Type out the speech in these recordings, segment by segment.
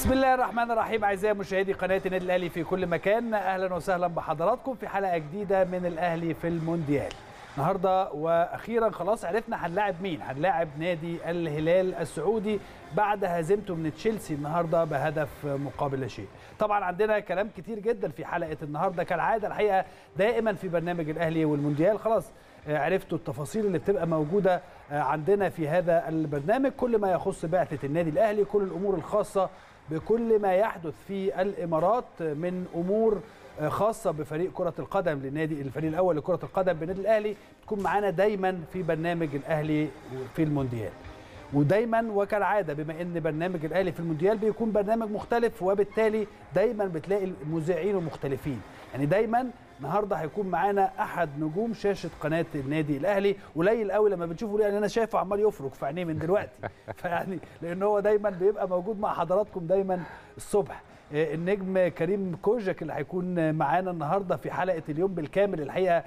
بسم الله الرحمن الرحيم اعزائي مشاهدي قناه النادي الاهلي في كل مكان اهلا وسهلا بحضراتكم في حلقه جديده من الاهلي في المونديال النهارده واخيرا خلاص عرفنا هنلاعب مين هنلاعب نادي الهلال السعودي بعد هزيمته من تشيلسي النهارده بهدف مقابل لا شيء طبعا عندنا كلام كتير جدا في حلقه النهارده كالعاده الحقيقه دائما في برنامج الاهلي والمونديال خلاص عرفتوا التفاصيل اللي بتبقى موجوده عندنا في هذا البرنامج كل ما يخص بعثه النادي الاهلي كل الامور الخاصه بكل ما يحدث في الامارات من امور خاصه بفريق كره القدم للنادي الفريق الاول لكره القدم بالنادي الاهلي تكون معانا دايما في برنامج الاهلي في المونديال ودايما وكالعاده بما ان برنامج الاهلي في المونديال بيكون برنامج مختلف وبالتالي دايما بتلاقي المذيعين مختلفين يعني دايما النهارده هيكون معانا احد نجوم شاشه قناه النادي الاهلي قليل قوي لما بنشوفه يعني انا شايفه عمال يفرك في عينيه من دلوقتي فيعني لان هو دايما بيبقى موجود مع حضراتكم دايما الصبح النجم كريم كوجك اللي هيكون معانا النهارده في حلقه اليوم بالكامل الحقيقه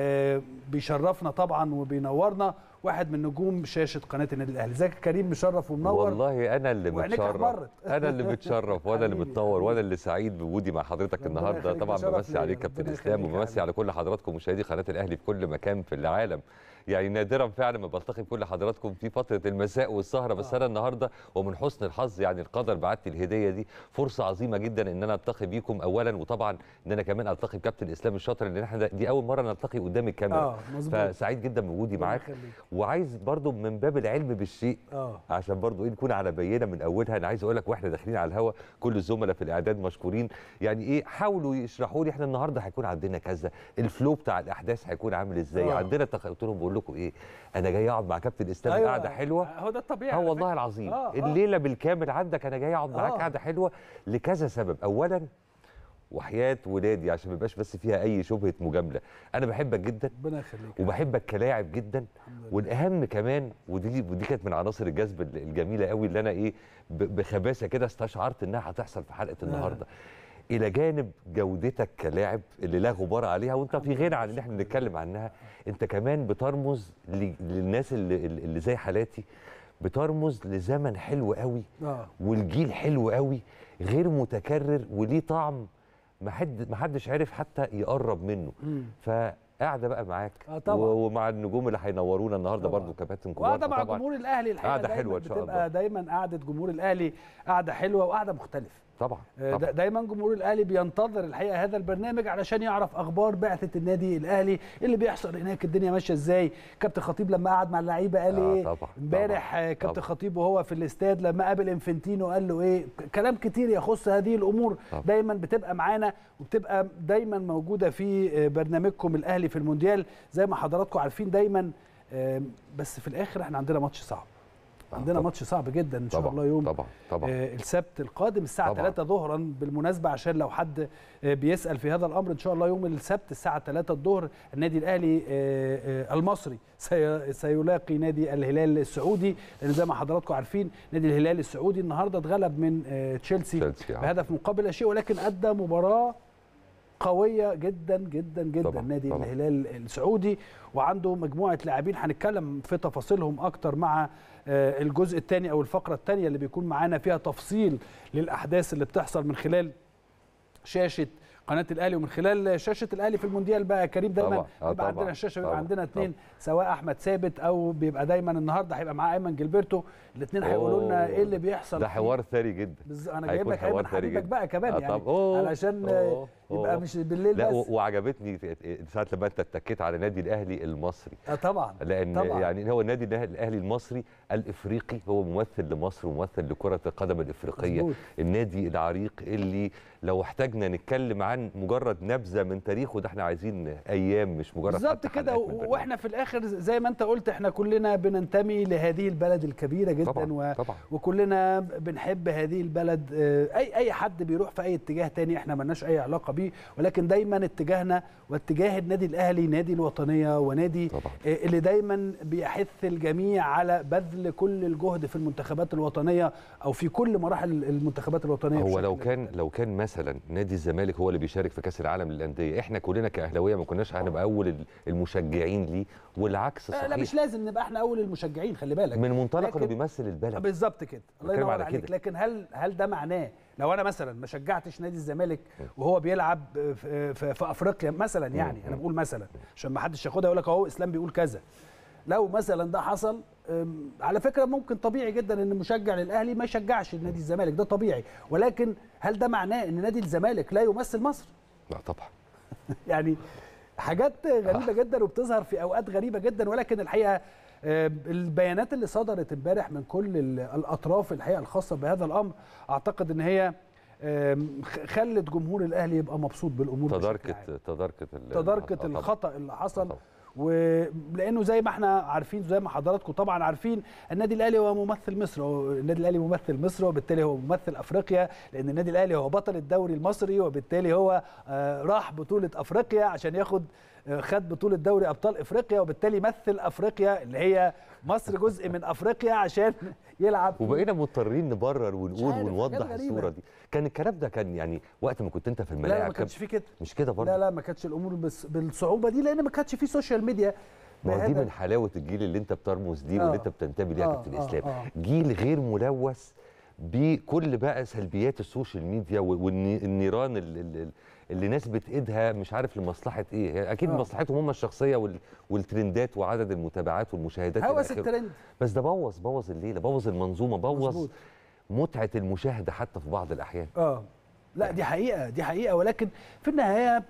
بيشرفنا طبعا وبينورنا واحد من نجوم شاشه قناه النادي الاهلي ازيك يا كريم مشرف ومنور والله انا اللي متشرف انا اللي متشرف وانا اللي متنور وانا اللي سعيد بوجودي مع حضرتك النهارده طبعا بمسي عليك كابتن اسلام وبمسي على كل حضراتكم مشاهدي قناه الاهلي في كل مكان في العالم يعني نادرا فعلا ما بلتقي بكل حضراتكم في فتره المساء والسهره بس انا النهارده ومن حسن الحظ يعني القدر بعت لي الهديه دي فرصه عظيمه جدا ان انا التقي بيكم اولا وطبعا ان انا كمان التقي بكابتن اسلام الشاطر لان احنا دي اول مره نلتقي قدام الكاميرا آه فسعيد جدا بوجودي معاك وعايز برضو من باب العلم بالشيء آه. عشان برضو ايه نكون على بينه من اولها انا عايز اقول لك واحنا داخلين على الهوا كل الزملاء في الاعداد مشكورين يعني ايه حاولوا يشرحوا لي احنا النهارده هيكون عندنا كذا الفلو بتاع الاحداث هيكون عامل ازاي آه. عندنا قلت لهم بقول لكم ايه انا جاي اقعد مع كابتن اسلام أيوة. قعده حلوه هو ده الطبيعي اه والله العظيم آه. الليله بالكامل عندك انا جاي اقعد معاك آه. قعده حلوه لكذا سبب اولا وحياه ولادي عشان ما يبقاش بس فيها اي شبهه مجامله انا بحبك جدا ربنا يخليك وبحبك كلاعب جدا والاهم كمان ودي ودي كانت من عناصر الجذب الجميله قوي اللي انا ايه ب- بخباثه كده استشعرت انها هتحصل في حلقه النهارده الى جانب جودتك كلاعب اللي لا غبار عليها وانت في غنى عن ان احنا نتكلم عنها انت كمان بترمز ل- للناس اللي, اللي زي حالاتي بترمز لزمن حلو قوي اه والجيل حلو قوي غير متكرر وليه طعم ما حد ما حدش عرف حتى يقرب منه مم. فقاعده بقى معاك آه طبعا. و- ومع النجوم اللي هينورونا النهارده طبعا. برضو كباتن كبار وقاعده مع فطبعاً جمهور الاهلي الحقيقه قعدة دايماً حلوة إن شاء بتبقى الله. دايما قعده جمهور الاهلي قعده حلوه وقعده مختلفه طبعا, آه، طبعا. دا- دايما جمهور الاهلي بينتظر الحقيقه هذا البرنامج علشان يعرف اخبار بعثه النادي الاهلي اللي بيحصل هناك الدنيا ماشيه ازاي كابتن خطيب لما قعد مع اللعيبه قال آه، ايه طبعاً، امبارح طبعاً، آه، كابتن طبعاً. خطيب وهو في الاستاد لما قابل انفنتينو قال له ايه ك- كلام كتير يخص هذه الامور طبعاً. دايما بتبقى معانا وبتبقى دايما موجوده في آه، برنامجكم الاهلي في المونديال زي ما حضراتكم عارفين دايما آه، بس في الاخر احنا عندنا ماتش صعب آه، عندنا طبعاً. ماتش صعب جدا ان شاء طبعا الله يوم طبعا طبعا آه، السبت القادم الساعة طبعاً. 3 ظهرا بالمناسبة عشان لو حد آه، بيسأل في هذا الأمر إن شاء الله يوم السبت الساعة 3 الظهر النادي الأهلي آه، آه، المصري سي- سيلاقي نادي الهلال السعودي لأن زي ما حضراتكم عارفين نادي الهلال السعودي النهاردة اتغلب من آه، تشيلسي تشيلسي، آه. بهدف مقابل لا شيء ولكن أدى مباراة قوية جدا جدا جدا طبعاً، نادي طبعاً. الهلال السعودي وعنده مجموعة لاعبين هنتكلم في تفاصيلهم أكتر مع آه، الجزء الثاني أو الفقرة الثانية اللي بيكون معانا فيها تفصيل للأحداث اللي بتحصل من خلال شاشة قناة الأهلي ومن خلال شاشة الأهلي في المونديال بقى يا كريم دايما طبعاً، آه، بيبقى طبعاً، عندنا الشاشة بيبقى طبعاً، عندنا اثنين طبعاً. سواء أحمد ثابت أو بيبقى دايما النهارده هيبقى معاه أيمن جilberto الاثنين هيقولوا لنا أوه، إيه اللي بيحصل ده في- حوار ثري جدا بالظبط انا جايب هيكون لك حوار ايمن ثري حبيبك جدا. بقى كمان آه، يعني طب- أوه، علشان أوه، يبقى أوه. مش بالليل لا بس و- وعجبتني في- ساعه لما انت اتكيت على نادي الاهلي المصري اه طبعا لان طبعاً. يعني هو النادي الأهلي- الاهلي المصري الافريقي هو ممثل لمصر وممثل لكره القدم الافريقيه مظبوط. النادي العريق اللي لو احتاجنا نتكلم عن مجرد نبذه من تاريخه ده احنا عايزين ايام مش مجرد بالظبط حتى كده حلقات من و- البرنامج. واحنا في الاخر زي ما انت قلت احنا كلنا بننتمي لهذه البلد الكبيره جدا طبعاً، و... طبعاً. وكلنا بنحب هذه البلد آه، اي اي حد بيروح في اي اتجاه تاني احنا ملناش اي علاقه بيه ولكن دايما اتجاهنا واتجاه النادي الاهلي نادي الوطنيه ونادي طبعاً. آه، اللي دايما بيحث الجميع على بذل كل الجهد في المنتخبات الوطنيه او في كل مراحل المنتخبات الوطنيه هو لو بشكل كان لو كان مثلا نادي الزمالك هو اللي بيشارك في كاس العالم للانديه احنا كلنا كاهلاويه ما كناش هنبقى اول المشجعين ليه والعكس آه، صحيح لا مش لازم نبقى احنا اول المشجعين خلي بالك من منطلق انه لكن- بيمثل البلد بالظبط كده الله بتكلم ينور على عليك كده. لكن هل هل ده معناه لو انا مثلا ما شجعتش نادي الزمالك وهو بيلعب في, في, في افريقيا مثلا يعني انا بقول مثلا عشان ما حدش ياخدها يقول لك اهو اسلام بيقول كذا لو مثلا ده حصل على فكره ممكن طبيعي جدا ان مشجع للاهلي ما يشجعش نادي الزمالك ده طبيعي ولكن هل ده معناه ان نادي الزمالك لا يمثل مصر لا طبعا يعني حاجات غريبه جدا وبتظهر في اوقات غريبه جدا ولكن الحقيقه البيانات اللي صدرت امبارح من كل الاطراف الحقيقه الخاصه بهذا الامر اعتقد ان هي خلت جمهور الاهلي يبقى مبسوط بالامور تداركت تداركت تداركت الخطا اللي حصل ولانه زي ما احنا عارفين زي ما حضراتكم طبعا عارفين النادي الاهلي هو ممثل مصر النادي الاهلي ممثل مصر وبالتالي هو ممثل افريقيا لان النادي الاهلي هو بطل الدوري المصري وبالتالي هو راح بطوله افريقيا عشان ياخد خد بطوله دوري ابطال افريقيا وبالتالي مثل افريقيا اللي هي مصر جزء من افريقيا عشان يلعب وبقينا مضطرين نبرر ونقول ونوضح الصوره دي كان الكلام ده كان يعني وقت ما كنت انت في الملاعب لا ما كانش في كده مش كده برضه لا لا ما كانتش الامور بس بالصعوبه دي لان ما كانش في سوشيال ميديا ما دي من حلاوه الجيل اللي انت بترمز دي آه واللي انت بتنتمي ليها كابتن آه اسلام آه آه جيل غير ملوث بكل بقى سلبيات السوشيال ميديا والنيران اللي, اللي ناس بتقيدها مش عارف لمصلحه ايه اكيد آه. مصلحتهم هم الشخصيه والترندات وعدد المتابعات والمشاهدات هوس الترند بس ده بوظ بوظ الليله بوظ المنظومه بوظ متعه المشاهده حتى في بعض الاحيان اه لا دي حقيقه دي حقيقه ولكن في النهايه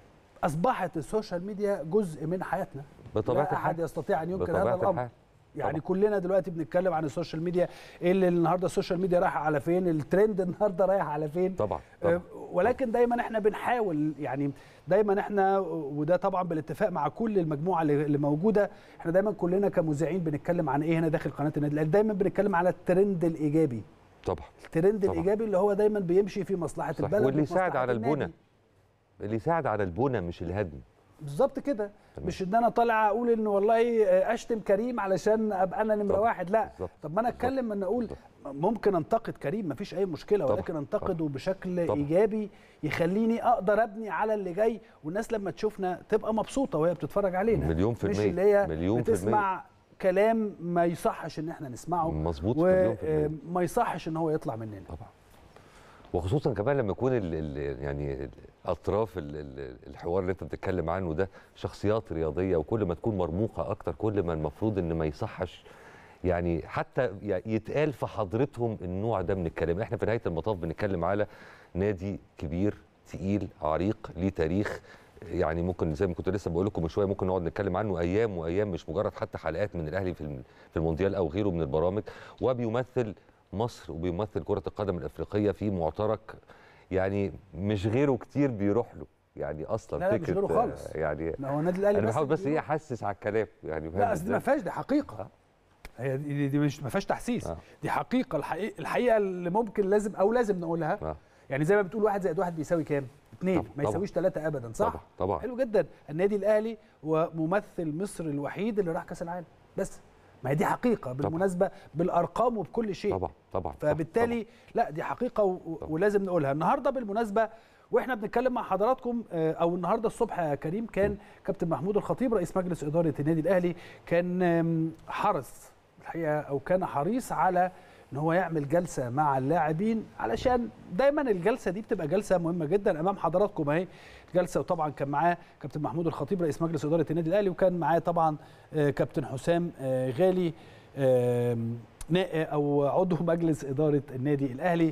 اصبحت السوشيال ميديا جزء من حياتنا بطبيعه لا احد يستطيع ان ينكر هذا الامر الحال. يعني طبعا. كلنا دلوقتي بنتكلم عن السوشيال ميديا ايه اللي النهارده السوشيال ميديا رايحه على فين الترند النهارده رايح على فين طبعا, طبعا. ولكن دايما احنا بنحاول يعني دايما احنا وده طبعا بالاتفاق مع كل المجموعه اللي موجوده احنا دايما كلنا كمذيعين بنتكلم عن ايه هنا داخل قناه النادي الاهلي دايما بنتكلم على الترند الايجابي طبعا الترند طبعا. الايجابي اللي هو دايما بيمشي في مصلحه صح. البلد واللي يساعد على البنى اللي يساعد على البنى مش الهدم بالظبط كده مش ان انا طالع اقول ان والله اشتم كريم علشان ابقى انا نمره واحد لا بالزبط. طب ما انا اتكلم ان اقول ممكن انتقد كريم مفيش اي مشكله طبعا. ولكن انتقده طبعا. بشكل طبعا. ايجابي يخليني اقدر ابني على اللي جاي والناس لما تشوفنا تبقى مبسوطه وهي بتتفرج علينا مليون في مش المية اللي هي مليون في بتسمع المية. كلام ما يصحش ان احنا نسمعه مظبوط مليون في المية. وما يصحش ان هو يطلع مننا طبعا وخصوصا كمان لما يكون ال ال يعني اطراف ال الحوار اللي انت بتتكلم عنه ده شخصيات رياضيه وكل ما تكون مرموقه اكتر كل ما المفروض ان ما يصحش يعني حتى يتقال في حضرتهم النوع ده من الكلام احنا في نهايه المطاف بنتكلم على نادي كبير تقيل عريق ليه تاريخ يعني ممكن زي ما كنت لسه بقول لكم من شويه ممكن نقعد نتكلم عنه ايام وايام مش مجرد حتى حلقات من الاهلي في في المونديال او غيره من البرامج وبيمثل مصر وبيمثل كره القدم الافريقيه في معترك يعني مش غيره كتير بيروح له يعني اصلا لا لا مش غيره خالص يعني ما هو النادي الاهلي انا بحاول بس ايه احسس على الكلام يعني لا دي ما فيهاش دي حقيقه آه. هي دي, دي مش ما فيهاش تحسيس آه. دي حقيقه الحقيقه الحقيقه اللي ممكن لازم او لازم نقولها آه. يعني زي ما بتقول واحد زائد واحد بيساوي كام؟ اثنين طبعا، ما طبعا. يساويش ثلاثه ابدا صح؟ طبعا طبعا حلو جدا النادي الاهلي هو ممثل مصر الوحيد اللي راح كاس العالم بس ما هي دي حقيقه بالمناسبه بالارقام وبكل شيء طبعا طبعا فبالتالي لا دي حقيقه و... ولازم نقولها النهارده بالمناسبه واحنا بنتكلم مع حضراتكم آه، او النهارده الصبح يا كريم كان كابتن محمود الخطيب رئيس مجلس اداره النادي الاهلي كان آم، حرص الحقيقه او كان حريص على ان هو يعمل جلسه مع اللاعبين علشان دايما الجلسه دي بتبقى جلسه مهمه جدا امام حضراتكم اهي جلسه وطبعا كان معاه كابتن محمود الخطيب رئيس مجلس اداره النادي الاهلي وكان معاه طبعا آه، كابتن حسام آه، غالي آم، نائب او عضو مجلس اداره النادي الاهلي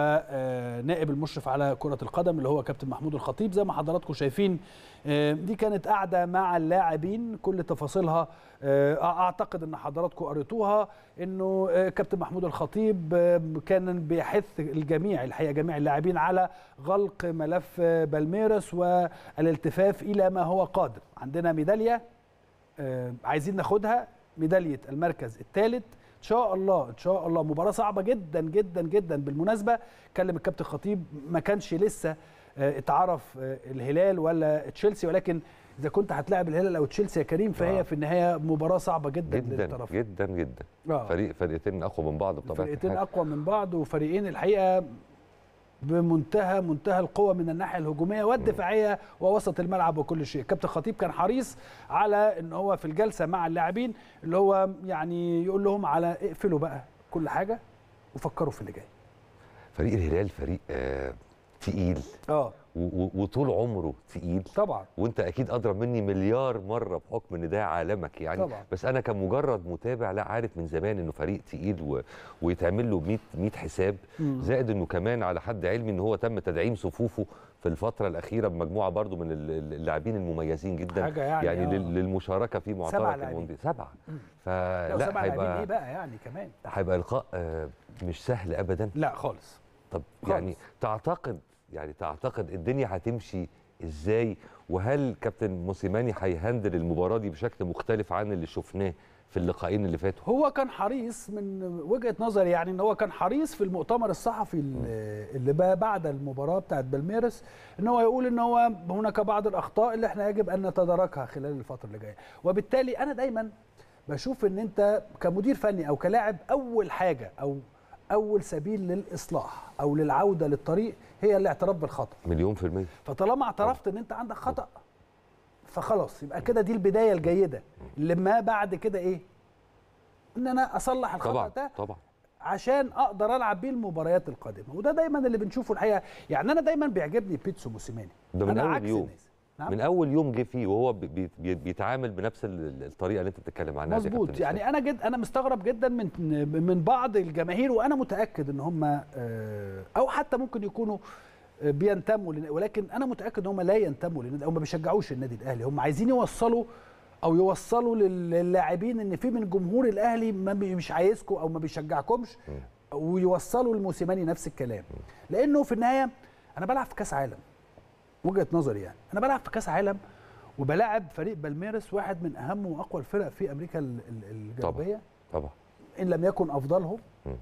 ونائب المشرف على كره القدم اللي هو كابتن محمود الخطيب زي ما حضراتكم شايفين آه، دي كانت قاعده مع اللاعبين كل تفاصيلها آه، اعتقد ان حضراتكم قريتوها انه آه، كابتن محمود الخطيب آه، كان بيحث الجميع الحقيقه جميع اللاعبين على غلق ملف آه، بالميرس والالتفاف الى ما هو قادم عندنا ميداليه آه، عايزين ناخدها ميداليه المركز الثالث ان شاء الله ان شاء الله مباراه صعبه جدا جدا جدا بالمناسبه كلم الكابتن خطيب ما كانش لسه آه، اتعرف آه، الهلال ولا تشيلسي ولكن اذا كنت هتلاعب الهلال او تشيلسي يا كريم فهي آه. في النهايه مباراه صعبه جدا, جدا للطرفين جدا جدا آه. فريق فرقتين اقوى من بعض بطبيعه فرقتين الحال اقوى من بعض وفريقين الحقيقه بمنتهى منتهى القوه من الناحيه الهجوميه والدفاعيه ووسط الملعب وكل شيء كابتن خطيب كان حريص على ان هو في الجلسه مع اللاعبين اللي هو يعني يقول لهم على اقفلوا بقى كل حاجه وفكروا في اللي جاي فريق الهلال فريق آه تقيل اه وطول عمره تقيل طبعا وانت اكيد ادرى مني مليار مره بحكم ان ده عالمك يعني طبعا. بس انا كمجرد متابع لا عارف من زمان انه فريق تقيل و... ويتعمل له 100 100 حساب مم. زائد انه كمان على حد علمي ان هو تم تدعيم صفوفه في الفتره الاخيره بمجموعه برضو من اللاعبين المميزين جدا حاجة يعني, يعني آه. لل- للمشاركه في سبعة معترك لاعبين. المونديال سبعه لو فلا سبع لاعبين ايه هيبقى بقى يعني كمان هيبقى لقاء آه، مش سهل ابدا لا خالص طب خالص. يعني تعتقد يعني تعتقد الدنيا هتمشي ازاي وهل كابتن موسيماني هيهندل المباراه دي بشكل مختلف عن اللي شفناه في اللقاءين اللي فاتوا هو كان حريص من وجهه نظري يعني ان هو كان حريص في المؤتمر الصحفي اللي اللي بقى بعد المباراه بتاعت بالميرس ان هو يقول ان هو هناك بعض الاخطاء اللي احنا يجب ان نتداركها خلال الفتره اللي جايه وبالتالي انا دايما بشوف ان انت كمدير فني او كلاعب اول حاجه او اول سبيل للاصلاح او للعوده للطريق هي الاعتراف بالخطا مليون في المية فطالما اعترفت ان انت عندك خطا فخلاص يبقى كده دي البدايه الجيده اللي ما بعد كده ايه ان انا اصلح الخطا طبعا ده طبعا عشان اقدر العب بيه المباريات القادمه وده دايما اللي بنشوفه الحقيقه يعني انا دايما بيعجبني بيتسو موسيماني ده من أنا أول عكس يوم. الناس. نعم من اول يوم جه فيه وهو بي بي بيتعامل بنفس ال- الطريقه اللي انت بتتكلم عنها دي يا مظبوط كابتن يعني انا جد انا مستغرب جدا من من بعض الجماهير وانا متاكد ان هم آه، او حتى ممكن يكونوا آه، بينتموا لن- ولكن انا متاكد ان هم لا ينتموا للنادي او ما بيشجعوش النادي الاهلي هم عايزين يوصلوا او يوصلوا لل- للاعبين ان في من جمهور الاهلي ما بي- مش عايزكم او ما بيشجعكمش ويوصلوا لموسيماني نفس الكلام لانه في النهايه انا بلعب في كاس عالم وجهه نظري يعني انا بلعب في كاس عالم وبلاعب فريق بالميرس واحد من اهم واقوى الفرق في امريكا ال- ال- الجنوبيه طبعا ان لم يكن افضلهم مم.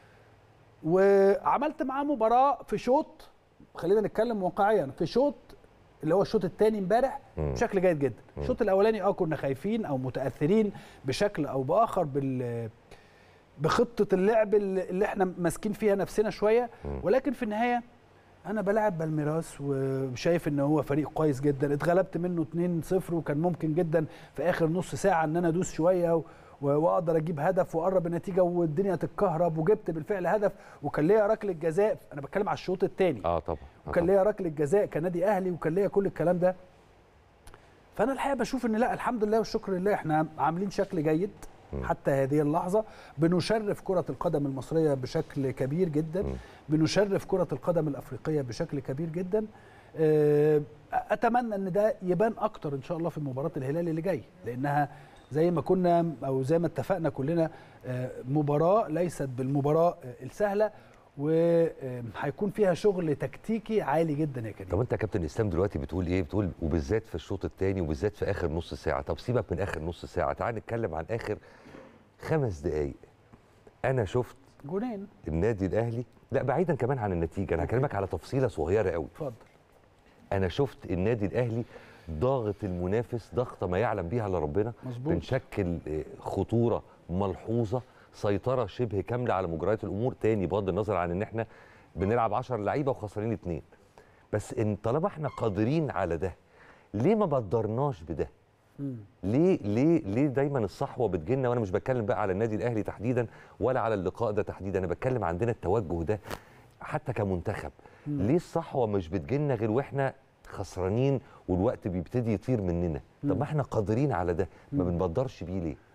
وعملت معاه مباراه في شوط خلينا نتكلم واقعيا في شوط اللي هو الشوط الثاني امبارح مم. بشكل جيد جدا الشوط الاولاني اه كنا خايفين او متاثرين بشكل او باخر بال بخطه اللعب اللي اللي احنا ماسكين فيها نفسنا شويه مم. ولكن في النهايه انا بلاعب بالميراس وشايف ان هو فريق كويس جدا اتغلبت منه 2-0 وكان ممكن جدا في اخر نص ساعه ان انا ادوس شويه و- واقدر اجيب هدف واقرب النتيجه والدنيا تتكهرب وجبت بالفعل هدف وكان ليا ركله جزاء انا بتكلم على الشوط الثاني اه طبعا آه وكان طبعاً. ليا ركله جزاء كنادي اهلي وكان ليا كل الكلام ده فانا الحقيقه بشوف ان لا الحمد لله والشكر لله احنا عاملين شكل جيد حتى هذه اللحظه بنشرف كره القدم المصريه بشكل كبير جدا مم. بنشرف كره القدم الافريقيه بشكل كبير جدا آه، اتمنى ان ده يبان اكتر ان شاء الله في مباراه الهلال اللي جاي لانها زي ما كنا او زي ما اتفقنا كلنا آه، مباراه ليست بالمباراه آه، السهله وهيكون فيها شغل تكتيكي عالي جدا يا كريم طب انت يا كابتن اسلام دلوقتي بتقول ايه بتقول وبالذات في الشوط الثاني وبالذات في اخر نص ساعه طب سيبك من اخر نص ساعه تعال نتكلم عن اخر خمس دقائق انا شفت جونين النادي الاهلي لا بعيدا كمان عن النتيجه انا أوكي. هكلمك على تفصيله صغيره قوي اتفضل انا شفت النادي الاهلي ضاغط المنافس ضغطه ما يعلم بيها الا ربنا مظبوط. بنشكل آه، خطوره ملحوظه سيطره شبه كامله على مجريات الامور تاني بغض النظر عن ان احنا بنلعب 10 لعيبه وخسرانين اتنين بس ان طالما احنا قادرين على ده ليه ما بدرناش بده مم. ليه ليه ليه دايما الصحوه بتجيلنا وانا مش بتكلم بقى على النادي الاهلي تحديدا ولا على اللقاء ده تحديدا انا بتكلم عندنا التوجه ده حتى كمنتخب ليه الصحوه مش بتجيلنا غير واحنا خسرانين والوقت بيبتدي يطير مننا طب ما احنا قادرين على ده ما بنبدرش بيه ليه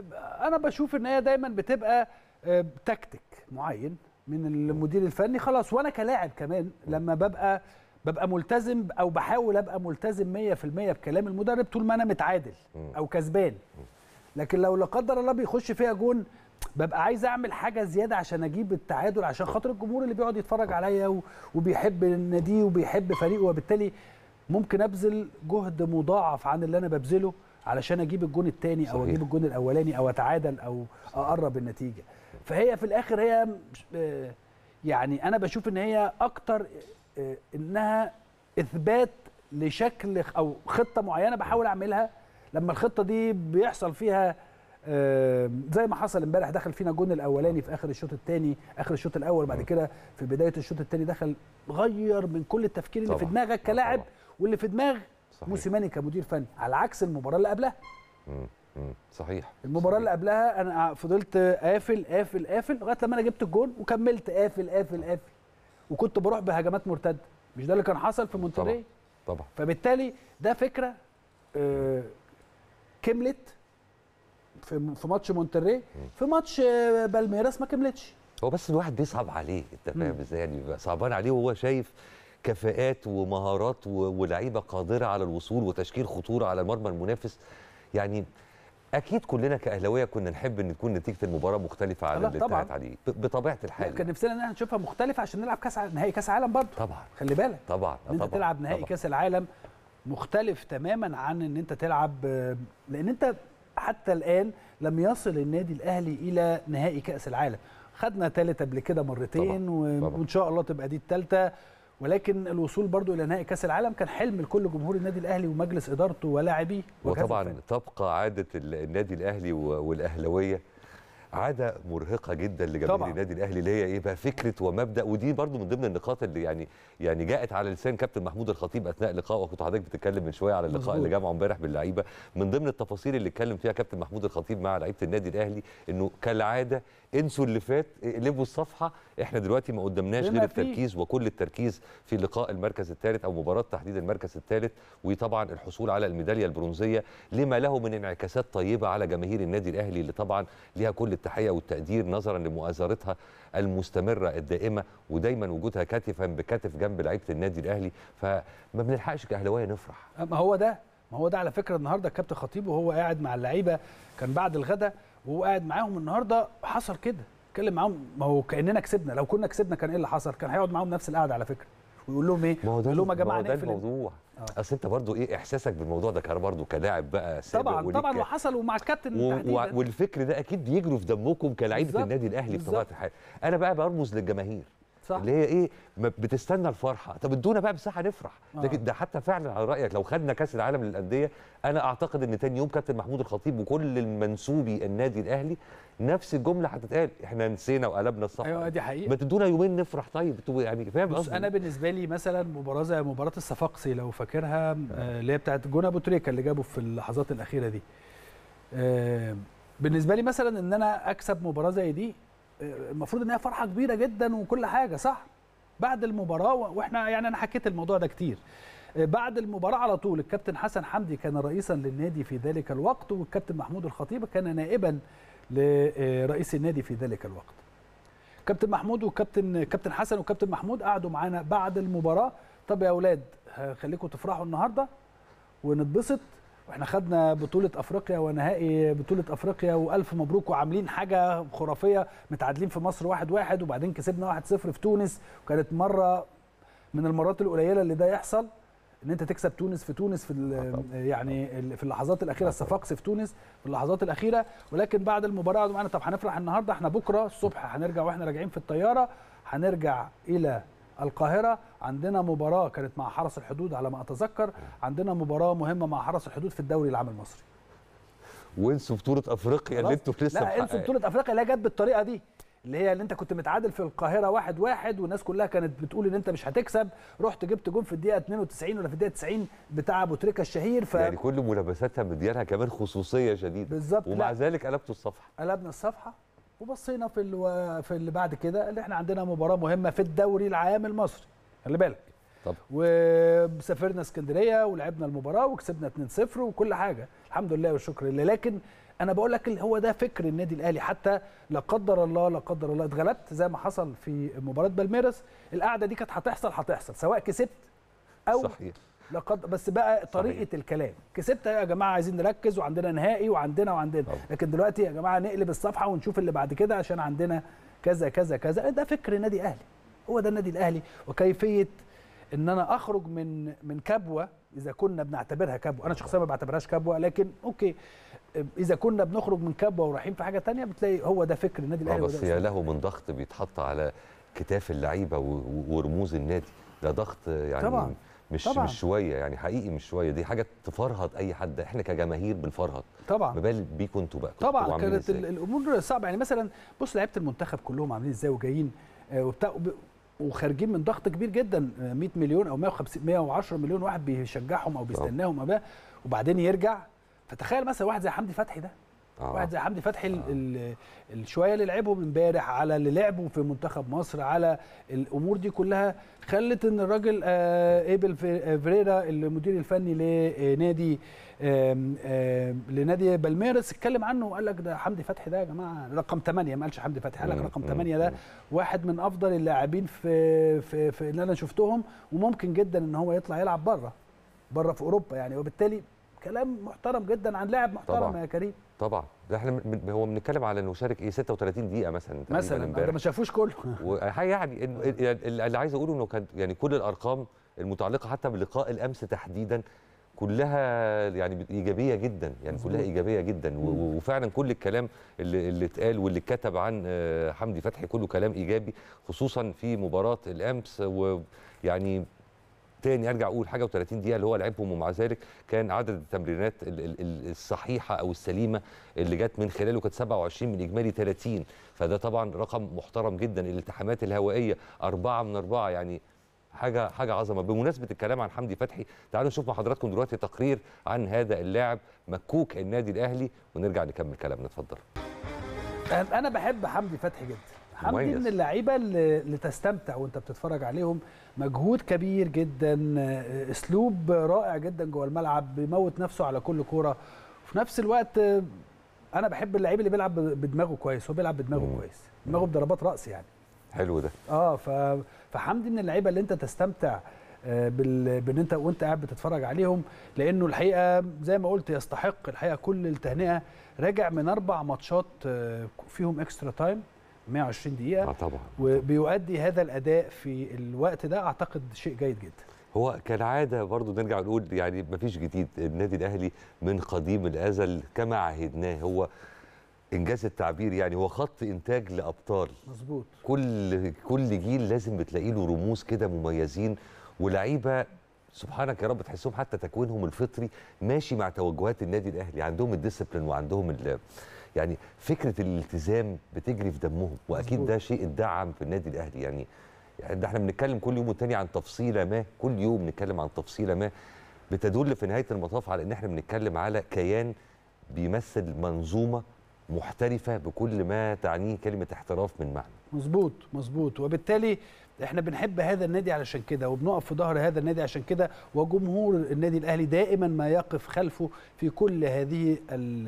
انا بشوف ان هي دايما بتبقى آه، تكتيك معين من المدير الفني خلاص وانا كلاعب كمان لما ببقى ببقى ملتزم او بحاول ابقى ملتزم 100% بكلام المدرب طول ما انا متعادل او كسبان لكن لو لا قدر الله بيخش فيها جون ببقى عايز اعمل حاجه زياده عشان اجيب التعادل عشان خاطر الجمهور اللي بيقعد يتفرج عليا و- وبيحب ناديه وبيحب فريقه وبالتالي ممكن ابذل جهد مضاعف عن اللي انا ببذله علشان اجيب الجون الثاني او صحيح. اجيب الجون الاولاني او اتعادل او اقرب النتيجه فهي في الاخر هي مش- آه، يعني انا بشوف ان هي اكتر آه، انها اثبات لشكل او خطه معينه بحاول اعملها لما الخطه دي بيحصل فيها آه، زي ما حصل امبارح دخل فينا الجون الاولاني في اخر الشوط الثاني اخر الشوط الاول بعد كده في بدايه الشوط الثاني دخل غير من كل التفكير اللي في طبعاً. دماغك كلاعب طبعاً. واللي في دماغ صحيح. موسيماني كمدير فني على عكس المباراه اللي قبلها مم. مم. صحيح المباراه اللي قبلها انا فضلت قافل قافل قافل لغايه لما انا جبت الجون وكملت قافل قافل قافل وكنت بروح بهجمات مرتده مش ده اللي كان حصل في مونتري طبعا طبعا فبالتالي ده فكره آه كملت في في ماتش مونتري في ماتش آه بالميراس ما كملتش هو بس الواحد بيصعب عليه انت فاهم ازاي يعني بيبقى صعبان عليه وهو شايف كفاءات ومهارات ولاعيبه قادره على الوصول وتشكيل خطوره على مرمى المنافس يعني اكيد كلنا كاهلاويه كنا نحب ان تكون نتيجه المباراه مختلفه عن اللي انتهت عليه بطبيعه الحال كان نفسنا ان احنا نشوفها مختلفه عشان نلعب كاس نهائي كاس العالم برضه طبعا خلي بالك طبعا ان انت طبعا. تلعب نهائي طبعا. كاس العالم مختلف تماما عن ان انت تلعب لان انت حتى الان لم يصل النادي الاهلي الى نهائي كاس العالم خدنا ثالث قبل كده مرتين طبعا. طبعا. وان شاء الله تبقى دي الثالثه ولكن الوصول برضو الى نهائي كاس العالم كان حلم لكل جمهور النادي الاهلي ومجلس ادارته ولاعبيه وطبعا تبقى عاده النادي الاهلي والاهلاويه عاده مرهقه جدا لجماهير النادي الاهلي اللي هي ايه بقى فكره ومبدا ودي برضو من ضمن النقاط اللي يعني يعني جاءت على لسان كابتن محمود الخطيب اثناء لقائه وكنت حضرتك بتتكلم من شويه على اللقاء اللي جمعه امبارح باللعيبه من ضمن التفاصيل اللي اتكلم فيها كابتن محمود الخطيب مع لعيبه النادي الاهلي انه كالعاده انسوا اللي فات اقلبوا الصفحه احنا دلوقتي ما قدامناش غير التركيز وكل التركيز في لقاء المركز الثالث او مباراه تحديد المركز الثالث وطبعا الحصول على الميداليه البرونزيه لما له من انعكاسات طيبه على جماهير النادي الاهلي اللي طبعا ليها كل التحيه والتقدير نظرا لمؤازرتها المستمره الدائمه ودايما وجودها كتفا بكتف جنب لعيبه النادي الاهلي فما بنلحقش كاهلاويه نفرح ما هو ده ما هو ده على فكره النهارده الكابتن خطيب وهو قاعد مع اللعيبه كان بعد الغداء وهو قاعد معاهم النهارده حصل كده اتكلم معاهم ما هو كاننا كسبنا لو كنا كسبنا كان ايه اللي حصل كان هيقعد معاهم نفس القعده على فكره ويقول لهم ايه ما هو ده يقول لهم يا جماعه ده الموضوع آه. اصل انت برضو ايه احساسك بالموضوع ده كان برضو كلاعب بقى سابق طبعا طبعا وحصل ومع الكابتن و... و... والفكر ده اكيد بيجروا في دمكم كلاعيبه النادي الاهلي بطبيعه الحال انا بقى برمز للجماهير صح. اللي هي ايه بتستنى الفرحه طب ادونا بقى مساحه نفرح آه. لكن ده حتى فعلا على رايك لو خدنا كاس العالم للانديه انا اعتقد ان تاني يوم كابتن محمود الخطيب وكل المنسوبي النادي الاهلي نفس الجمله هتتقال احنا نسينا وقلبنا الصفحه ايوه دي حقيقه ما تدونا يومين نفرح طيب يعني فاهم قصدي انا بالنسبه لي مثلا مباراه زي مباراه الصفاقسي لو فاكرها آه. اللي هي بتاعت جون ابو تريكه اللي جابه في اللحظات الاخيره دي آه بالنسبه لي مثلا ان انا اكسب مباراه زي دي المفروض ان هي فرحه كبيره جدا وكل حاجه صح بعد المباراه واحنا يعني انا حكيت الموضوع ده كتير بعد المباراه على طول الكابتن حسن حمدي كان رئيسا للنادي في ذلك الوقت والكابتن محمود الخطيب كان نائبا لرئيس النادي في ذلك الوقت كابتن محمود وكابتن كابتن حسن وكابتن محمود قعدوا معانا بعد المباراه طب يا اولاد خليكم تفرحوا النهارده ونتبسط واحنا خدنا بطوله افريقيا ونهائي بطوله افريقيا والف مبروك وعاملين حاجه خرافيه متعادلين في مصر واحد واحد وبعدين كسبنا واحد صفر في تونس وكانت مره من المرات القليله اللي ده يحصل ان انت تكسب تونس في تونس في يعني في اللحظات الاخيره الصفاقسي في تونس في اللحظات الاخيره ولكن بعد المباراه قعدوا معانا طب هنفرح النهارده احنا بكره الصبح هنرجع واحنا راجعين في الطياره هنرجع الى القاهرة عندنا مباراة كانت مع حرس الحدود على ما أتذكر عندنا مباراة مهمة مع حرس الحدود في الدوري العام المصري وانسوا بطولة أفريقيا اللي انتوا لسه لا انسوا بطولة أفريقيا اللي جت بالطريقة دي اللي هي اللي انت كنت متعادل في القاهره واحد واحد والناس كلها كانت بتقول ان انت مش هتكسب رحت جبت جون في الدقيقه 92 ولا في الدقيقه 90 بتاع ابو تريكه الشهير ف... يعني كل ملابساتها مديانها كمان خصوصيه شديده بالظبط ومع لا. ذلك قلبتوا الصفحه قلبنا الصفحه وبصينا في الو... في اللي بعد كده اللي احنا عندنا مباراه مهمه في الدوري العام المصري خلي بالك طب وسافرنا اسكندريه ولعبنا المباراه وكسبنا 2-0 وكل حاجه الحمد لله والشكر لله لكن انا بقول لك هو ده فكر النادي الاهلي حتى لا قدر الله لا قدر الله اتغلبت زي ما حصل في مباراه بالميرس القعده دي كانت هتحصل هتحصل سواء كسبت او صحيح لقد بس بقى طريقه صحيح. الكلام كسبت يا جماعه عايزين نركز وعندنا نهائي وعندنا وعندنا طبعا. لكن دلوقتي يا جماعه نقلب الصفحه ونشوف اللي بعد كده عشان عندنا كذا كذا كذا ده فكر النادي الاهلي هو ده النادي الاهلي وكيفيه ان انا اخرج من من كبوه اذا كنا بنعتبرها كبوه انا شخصيا ما بعتبرهاش كبوه لكن اوكي اذا كنا بنخرج من كبوه ورايحين في حاجه تانية بتلاقي هو ده فكر النادي الاهلي بس يا له من ضغط بيتحط على كتاف اللعيبه ورموز النادي ده ضغط يعني طبعا. مش طبعا. مش شويه يعني حقيقي مش شويه دي حاجه تفرهد اي حد احنا كجماهير بنفرهد طبعا ما بالك بيكم انتوا بقى طبعا كانت الامور صعبه يعني مثلا بص لعيبه المنتخب كلهم عاملين ازاي وجايين وبتاع وخارجين من ضغط كبير جدا 100 مليون او 150 110 مليون واحد بيشجعهم او بيستناهم او وبعدين يرجع فتخيل مثلا واحد زي حمدي فتحي ده آه. واحد زي حمدي فتحي آه. الشويه اللي لعبهم امبارح على اللي لعبوا في منتخب مصر على الامور دي كلها خلت ان الراجل آه ايبل فيريرا المدير الفني لنادي آم آم لنادي بالميرس اتكلم عنه وقال لك ده حمدي فتحي ده يا جماعه رقم 8 ما قالش حمدي فتحي قال لك رقم 8 ده واحد من افضل اللاعبين في في, في اللي انا شفتهم وممكن جدا ان هو يطلع يلعب بره بره في اوروبا يعني وبالتالي كلام محترم جدا عن لاعب محترم طبعا. يا كريم طبعا ده احنا هو بنتكلم على انه شارك ايه 36 دقيقه مثلا مثلا ده ما شافوش كله يعني اللي عايز اقوله انه كان يعني كل الارقام المتعلقه حتى بلقاء الامس تحديدا كلها يعني ايجابيه جدا يعني كلها ايجابيه جدا وفعلا كل الكلام اللي اللي اتقال واللي اتكتب عن حمدي فتحي كله كلام ايجابي خصوصا في مباراه الامس ويعني تاني ارجع اقول حاجه و30 دقيقه اللي هو لعبهم ومع ذلك كان عدد التمريرات الصحيحه او السليمه اللي جت من خلاله كانت 27 من اجمالي 30 فده طبعا رقم محترم جدا الالتحامات الهوائيه أربعة من أربعة يعني حاجه حاجه عظمه بمناسبه الكلام عن حمدي فتحي تعالوا نشوف مع حضراتكم دلوقتي تقرير عن هذا اللاعب مكوك النادي الاهلي ونرجع نكمل كلامنا اتفضل انا بحب حمدي فتحي جدا حمدي من اللعيبه اللي تستمتع وانت بتتفرج عليهم مجهود كبير جدا اسلوب رائع جدا جوه الملعب بيموت نفسه على كل كوره وفي نفس الوقت انا بحب اللعيب اللي بيلعب بدماغه كويس هو بيلعب بدماغه كويس دماغه بضربات راس يعني حلو ده اه ف... فحمدي من اللعيبه اللي انت تستمتع بال... بان انت وانت قاعد بتتفرج عليهم لانه الحقيقه زي ما قلت يستحق الحقيقه كل التهنئه راجع من اربع ماتشات فيهم اكسترا تايم 120 دقيقه آه طبعا وبيؤدي هذا الاداء في الوقت ده اعتقد شيء جيد جدا هو كالعاده برضو نرجع نقول يعني مفيش جديد النادي الاهلي من قديم الازل كما عهدناه هو انجاز التعبير يعني هو خط انتاج لابطال مظبوط كل كل جيل لازم بتلاقي له رموز كده مميزين ولعيبه سبحانك يا رب تحسهم حتى تكوينهم الفطري ماشي مع توجهات النادي الاهلي عندهم الديسيبلين وعندهم يعني فكره الالتزام بتجري في دمهم واكيد مزبوط. ده شيء اتدعم في النادي الاهلي يعني يعني ده احنا بنتكلم كل يوم والتاني عن تفصيله ما كل يوم بنتكلم عن تفصيله ما بتدل في نهايه المطاف على ان احنا بنتكلم على كيان بيمثل منظومه محترفه بكل ما تعنيه كلمه احتراف من معنى مظبوط مظبوط وبالتالي احنا بنحب هذا النادي علشان كده وبنقف في ظهر هذا النادي عشان كده وجمهور النادي الاهلي دائما ما يقف خلفه في كل هذه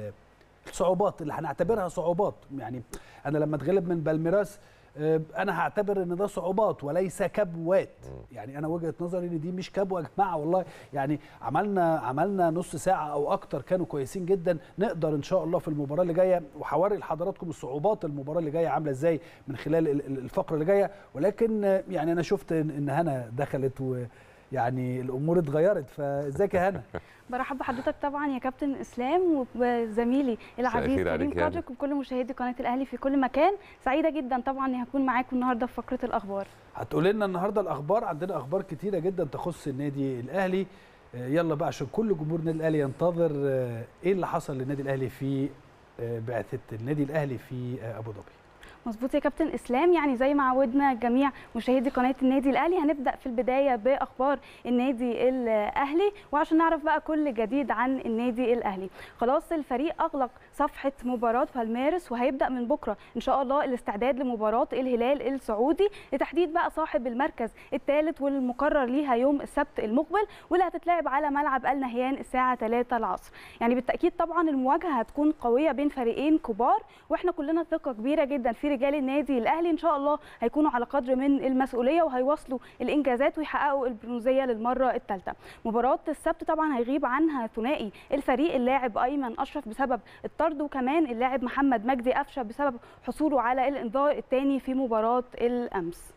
الصعوبات اللي هنعتبرها صعوبات يعني انا لما اتغلب من بالميراس انا هعتبر ان ده صعوبات وليس كبوات يعني انا وجهه نظري ان دي مش كبوه يا جماعه والله يعني عملنا عملنا نص ساعه او اكتر كانوا كويسين جدا نقدر ان شاء الله في المباراه اللي جايه وهوري لحضراتكم الصعوبات المباراه اللي جايه عامله ازاي من خلال الفقره اللي جايه ولكن يعني انا شفت ان هنا دخلت و يعني الامور اتغيرت فازيك يا هنا برحب بحضرتك طبعا يا كابتن اسلام وزميلي العزيز كريم كادرك وكل مشاهدي قناه الاهلي في كل مكان سعيده جدا طبعا اني هكون معاكم النهارده في فقره الاخبار هتقول لنا النهارده الاخبار عندنا اخبار كتيره جدا تخص النادي الاهلي يلا بقى عشان كل جمهور النادي الاهلي ينتظر ايه اللي حصل للنادي الاهلي في بعثه النادي الاهلي في ابو ظبي مظبوط يا كابتن اسلام يعني زي ما عودنا جميع مشاهدي قناه النادي الاهلي هنبدا في البدايه باخبار النادي الاهلي وعشان نعرف بقى كل جديد عن النادي الاهلي خلاص الفريق اغلق صفحه مباراه بالميرس وهيبدا من بكره ان شاء الله الاستعداد لمباراه الهلال السعودي لتحديد بقى صاحب المركز الثالث والمقرر ليها يوم السبت المقبل واللي هتتلعب على ملعب النهيان الساعه 3 العصر يعني بالتاكيد طبعا المواجهه هتكون قويه بين فريقين كبار واحنا كلنا ثقه كبيره جدا في رجال النادي الاهلي ان شاء الله هيكونوا على قدر من المسؤوليه وهيواصلوا الانجازات ويحققوا البرونزيه للمره الثالثه مباراه السبت طبعا هيغيب عنها ثنائي الفريق اللاعب ايمن اشرف بسبب الطرد وكمان اللاعب محمد مجدي قفشه بسبب حصوله على الانذار الثاني في مباراه الامس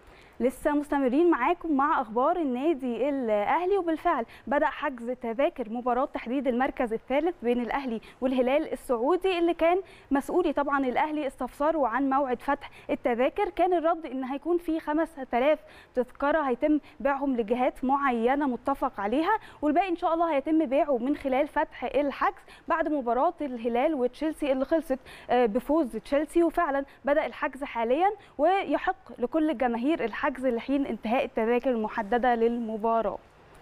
لسه مستمرين معاكم مع اخبار النادي الاهلي وبالفعل بدا حجز تذاكر مباراه تحديد المركز الثالث بين الاهلي والهلال السعودي اللي كان مسؤولي طبعا الاهلي استفسروا عن موعد فتح التذاكر كان الرد ان هيكون في 5000 تذكره هيتم بيعهم لجهات معينه متفق عليها والباقي ان شاء الله هيتم بيعه من خلال فتح الحجز بعد مباراه الهلال وتشيلسي اللي خلصت بفوز تشيلسي وفعلا بدا الحجز حاليا ويحق لكل جماهير الحجز الحجز لحين انتهاء التذاكر المحدده للمباراه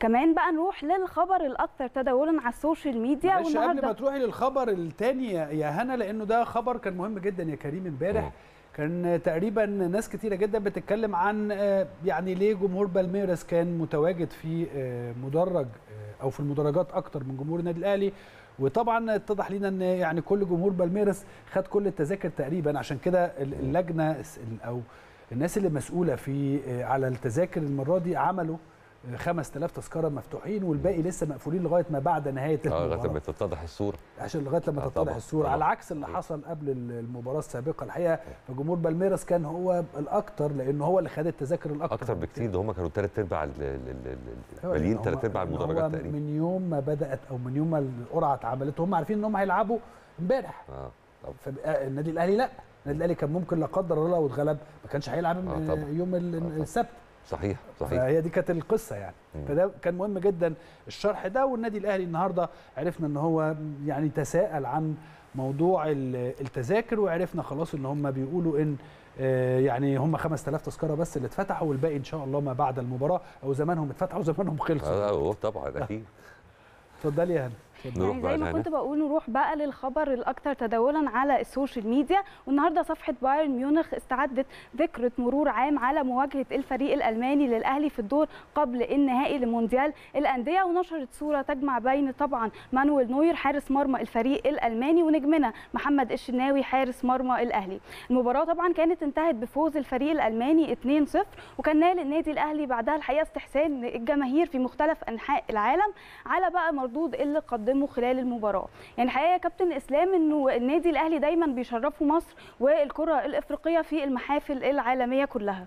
كمان بقى نروح للخبر الاكثر تداولا على السوشيال ميديا معلش قبل ما تروحي للخبر الثاني يا هنا لانه ده خبر كان مهم جدا يا كريم امبارح كان تقريبا ناس كتيره جدا بتتكلم عن يعني ليه جمهور بالميراس كان متواجد في مدرج او في المدرجات اكتر من جمهور النادي الاهلي وطبعا اتضح لنا ان يعني كل جمهور بالميراس خد كل التذاكر تقريبا عشان كده اللجنه او الناس اللي مسؤوله في على التذاكر المره دي عملوا 5000 تذكره مفتوحين والباقي لسه مقفولين لغايه ما بعد نهايه المباراه لغايه لما تتضح الصوره عشان لغايه لما تتضح الصوره طبعًا. على عكس اللي حصل قبل المباراه السابقه الحقيقه فجمهور بالميراس كان هو الاكثر لانه هو اللي خد التذاكر الاكثر اكثر بكتير ده هم كانوا ثلاث ارباع ماليين ثلاث ارباع المدرجات تقريبا من يوم ما بدات او من يوم ما القرعه اتعملت هم عارفين ان هم هيلعبوا امبارح اه فالنادي الاهلي لا النادي الاهلي كان ممكن لا قدر الله لو اتغلب ما كانش هيلعب آه يوم السبت صحيح صحيح فهي دي كانت القصه يعني مم. فده كان مهم جدا الشرح ده والنادي الاهلي النهارده عرفنا ان هو يعني تساءل عن موضوع التذاكر وعرفنا خلاص ان هم بيقولوا ان يعني هم 5000 تذكره بس اللي اتفتحوا والباقي ان شاء الله ما بعد المباراه او زمانهم اتفتحوا وزمانهم خلصوا اه طبعا اكيد اتفضلي يا هنا يعني زي ما كنت بقول نروح بقى للخبر الاكثر تداولا على السوشيال ميديا والنهارده صفحه بايرن ميونخ استعدت ذكرى مرور عام على مواجهه الفريق الالماني للاهلي في الدور قبل النهائي لمونديال الانديه ونشرت صوره تجمع بين طبعا مانويل نوير حارس مرمى الفريق الالماني ونجمنا محمد الشناوي حارس مرمى الاهلي المباراه طبعا كانت انتهت بفوز الفريق الالماني 2-0 وكان نال النادي الاهلي بعدها الحقيقه استحسان الجماهير في مختلف انحاء العالم على بقى مردود اللي قدمه قدمه خلال المباراه يعني الحقيقه يا كابتن اسلام انه النادي الاهلي دايما بيشرفوا مصر والكره الافريقيه في المحافل العالميه كلها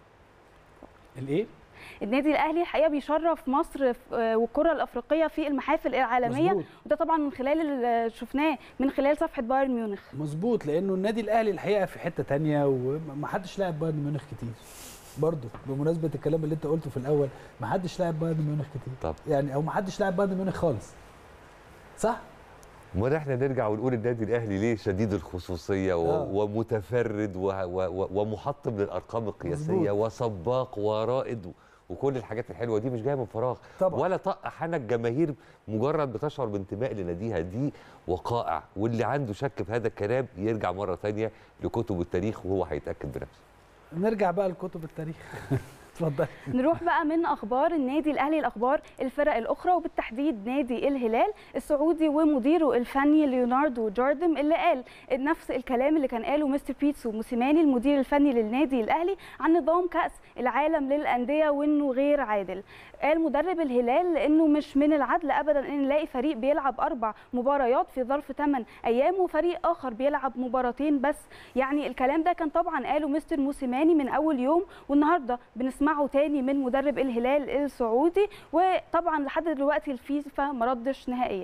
الايه النادي الاهلي الحقيقه بيشرف مصر والكره الافريقيه في المحافل العالميه مزبوط. وده طبعا من خلال اللي شفناه من خلال صفحه بايرن ميونخ مظبوط لانه النادي الاهلي الحقيقه في حته ثانيه ومحدش لاعب بايرن ميونخ كتير برضه بمناسبه الكلام اللي انت قلته في الاول ما حدش لاعب بايرن ميونخ كتير طب. يعني او ما حدش لاعب بايرن ميونخ خالص صح امال احنا نرجع ونقول النادي الاهلي ليه شديد الخصوصيه و... آه. ومتفرد و... و... ومحطم للارقام القياسيه مزبوط. وسباق ورائد وكل الحاجات الحلوه دي مش جايه من فراغ طبعا. ولا طق حنك جماهير مجرد بتشعر بانتماء لناديها دي وقائع واللي عنده شك في هذا الكلام يرجع مره ثانيه لكتب التاريخ وهو هيتاكد بنفسه نرجع بقى لكتب التاريخ اتفضل نروح بقى من اخبار النادي الاهلي لاخبار الفرق الاخرى وبالتحديد نادي الهلال السعودي ومديره الفني ليوناردو جوردن اللي قال نفس الكلام اللي كان قاله مستر بيتسو موسيماني المدير الفني للنادي الاهلي عن نظام كاس العالم للانديه وانه غير عادل قال مدرب الهلال انه مش من العدل ابدا ان نلاقي فريق بيلعب اربع مباريات في ظرف 8 ايام وفريق اخر بيلعب مباراتين بس يعني الكلام ده كان طبعا قاله مستر موسيماني من اول يوم والنهارده بنسمعه تاني من مدرب الهلال السعودي وطبعا لحد دلوقتي الفيفا ما ردش نهائيا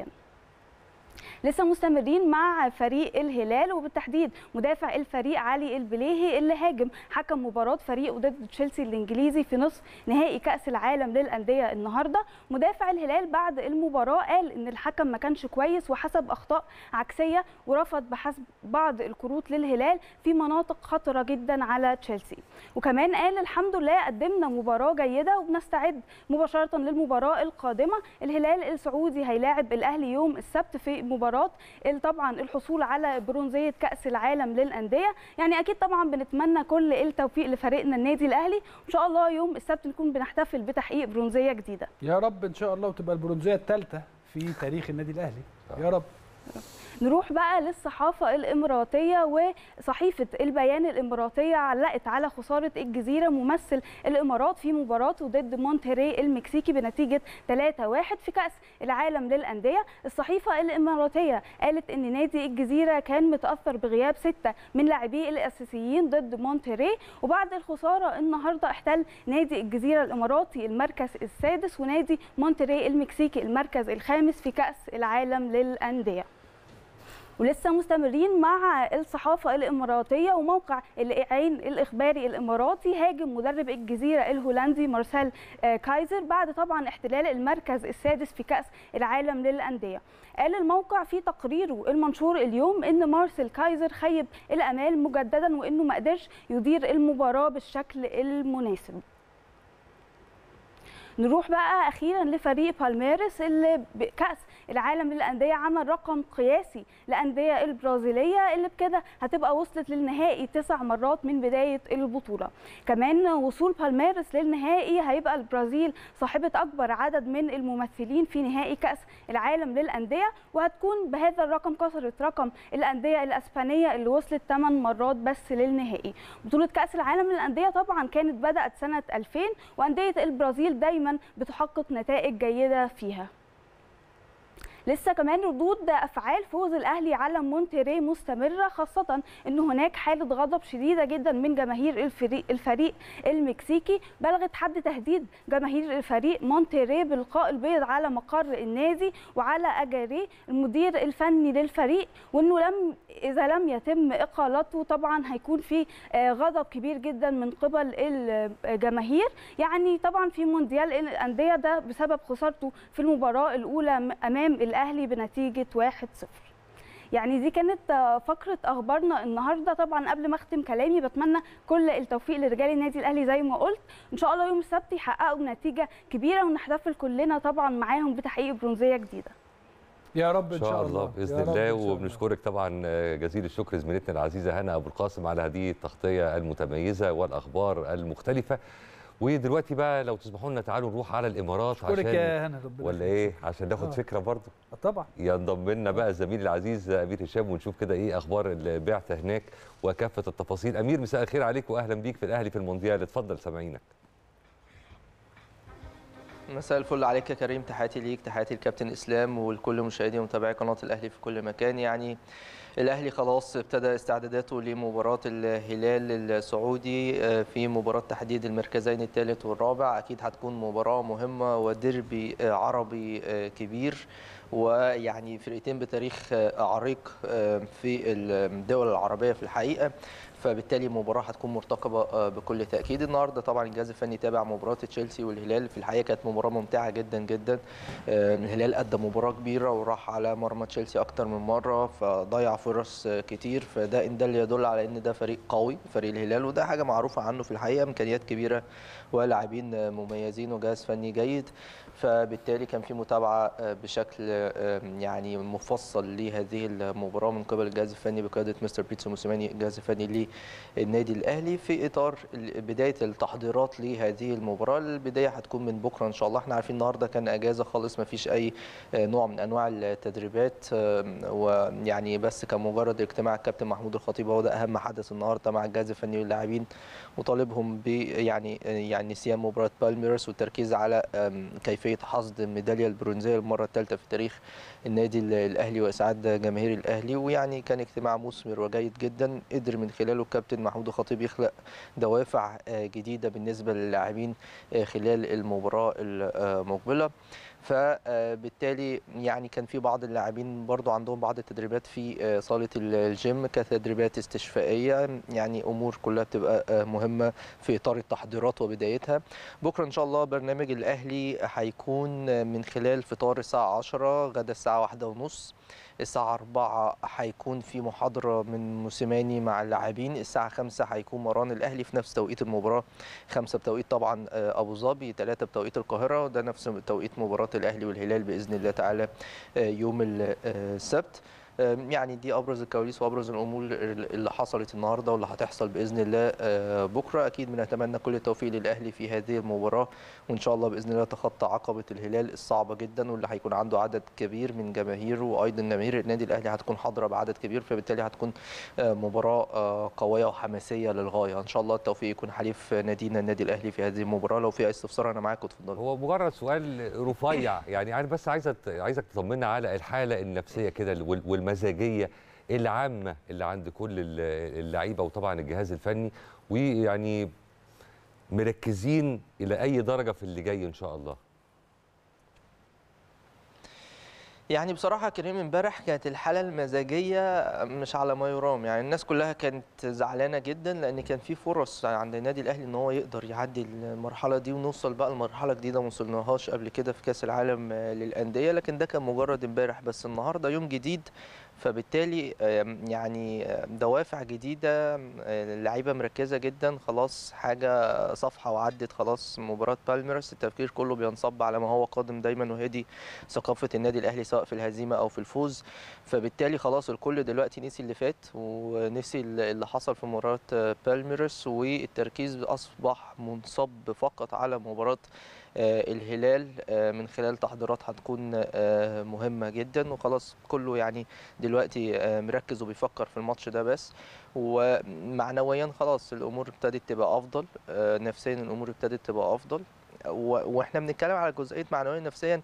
لسه مستمرين مع فريق الهلال وبالتحديد مدافع الفريق علي البليهي اللي هاجم حكم مباراه فريقه ضد تشيلسي الانجليزي في نصف نهائي كاس العالم للانديه النهارده مدافع الهلال بعد المباراه قال ان الحكم ما كانش كويس وحسب اخطاء عكسيه ورفض بحسب بعض الكروت للهلال في مناطق خطره جدا على تشيلسي وكمان قال الحمد لله قدمنا مباراه جيده وبنستعد مباشره للمباراه القادمه الهلال السعودي هيلاعب الاهلي يوم السبت في مباراه طبعا الحصول على برونزيه كاس العالم للانديه يعني اكيد طبعا بنتمنى كل التوفيق لفريقنا النادي الاهلي وان شاء الله يوم السبت نكون بنحتفل بتحقيق برونزيه جديده يا رب ان شاء الله وتبقى البرونزيه الثالثه في تاريخ النادي الاهلي يا رب نروح بقى للصحافة الإماراتية وصحيفة البيان الإماراتية علقت على خسارة الجزيرة ممثل الإمارات في مباراته ضد مونتري المكسيكي بنتيجة 3-1 في كأس العالم للأندية الصحيفة الإماراتية قالت أن نادي الجزيرة كان متأثر بغياب ستة من لاعبيه الأساسيين ضد مونتري وبعد الخسارة النهاردة احتل نادي الجزيرة الإماراتي المركز السادس ونادي مونتري المكسيكي المركز الخامس في كأس العالم للأندية ولسه مستمرين مع الصحافة الإماراتية وموقع العين الإخباري الإماراتي هاجم مدرب الجزيرة الهولندي مارسيل كايزر بعد طبعا احتلال المركز السادس في كأس العالم للأندية قال الموقع في تقريره المنشور اليوم ان مارسيل كايزر خيب الامال مجددا وانه ما قدرش يدير المباراه بالشكل المناسب نروح بقى اخيرا لفريق بالميرس اللي بكاس العالم للانديه عمل رقم قياسي للانديه البرازيليه اللي بكده هتبقى وصلت للنهائي تسع مرات من بدايه البطوله كمان وصول بالميرس للنهائي هيبقى البرازيل صاحبه اكبر عدد من الممثلين في نهائي كاس العالم للانديه وهتكون بهذا الرقم كسرت رقم الانديه الاسبانيه اللي وصلت 8 مرات بس للنهائي بطوله كاس العالم للانديه طبعا كانت بدات سنه 2000 وانديه البرازيل دايما بتحقق نتائج جيده فيها لسه كمان ردود افعال فوز الاهلي على مونتري مستمره خاصه ان هناك حاله غضب شديده جدا من جماهير الفريق الفريق المكسيكي بلغت حد تهديد جماهير الفريق مونتري بالقاء البيض على مقر النادي وعلى اجاري المدير الفني للفريق وانه لم اذا لم يتم اقالته طبعا هيكون في غضب كبير جدا من قبل الجماهير يعني طبعا في مونديال الانديه ده بسبب خسارته في المباراه الاولى امام الاهلي بنتيجه 1-0 يعني دي كانت فقره اخبارنا النهارده طبعا قبل ما اختم كلامي بتمنى كل التوفيق لرجال النادي الاهلي زي ما قلت ان شاء الله يوم السبت يحققوا نتيجه كبيره ونحتفل كلنا طبعا معاهم بتحقيق برونزيه جديده يا رب ان شاء الله باذن الله وبنشكرك طبعا جزيل الشكر زميلتنا العزيزه هنا ابو القاسم على هذه التغطيه المتميزه والاخبار المختلفه ودلوقتي بقى لو تسمحوا لنا تعالوا نروح على الامارات عشان يا هنا ربنا ولا ايه عشان ناخد فكره برضه طبعا ينضم لنا بقى زميلي العزيز امير هشام ونشوف كده ايه اخبار البعثه هناك وكافه التفاصيل امير مساء الخير عليك واهلا بيك في الاهلي في المونديال اتفضل سامعينك مساء الفل عليك يا كريم تحياتي ليك تحياتي لكابتن اسلام ولكل مشاهدي ومتابعي قناه الاهلي في كل مكان يعني الاهلي خلاص ابتدى استعداداته لمباراه الهلال السعودي في مباراه تحديد المركزين الثالث والرابع اكيد هتكون مباراه مهمه وديربي عربي كبير ويعني فرقتين بتاريخ عريق في الدول العربيه في الحقيقه فبالتالي المباراه هتكون مرتقبه بكل تاكيد النهارده طبعا الجهاز الفني تابع مباراه تشيلسي والهلال في الحقيقه كانت مباراه ممتعه جدا جدا الهلال ادى مباراه كبيره وراح على مرمى تشيلسي اكتر من مره فضيع فرص كتير فده ان ده اللي يدل على ان ده فريق قوي فريق الهلال وده حاجه معروفه عنه في الحقيقه امكانيات كبيره ولاعبين مميزين وجهاز فني جيد فبالتالي كان في متابعه بشكل يعني مفصل لهذه المباراه من قبل الجهاز الفني بقياده مستر بيتسو موسيماني الجهاز الفني للنادي الاهلي في اطار بدايه التحضيرات لهذه المباراه البدايه هتكون من بكره ان شاء الله احنا عارفين النهارده كان اجازه خالص ما فيش اي نوع من انواع التدريبات ويعني بس كان مجرد اجتماع الكابتن محمود الخطيب هو ده اهم حدث النهارده مع الجهاز الفني واللاعبين وطالبهم ب يعني يعني نسيان مباراه بالميرس والتركيز على كيفيه حصد الميداليه البرونزيه المره الثالثه في تاريخ النادي الاهلي واسعاد جماهير الاهلي ويعني كان اجتماع مثمر وجيد جدا قدر من خلاله الكابتن محمود الخطيب يخلق دوافع جديده بالنسبه للاعبين خلال المباراه المقبله فبالتالي يعني كان في بعض اللاعبين برضو عندهم بعض التدريبات في صاله الجيم كتدريبات استشفائيه يعني امور كلها بتبقى مهمه في اطار التحضيرات وبدايتها بكره ان شاء الله برنامج الاهلي هيكون من خلال فطار الساعه 10 غدا الساعه واحدة ونص الساعة 4 هيكون في محاضرة من موسيماني مع اللاعبين الساعة 5 هيكون مران الأهلي في نفس توقيت المباراة 5 بتوقيت طبعا أبو ظبي 3 بتوقيت القاهرة وده نفس توقيت مباراة الأهلي والهلال بإذن الله تعالى يوم السبت يعني دي ابرز الكواليس وابرز الامور اللي حصلت النهارده واللي هتحصل باذن الله بكره اكيد بنتمنى كل التوفيق للاهلي في هذه المباراه وان شاء الله باذن الله تخطى عقبه الهلال الصعبه جدا واللي هيكون عنده عدد كبير من جماهيره وايضا جماهير النادي الاهلي هتكون حاضره بعدد كبير فبالتالي هتكون مباراه قويه وحماسيه للغايه ان شاء الله التوفيق يكون حليف نادينا النادي الاهلي في هذه المباراه لو في اي استفسار انا معاك اتفضل هو مجرد سؤال رفيع يعني انا بس عايزك عايزك تطمنا على الحاله النفسيه كده والمزاجيه العامه اللي عند كل اللعيبه وطبعا الجهاز الفني ويعني مركزين الى اي درجه في اللي جاي ان شاء الله يعني بصراحة كريم امبارح كانت الحالة المزاجية مش على ما يرام يعني الناس كلها كانت زعلانة جدا لأن كان في فرص عند النادي الأهلي إن هو يقدر يعدي المرحلة دي ونوصل بقى لمرحلة جديدة ما وصلناهاش قبل كده في كأس العالم للأندية لكن ده كان مجرد امبارح بس النهاردة يوم جديد فبالتالي يعني دوافع جديده اللعيبه مركزه جدا خلاص حاجه صفحه وعدت خلاص مباراه بالميرس التفكير كله بينصب على ما هو قادم دايما وهي دي ثقافه النادي الاهلي سواء في الهزيمه او في الفوز فبالتالي خلاص الكل دلوقتي نسي اللي فات ونسي اللي حصل في مباراه بالميرس والتركيز اصبح منصب فقط على مباراه الهلال من خلال تحضيرات هتكون مهمة جدا وخلاص كله يعني دلوقتي مركز وبيفكر في الماتش ده بس ومعنويا خلاص الأمور ابتدت تبقى أفضل نفسيا الأمور ابتدت تبقى أفضل واحنا بنتكلم على جزئيه معنويا نفسيا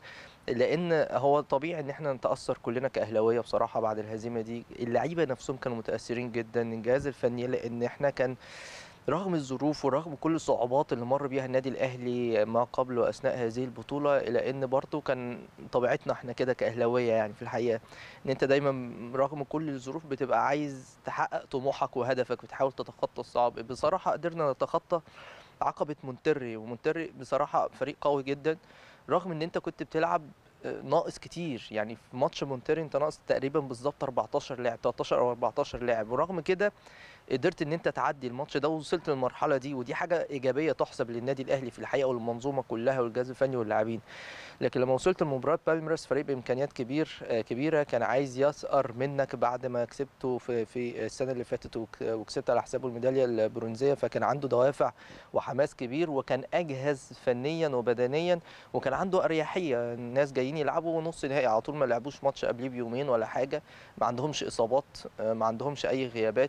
لان هو طبيعي ان احنا نتاثر كلنا كاهلاويه بصراحه بعد الهزيمه دي اللعيبه نفسهم كانوا متاثرين جدا الجهاز الفني لان احنا كان رغم الظروف ورغم كل الصعوبات اللي مر بيها النادي الاهلي ما قبل واثناء هذه البطوله الا ان برضه كان طبيعتنا احنا كده كاهلاويه يعني في الحقيقه ان انت دايما رغم كل الظروف بتبقى عايز تحقق طموحك وهدفك بتحاول تتخطى الصعب بصراحه قدرنا نتخطى عقبه مونتري ومونتري بصراحه فريق قوي جدا رغم ان انت كنت بتلعب ناقص كتير يعني في ماتش مونتري انت ناقص تقريبا بالظبط 14 لاعب 13 او 14 لاعب ورغم كده قدرت ان انت تعدي الماتش ده ووصلت للمرحله دي ودي حاجه ايجابيه تحسب للنادي الاهلي في الحقيقه والمنظومه كلها والجهاز الفني واللاعبين لكن لما وصلت لمباراه بالميراس فريق بامكانيات كبير كبيره كان عايز يسأر منك بعد ما كسبته في في السنه اللي فاتت وكسبت على حسابه الميداليه البرونزيه فكان عنده دوافع وحماس كبير وكان اجهز فنيا وبدنيا وكان عنده اريحيه الناس جايين يلعبوا نص نهائي على طول ما لعبوش ماتش قبليه بيومين ولا حاجه ما عندهمش اصابات ما عندهمش اي غيابات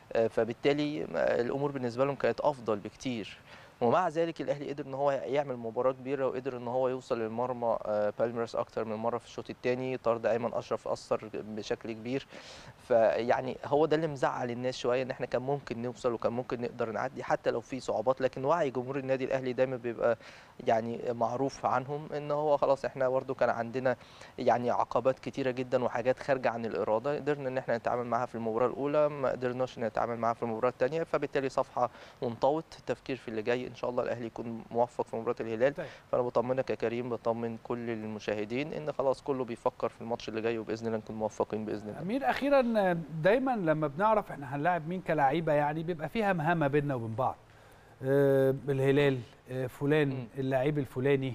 فبالتالي الامور بالنسبه لهم كانت افضل بكتير ومع ذلك الاهلي قدر ان هو يعمل مباراه كبيره وقدر ان هو يوصل للمرمى بالميرس اكتر من مره في الشوط الثاني طرد ايمن اشرف اثر بشكل كبير فيعني هو ده اللي مزعل الناس شويه ان احنا كان ممكن نوصل وكان ممكن نقدر نعدي حتى لو في صعوبات لكن وعي جمهور النادي الاهلي دايما بيبقى يعني معروف عنهم ان هو خلاص احنا برده كان عندنا يعني عقبات كتيره جدا وحاجات خارجه عن الاراده قدرنا ان احنا نتعامل معاها في المباراه الاولى ما قدرناش نتعامل معاها في المباراه الثانيه فبالتالي صفحه وانطوت التفكير في اللي جاي ان شاء الله الاهلي يكون موفق في مباراه الهلال طيب. فانا بطمنك يا كريم بطمن كل المشاهدين ان خلاص كله بيفكر في الماتش اللي جاي وباذن الله نكون موفقين باذن الله امير اخيرا دايما لما بنعرف احنا هنلاعب مين كلاعيبه يعني بيبقى فيها مهمه بيننا وبين بعض آه الهلال آه فلان اللعيب الفلاني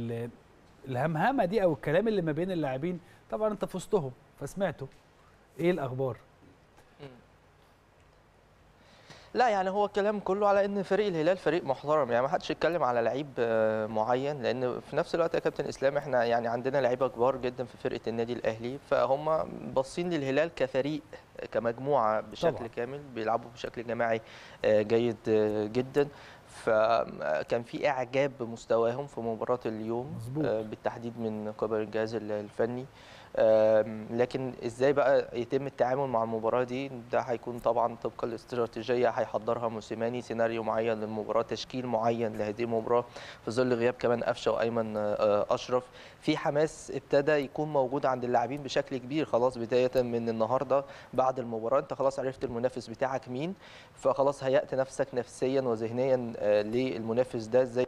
الهمهمه دي او الكلام اللي ما بين اللاعبين طبعا انت في وسطهم فسمعته ايه الاخبار لا يعني هو الكلام كله على ان فريق الهلال فريق محترم يعني ما حدش يتكلم على لعيب معين لان في نفس الوقت يا كابتن اسلام احنا يعني عندنا لعيبه كبار جدا في فرقه النادي الاهلي فهم باصين للهلال كفريق كمجموعه بشكل طبعا. كامل بيلعبوا بشكل جماعي جيد جدا فكان في اعجاب بمستواهم في مباراه اليوم مزبوط. بالتحديد من قبل الجهاز الفني لكن ازاي بقى يتم التعامل مع المباراه دي ده هيكون طبعا طبقا الاستراتيجيه هيحضرها موسيماني سيناريو معين للمباراه تشكيل معين لهذه المباراه في ظل غياب كمان قفشه وايمن اشرف في حماس ابتدى يكون موجود عند اللاعبين بشكل كبير خلاص بدايه من النهارده بعد المباراه انت خلاص عرفت المنافس بتاعك مين فخلاص هيأت نفسك نفسيا وذهنيا للمنافس ده ازاي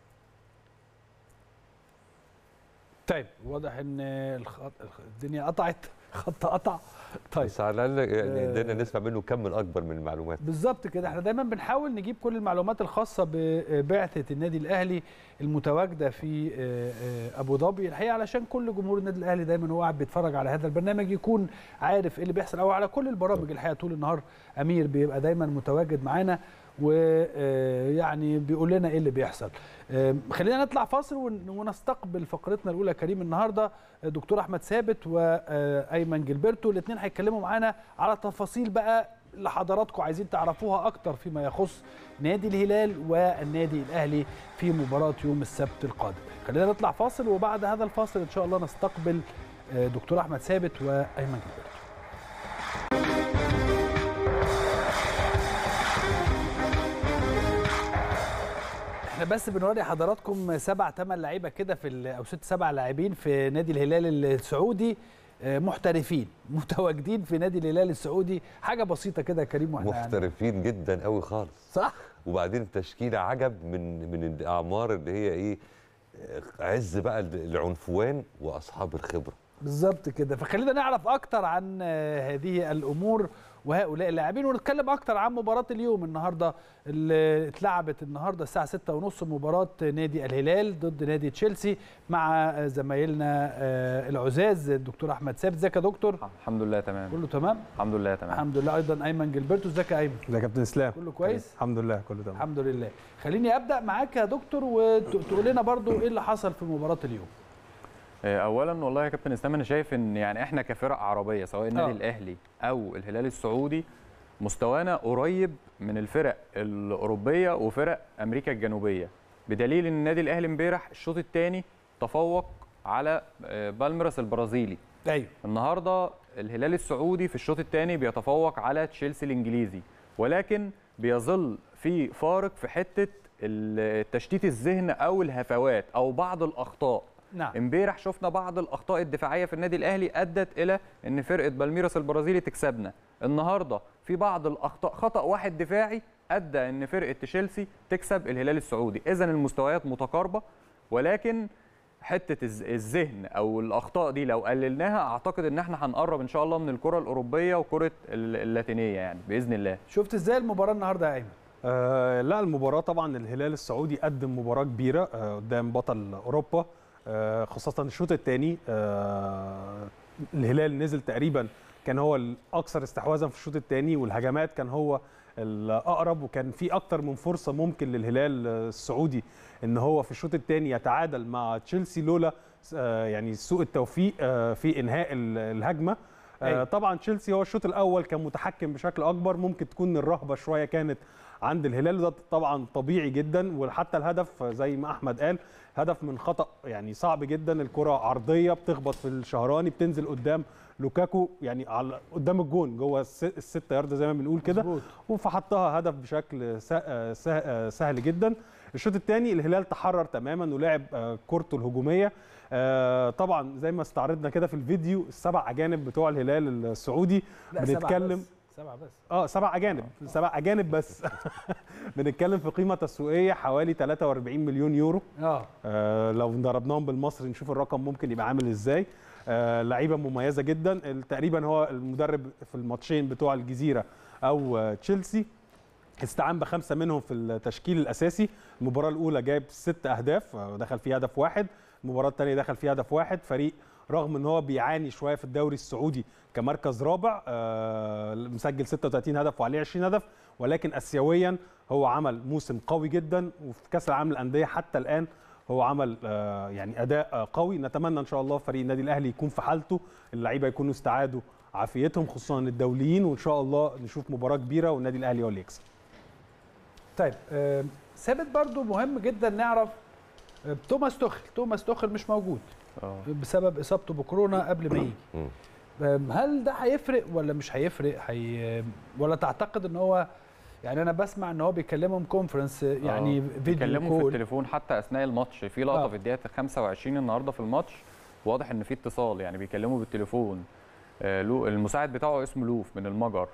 طيب واضح ان الخط... الدنيا قطعت خط قطع طيب بس على الاقل يعني قدرنا نسمع منه كم الاكبر من المعلومات بالظبط كده احنا دايما بنحاول نجيب كل المعلومات الخاصه ببعثه النادي الاهلي المتواجده في ابو ظبي الحقيقه علشان كل جمهور النادي الاهلي دايما هو قاعد بيتفرج على هذا البرنامج يكون عارف ايه اللي بيحصل او على كل البرامج الحقيقه طول النهار امير بيبقى دايما متواجد معانا ويعني بيقول لنا ايه اللي بيحصل خلينا نطلع فاصل ونستقبل فقرتنا الاولى كريم النهارده دكتور احمد ثابت وايمن جilberto الاثنين هيتكلموا معانا على تفاصيل بقى اللي حضراتكم عايزين تعرفوها اكتر فيما يخص نادي الهلال والنادي الاهلي في مباراه يوم السبت القادم خلينا نطلع فاصل وبعد هذا الفاصل ان شاء الله نستقبل دكتور احمد ثابت وايمن جilberto احنا بس بنوري حضراتكم سبع ثمان لعيبه كده في او ست سبع لاعبين في نادي الهلال السعودي محترفين متواجدين في نادي الهلال السعودي حاجه بسيطه كده يا كريم واحنا محترفين يعني. جدا قوي خالص صح وبعدين التشكيله عجب من من الاعمار اللي هي ايه عز بقى العنفوان واصحاب الخبره بالظبط كده فخلينا نعرف اكتر عن هذه الامور وهؤلاء اللاعبين ونتكلم اكتر عن مباراه اليوم النهارده اللي اتلعبت النهارده الساعه 6:30 مباراه نادي الهلال ضد نادي تشيلسي مع زمايلنا العزاز الدكتور احمد ثابت ازيك يا دكتور الحمد لله تمام كله تمام الحمد لله تمام الحمد لله ايضا ايمن جilberto ازيك يا ايمن ازيك يا كابتن اسلام كله كويس الحمد لله كله تمام الحمد لله خليني ابدا معاك يا دكتور وتقول لنا برضو ايه اللي حصل في مباراه اليوم اولا والله يا كابتن اسلام انا شايف ان يعني احنا كفرق عربيه سواء النادي الاهلي او الهلال السعودي مستوانا قريب من الفرق الاوروبيه وفرق امريكا الجنوبيه بدليل ان النادي الاهلي امبارح الشوط الثاني تفوق على بالميراس البرازيلي ايوه النهارده الهلال السعودي في الشوط الثاني بيتفوق على تشيلسي الانجليزي ولكن بيظل في فارق في حته تشتيت الذهن او الهفوات او بعض الاخطاء نعم امبارح شفنا بعض الاخطاء الدفاعيه في النادي الاهلي ادت الى ان فرقه بالميراس البرازيلي تكسبنا النهارده في بعض الاخطاء خطا واحد دفاعي ادى ان فرقه تشيلسي تكسب الهلال السعودي اذا المستويات متقاربه ولكن حته الذهن او الاخطاء دي لو قللناها اعتقد ان احنا هنقرب ان شاء الله من الكره الاوروبيه وكره اللاتينيه يعني باذن الله شفت ازاي المباراه النهارده يا ايمن آه لا المباراه طبعا الهلال السعودي قدم مباراه كبيره آه قدام بطل اوروبا آه خاصه الشوط الثاني آه الهلال نزل تقريبا كان هو الاكثر استحواذا في الشوط الثاني والهجمات كان هو الاقرب وكان في اكتر من فرصه ممكن للهلال السعودي ان هو في الشوط الثاني يتعادل مع تشيلسي لولا يعني سوء التوفيق في انهاء الهجمه أي. طبعا تشيلسي هو الشوط الاول كان متحكم بشكل اكبر ممكن تكون الرهبه شويه كانت عند الهلال ده طبعا طبيعي جدا وحتى الهدف زي ما احمد قال هدف من خطا يعني صعب جدا الكره عرضيه بتخبط في الشهراني بتنزل قدام لوكاكو يعني على قدام الجون جوه الستة يارده زي ما بنقول كده فحطها هدف بشكل سهل جدا الشوط الثاني الهلال تحرر تماما ولعب كورته الهجوميه طبعا زي ما استعرضنا كده في الفيديو السبع اجانب بتوع الهلال السعودي بنتكلم سبعة بس اه سبع اجانب سبع اجانب بس بنتكلم في قيمه تسويقيه حوالي 43 مليون يورو اه, آه لو ضربناهم بالمصري نشوف الرقم ممكن يبقى عامل ازاي آه لعيبه مميزه جدا تقريبا هو المدرب في الماتشين بتوع الجزيره او آه تشيلسي استعان بخمسه منهم في التشكيل الاساسي المباراه الاولى جايب ست اهداف دخل فيه هدف واحد المباراه الثانيه دخل فيه هدف واحد فريق رغم ان هو بيعاني شويه في الدوري السعودي كمركز رابع آه مسجل 36 هدف وعليه 20 هدف ولكن اسيويا هو عمل موسم قوي جدا وفي كاس العالم للانديه حتى الان هو عمل آه يعني اداء آه قوي نتمنى ان شاء الله فريق النادي الاهلي يكون في حالته اللعيبه يكونوا استعادوا عافيتهم خصوصا الدوليين وان شاء الله نشوف مباراه كبيره والنادي الاهلي هو اللي يكسب طيب ثابت برضو مهم جدا نعرف توماس توخل توماس توخل مش موجود اه بسبب اصابته بكورونا قبل ما يجي هل ده هيفرق ولا مش هيفرق هي ولا تعتقد ان هو يعني انا بسمع ان هو بيكلمهم كونفرنس يعني آه. فيديو بيكلموا في كول التليفون حتى اثناء الماتش في لقطه آه. في الدقيقه 25 النهارده في الماتش واضح ان في اتصال يعني بيكلموا بالتليفون آه، لو المساعد بتاعه اسمه لوف من المجر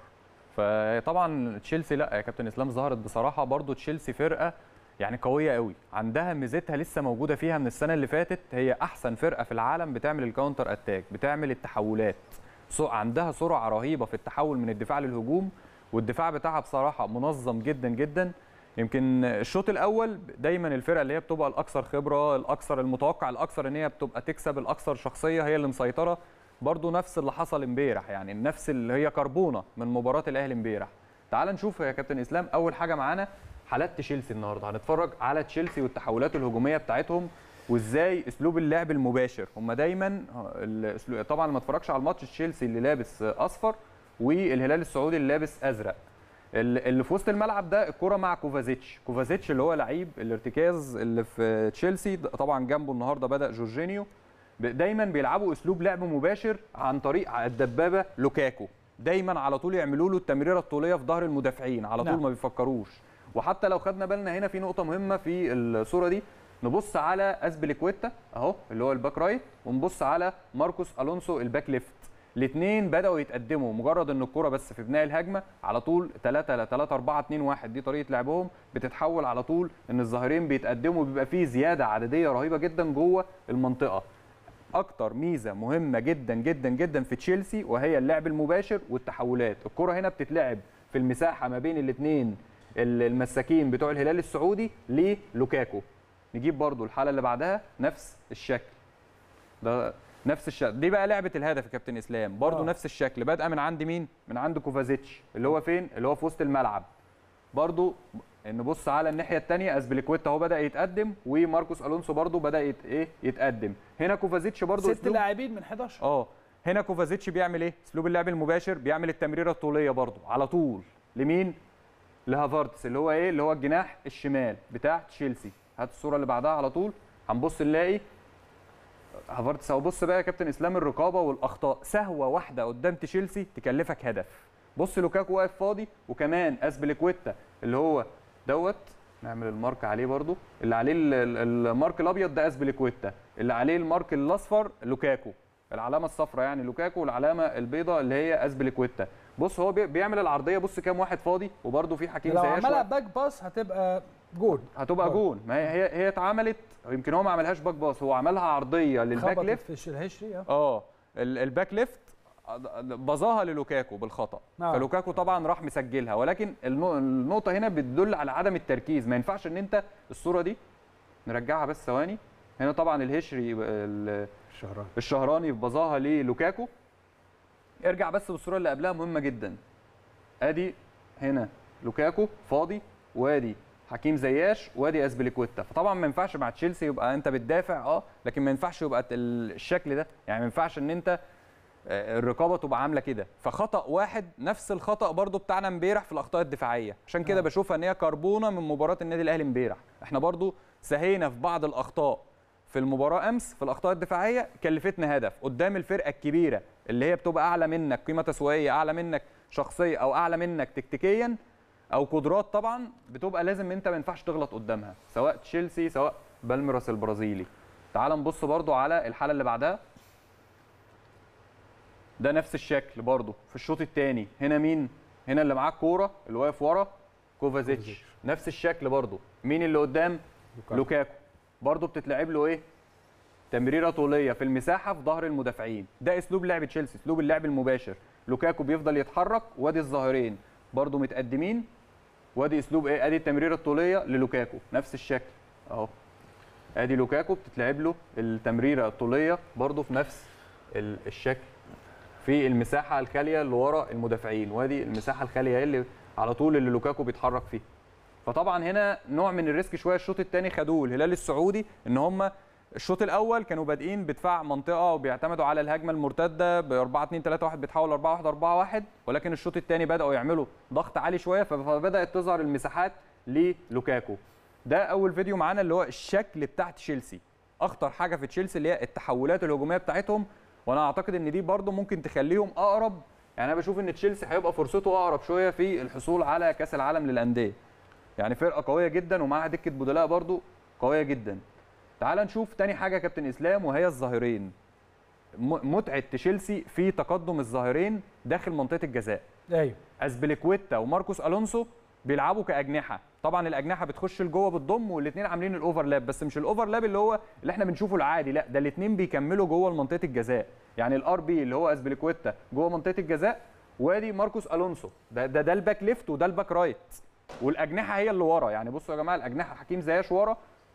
فطبعا تشيلسي لا يا كابتن اسلام ظهرت بصراحه برضو تشيلسي فرقه يعني قويه قوي عندها ميزتها لسه موجوده فيها من السنه اللي فاتت هي احسن فرقه في العالم بتعمل الكاونتر اتاك بتعمل التحولات سو- عندها سرعه رهيبه في التحول من الدفاع للهجوم والدفاع بتاعها بصراحه منظم جدا جدا يمكن الشوط الاول دايما الفرقه اللي هي بتبقى الاكثر خبره الاكثر المتوقع الاكثر ان هي بتبقى تكسب الاكثر شخصيه هي اللي مسيطره برضو نفس اللي حصل امبارح يعني نفس اللي هي كربونه من مباراه الاهلي امبارح تعال نشوف يا كابتن اسلام اول حاجه معانا حالات تشيلسي النهارده هنتفرج على تشيلسي والتحولات الهجوميه بتاعتهم وازاي اسلوب اللعب المباشر هم دايما الأسلوب- طبعا ما اتفرجش على الماتش تشيلسي اللي لابس اصفر والهلال السعودي اللي لابس ازرق ال- اللي في وسط الملعب ده الكرة مع كوفازيتش كوفازيتش اللي هو لعيب الارتكاز اللي في تشيلسي د- طبعا جنبه النهارده بدا جورجينيو ب- دايما بيلعبوا اسلوب لعب مباشر عن طريق الدبابه لوكاكو دايما على طول يعملوا له التمريره الطوليه في ظهر المدافعين على طول نعم. ما بيفكروش وحتى لو خدنا بالنا هنا في نقطه مهمه في الصوره دي نبص على اسبليكويتا اهو اللي هو الباك رايت ونبص على ماركوس الونسو الباك ليفت الاثنين بداوا يتقدموا مجرد ان الكره بس في بناء الهجمه على طول 3 ل 3 4 2 1 دي طريقه لعبهم بتتحول على طول ان الظاهرين بيتقدموا بيبقى فيه زياده عدديه رهيبه جدا جوه المنطقه اكتر ميزه مهمه جدا جدا جدا في تشيلسي وهي اللعب المباشر والتحولات الكره هنا بتتلعب في المساحه ما بين الاثنين المساكين بتوع الهلال السعودي للوكاكو نجيب برضو الحاله اللي بعدها نفس الشكل ده نفس الشكل دي بقى لعبه الهدف يا كابتن اسلام برضو آه. نفس الشكل بادئه من عند مين من عند كوفازيتش اللي هو فين اللي هو في وسط الملعب برضو نبص على الناحيه الثانيه اسبليكويتا هو بدا يتقدم وماركوس الونسو برضو بدا يت... ايه يتقدم هنا كوفازيتش برضو ست لاعبين من 11 اه هنا كوفازيتش بيعمل ايه اسلوب اللعب المباشر بيعمل التمريره الطوليه برضو على طول لمين لهافارتس اللي هو ايه اللي هو الجناح الشمال بتاع تشيلسي هات الصوره اللي بعدها على طول هنبص نلاقي هافارتس اهو بص بقى يا كابتن اسلام الرقابه والاخطاء سهوه واحده قدام تشيلسي تكلفك هدف بص لوكاكو واقف فاضي وكمان اسبليكويتا اللي هو دوت نعمل المارك عليه برضو اللي عليه ال- ال- المارك الابيض ده اسبليكويتا اللي عليه المارك الاصفر لوكاكو العلامه الصفراء يعني لوكاكو والعلامه البيضاء اللي هي اسبليكويتا بص هو بي- بيعمل العرضيه بص كام واحد فاضي وبرده في حكيم لو زياش عملها واقف. باك باس هتبقى جول هتبقى جول. جون ما هي هي هي اتعملت يمكن هو ما عملهاش باك باص هو عملها عرضيه للباك خبطت ليفت في الش- الهشري اه اه ال- الباك ليفت بظاها للوكاكو بالخطا آه. فلوكاكو طبعا راح مسجلها ولكن النو- النقطه هنا بتدل على عدم التركيز ما ينفعش ان انت الصوره دي نرجعها بس ثواني هنا طبعا الهشري ال- الشهراني الشهراني بظاها للوكاكو ارجع بس بالصوره اللي قبلها مهمه جدا ادي هنا لوكاكو فاضي وادي حكيم زياش وادي اسبليكويتا فطبعا ما ينفعش مع تشيلسي يبقى انت بتدافع اه لكن ما ينفعش يبقى ال- الشكل ده يعني ما ينفعش ان انت آه، الرقابه تبقى عامله كده فخطا واحد نفس الخطا برضو بتاعنا امبارح في الاخطاء الدفاعيه عشان كده بشوفها ان هي كربونه من مباراه النادي الاهلي امبارح احنا برضو سهينا في بعض الاخطاء في المباراه امس في الاخطاء الدفاعيه كلفتنا هدف قدام الفرقه الكبيره اللي هي بتبقى اعلى منك قيمه تسويقيه اعلى منك شخصيه او اعلى منك تكتيكيا او قدرات طبعا بتبقى لازم انت ما ينفعش تغلط قدامها سواء تشيلسي سواء بالميراس البرازيلي تعال نبص برضو على الحاله اللي بعدها ده نفس الشكل برضو في الشوط الثاني هنا مين هنا اللي معاه الكوره اللي واقف ورا كوفازيتش كوفازيتش. نفس الشكل برضو مين اللي قدام لوكاكو. لوكاكو برضو بتتلعب له ايه تمريره طوليه في المساحه في ظهر المدافعين ده اسلوب لعب تشيلسي اسلوب اللعب المباشر لوكاكو بيفضل يتحرك وادي الظاهرين برضو متقدمين وادي اسلوب ايه ادي التمريره الطوليه للوكاكو نفس الشكل اهو ادي لوكاكو بتتلعب له التمريره الطوليه برضو في نفس ال- الشكل في المساحه الخاليه اللي ورا المدافعين وادي المساحه الخاليه اللي على طول اللي لوكاكو بيتحرك فيها فطبعا هنا نوع من الريسك شويه الشوط الثاني خدوه الهلال السعودي ان هم الشوط الاول كانوا بادئين بدفاع منطقه وبيعتمدوا على الهجمه المرتده ب 4 2 3 1 بتحول 4 1 4 1 ولكن الشوط الثاني بداوا يعملوا ضغط عالي شويه فبدات تظهر المساحات للوكاكو ده اول فيديو معانا اللي هو الشكل بتاع تشيلسي اخطر حاجه في تشيلسي اللي هي التحولات الهجوميه بتاعتهم وانا اعتقد ان دي برضو ممكن تخليهم اقرب يعني انا بشوف ان تشيلسي هيبقى فرصته اقرب شويه في الحصول على كاس العالم للانديه يعني فرقه قويه جدا ومعاها دكه بدلاء برضو قويه جدا تعال نشوف تاني حاجه يا كابتن اسلام وهي الظاهرين م- متعه تشيلسي في تقدم الظاهرين داخل منطقه الجزاء ايوه اسبليكويتا وماركوس الونسو بيلعبوا كاجنحه طبعا الاجنحه بتخش لجوه بتضم والاثنين عاملين الاوفرلاب بس مش الاوفرلاب اللي هو اللي احنا بنشوفه العادي لا ده الاثنين بيكملوا جوه منطقه الجزاء يعني الار بي اللي هو اسبليكويتا جوه منطقه الجزاء وادي ماركوس الونسو ده ده, ده الباك ليفت وده الباك رايت والاجنحه هي اللي ورا يعني بصوا يا جماعه الاجنحه حكيم زياش ورا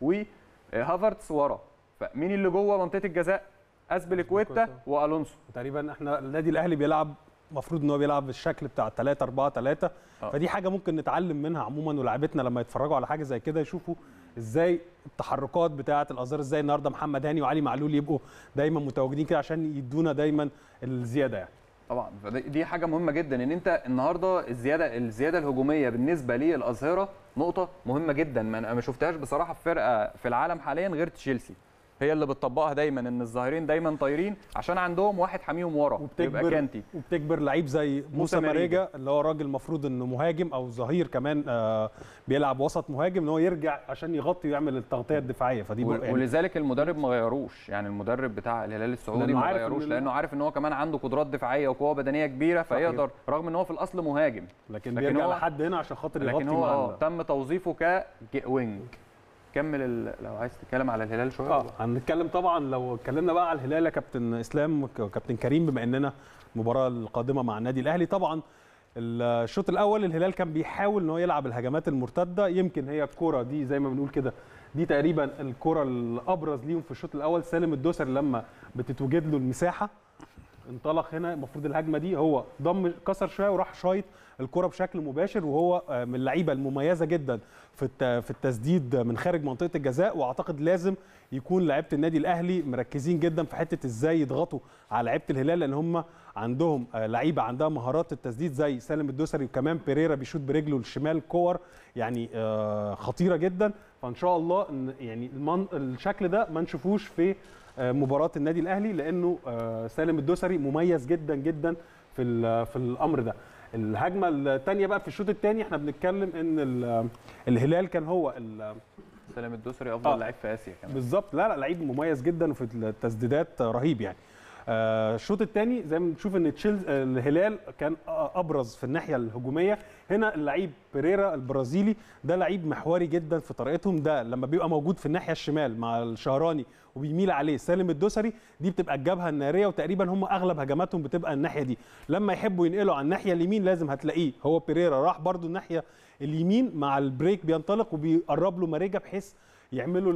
وهافرتس ورا فمين اللي جوه منطقه الجزاء اسبليكويتا أسبليكويتا. والونسو تقريبا احنا النادي الاهلي بيلعب المفروض ان هو بيلعب بالشكل بتاع 3 4 3 آه. فدي حاجه ممكن نتعلم منها عموما ولاعيبتنا لما يتفرجوا على حاجه زي كده يشوفوا ازاي التحركات بتاعه الازهر ازاي النهارده محمد هاني وعلي معلول يبقوا دايما متواجدين كده عشان يدونا دايما الزياده يعني طبعا فدي- دي حاجه مهمه جدا ان انت النهارده الزياده الزياده الهجوميه بالنسبه للاظهره نقطه مهمه جدا ما انا ما شفتهاش بصراحه في فرقه في العالم حاليا غير تشيلسي هي اللي بتطبقها دايما ان الظاهرين دايما طايرين عشان عندهم واحد حاميهم ورا يبقى وبتجبر كانتي وبتجبر لعيب زي موسى ماريجا. ماريجا اللي هو راجل المفروض انه مهاجم او ظهير كمان آه بيلعب وسط مهاجم ان هو يرجع عشان يغطي ويعمل التغطيه الدفاعيه فدي ول- يعني ولذلك المدرب ما غيروش يعني المدرب بتاع الهلال السعودي لأنه ما عارف غيروش إن- لانه عارف ان هو كمان عنده قدرات دفاعيه وقوه بدنيه كبيره فيقدر رغم ان هو في الاصل مهاجم لكن, لكن بيرجع هو- لحد هنا عشان خاطر يغطي لكن هو مع اه ال- تم توظيفه كوينج تكمل لو عايز تتكلم على الهلال شويه اه هنتكلم طبعا لو اتكلمنا بقى على الهلال يا كابتن اسلام وكابتن كريم بما اننا المباراه القادمه مع النادي الاهلي طبعا الشوط الاول الهلال كان بيحاول ان هو يلعب الهجمات المرتده يمكن هي الكره دي زي ما بنقول كده دي تقريبا الكره الابرز ليهم في الشوط الاول سالم الدوسري لما بتتوجد له المساحه انطلق هنا المفروض الهجمه دي هو ضم كسر شويه وراح شايط الكره بشكل مباشر وهو من اللعيبه المميزه جدا في في التسديد من خارج منطقه الجزاء واعتقد لازم يكون لعيبه النادي الاهلي مركزين جدا في حته ازاي يضغطوا على لعيبه الهلال لان هم عندهم لعيبه عندها مهارات التسديد زي سالم الدوسري وكمان بيريرا بيشوط برجله الشمال كور يعني خطيره جدا فان شاء الله يعني الشكل ده ما نشوفوش في مباراه النادي الاهلي لانه سالم الدوسري مميز جدا جدا في في الامر ده الهجمه الثانيه بقى في الشوط الثاني احنا بنتكلم ان الهلال كان هو سالم الدوسري افضل آه. لعيب في اسيا كمان بالظبط لا لا لعيب مميز جدا وفي التسديدات رهيب يعني الشوط آه الثاني زي ما بنشوف ان تشيلز الهلال كان ابرز في الناحيه الهجوميه هنا اللعيب بيريرا البرازيلي ده لعيب محوري جدا في طريقتهم ده لما بيبقى موجود في الناحيه الشمال مع الشهراني وبيميل عليه سالم الدوسري دي بتبقى الجبهه الناريه وتقريبا هم اغلب هجماتهم بتبقى الناحيه دي لما يحبوا ينقلوا على الناحيه اليمين لازم هتلاقيه هو بيريرا راح برده الناحيه اليمين مع البريك بينطلق وبيقرب له ماريجا بحيث يعملوا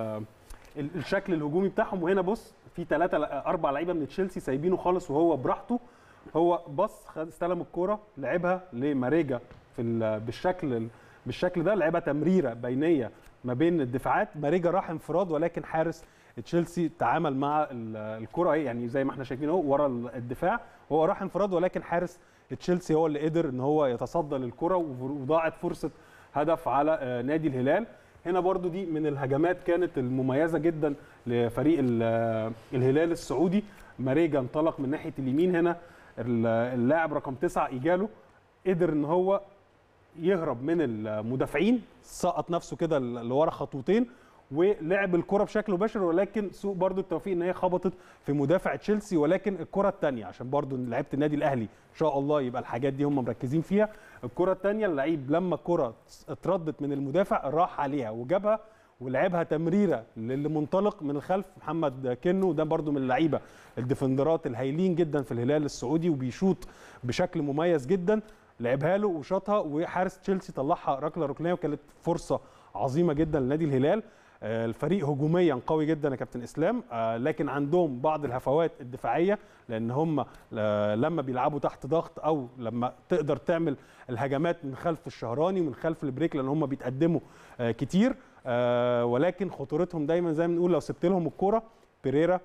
الشكل الهجومي بتاعهم وهنا بص في ثلاثه اربع لعيبه من تشيلسي سايبينه خالص وهو براحته هو بص خد استلم الكوره لعبها لماريجا في بالشكل بالشكل ده لعبها تمريره بينيه ما بين الدفاعات ماريجا راح انفراد ولكن حارس تشيلسي تعامل مع الكره يعني زي ما احنا شايفين اهو ورا الدفاع هو راح انفراد ولكن حارس تشيلسي هو اللي قدر ان هو يتصدى للكره وضاعت فرصه هدف على نادي الهلال هنا برضو دي من الهجمات كانت المميزه جدا لفريق الهلال السعودي ماريجا انطلق من ناحيه اليمين هنا اللاعب رقم تسعة ايجالو قدر ان هو يهرب من المدافعين سقط نفسه كده لورا خطوتين ولعب الكره بشكل مباشر ولكن سوء برضو التوفيق ان هي خبطت في مدافع تشيلسي ولكن الكره الثانيه عشان برضو لعيبه النادي الاهلي ان شاء الله يبقى الحاجات دي هم مركزين فيها الكره الثانيه اللعيب لما الكره اتردت من المدافع راح عليها وجابها ولعبها تمريره للي منطلق من الخلف محمد كنو ده برضو من اللعيبه الديفندرات الهايلين جدا في الهلال السعودي وبيشوط بشكل مميز جدا لعبها له وشاطها وحارس تشيلسي طلعها ركله ركنيه وكانت فرصه عظيمه جدا لنادي الهلال الفريق هجوميا قوي جدا يا كابتن اسلام لكن عندهم بعض الهفوات الدفاعيه لان هم لما بيلعبوا تحت ضغط او لما تقدر تعمل الهجمات من خلف الشهراني ومن خلف البريك لان هم بيتقدموا كتير ولكن خطورتهم دايما زي ما بنقول لو سبت لهم الكوره بيريرا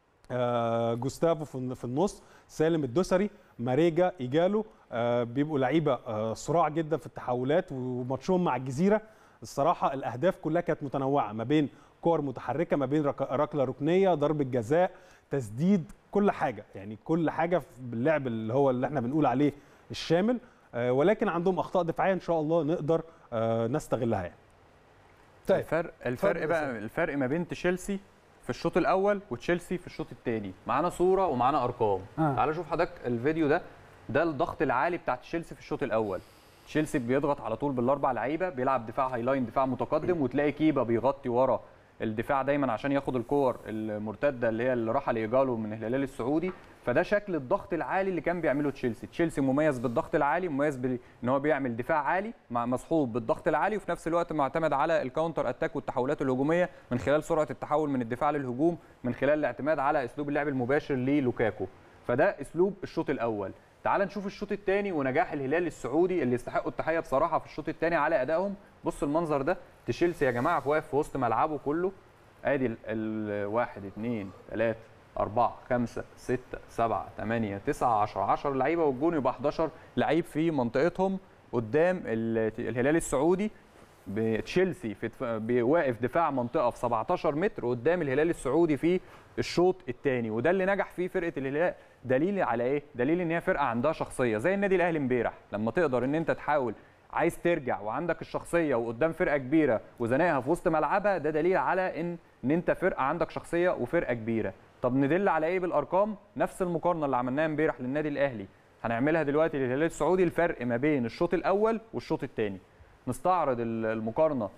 جوستافو في النص سالم الدوسري ماريجا ايجالو بيبقوا لعيبه صراع جدا في التحولات وماتشهم مع الجزيره الصراحه الاهداف كلها كانت متنوعه ما بين كور متحركه ما بين ركله ركنيه ضربه جزاء تسديد كل حاجه يعني كل حاجه باللعب اللي هو اللي احنا بنقول عليه الشامل ولكن عندهم اخطاء دفاعيه ان شاء الله نقدر نستغلها يعني طيب الفرق الفرق بقى الفرق ما بين تشيلسي في الشوط الاول وتشيلسي في الشوط الثاني معانا صوره ومعانا ارقام آه. تعال شوف حضرتك الفيديو ده ده الضغط العالي بتاع تشيلسي في الشوط الاول تشيلسي بيضغط على طول بالاربع لعيبه بيلعب دفاع هاي لاين دفاع متقدم وتلاقي كيبا بيغطي ورا الدفاع دايما عشان ياخد الكور المرتده اللي هي اللي راح لايجالو من الهلال السعودي فده شكل الضغط العالي اللي كان بيعمله تشيلسي تشيلسي مميز بالضغط العالي مميز بان هو بيعمل دفاع عالي مع مصحوب بالضغط العالي وفي نفس الوقت معتمد على الكاونتر اتاك والتحولات الهجوميه من خلال سرعه التحول من الدفاع للهجوم من خلال الاعتماد على اسلوب اللعب المباشر للوكاكو فده اسلوب الشوط الاول تعال نشوف الشوط الثاني ونجاح الهلال السعودي اللي يستحقوا التحيه بصراحه في الشوط الثاني على ادائهم بص المنظر ده تشيلسي يا جماعه واقف في وسط ملعبه كله ادي الواحد اثنين ثلاثة أربعة خمسة ستة سبعة ثمانية تسعة 10 10 لعيبة والجون يبقى 11 لعيب في منطقتهم قدام الهلال السعودي بتشيلسي في واقف دفاع منطقة في 17 متر قدام الهلال السعودي في الشوط الثاني وده اللي نجح فيه فرقة الهلال دليل على ايه؟ دليل ان هي فرقة عندها شخصية زي النادي الاهلي امبارح لما تقدر ان انت تحاول عايز ترجع وعندك الشخصيه وقدام فرقه كبيره وزنقها في وسط ملعبها ده دليل على ان ان انت فرقه عندك شخصيه وفرقه كبيره طب ندل على ايه بالارقام نفس المقارنه اللي عملناها امبارح للنادي الاهلي هنعملها دلوقتي للهلال السعودي الفرق ما بين الشوط الاول والشوط الثاني نستعرض المقارنه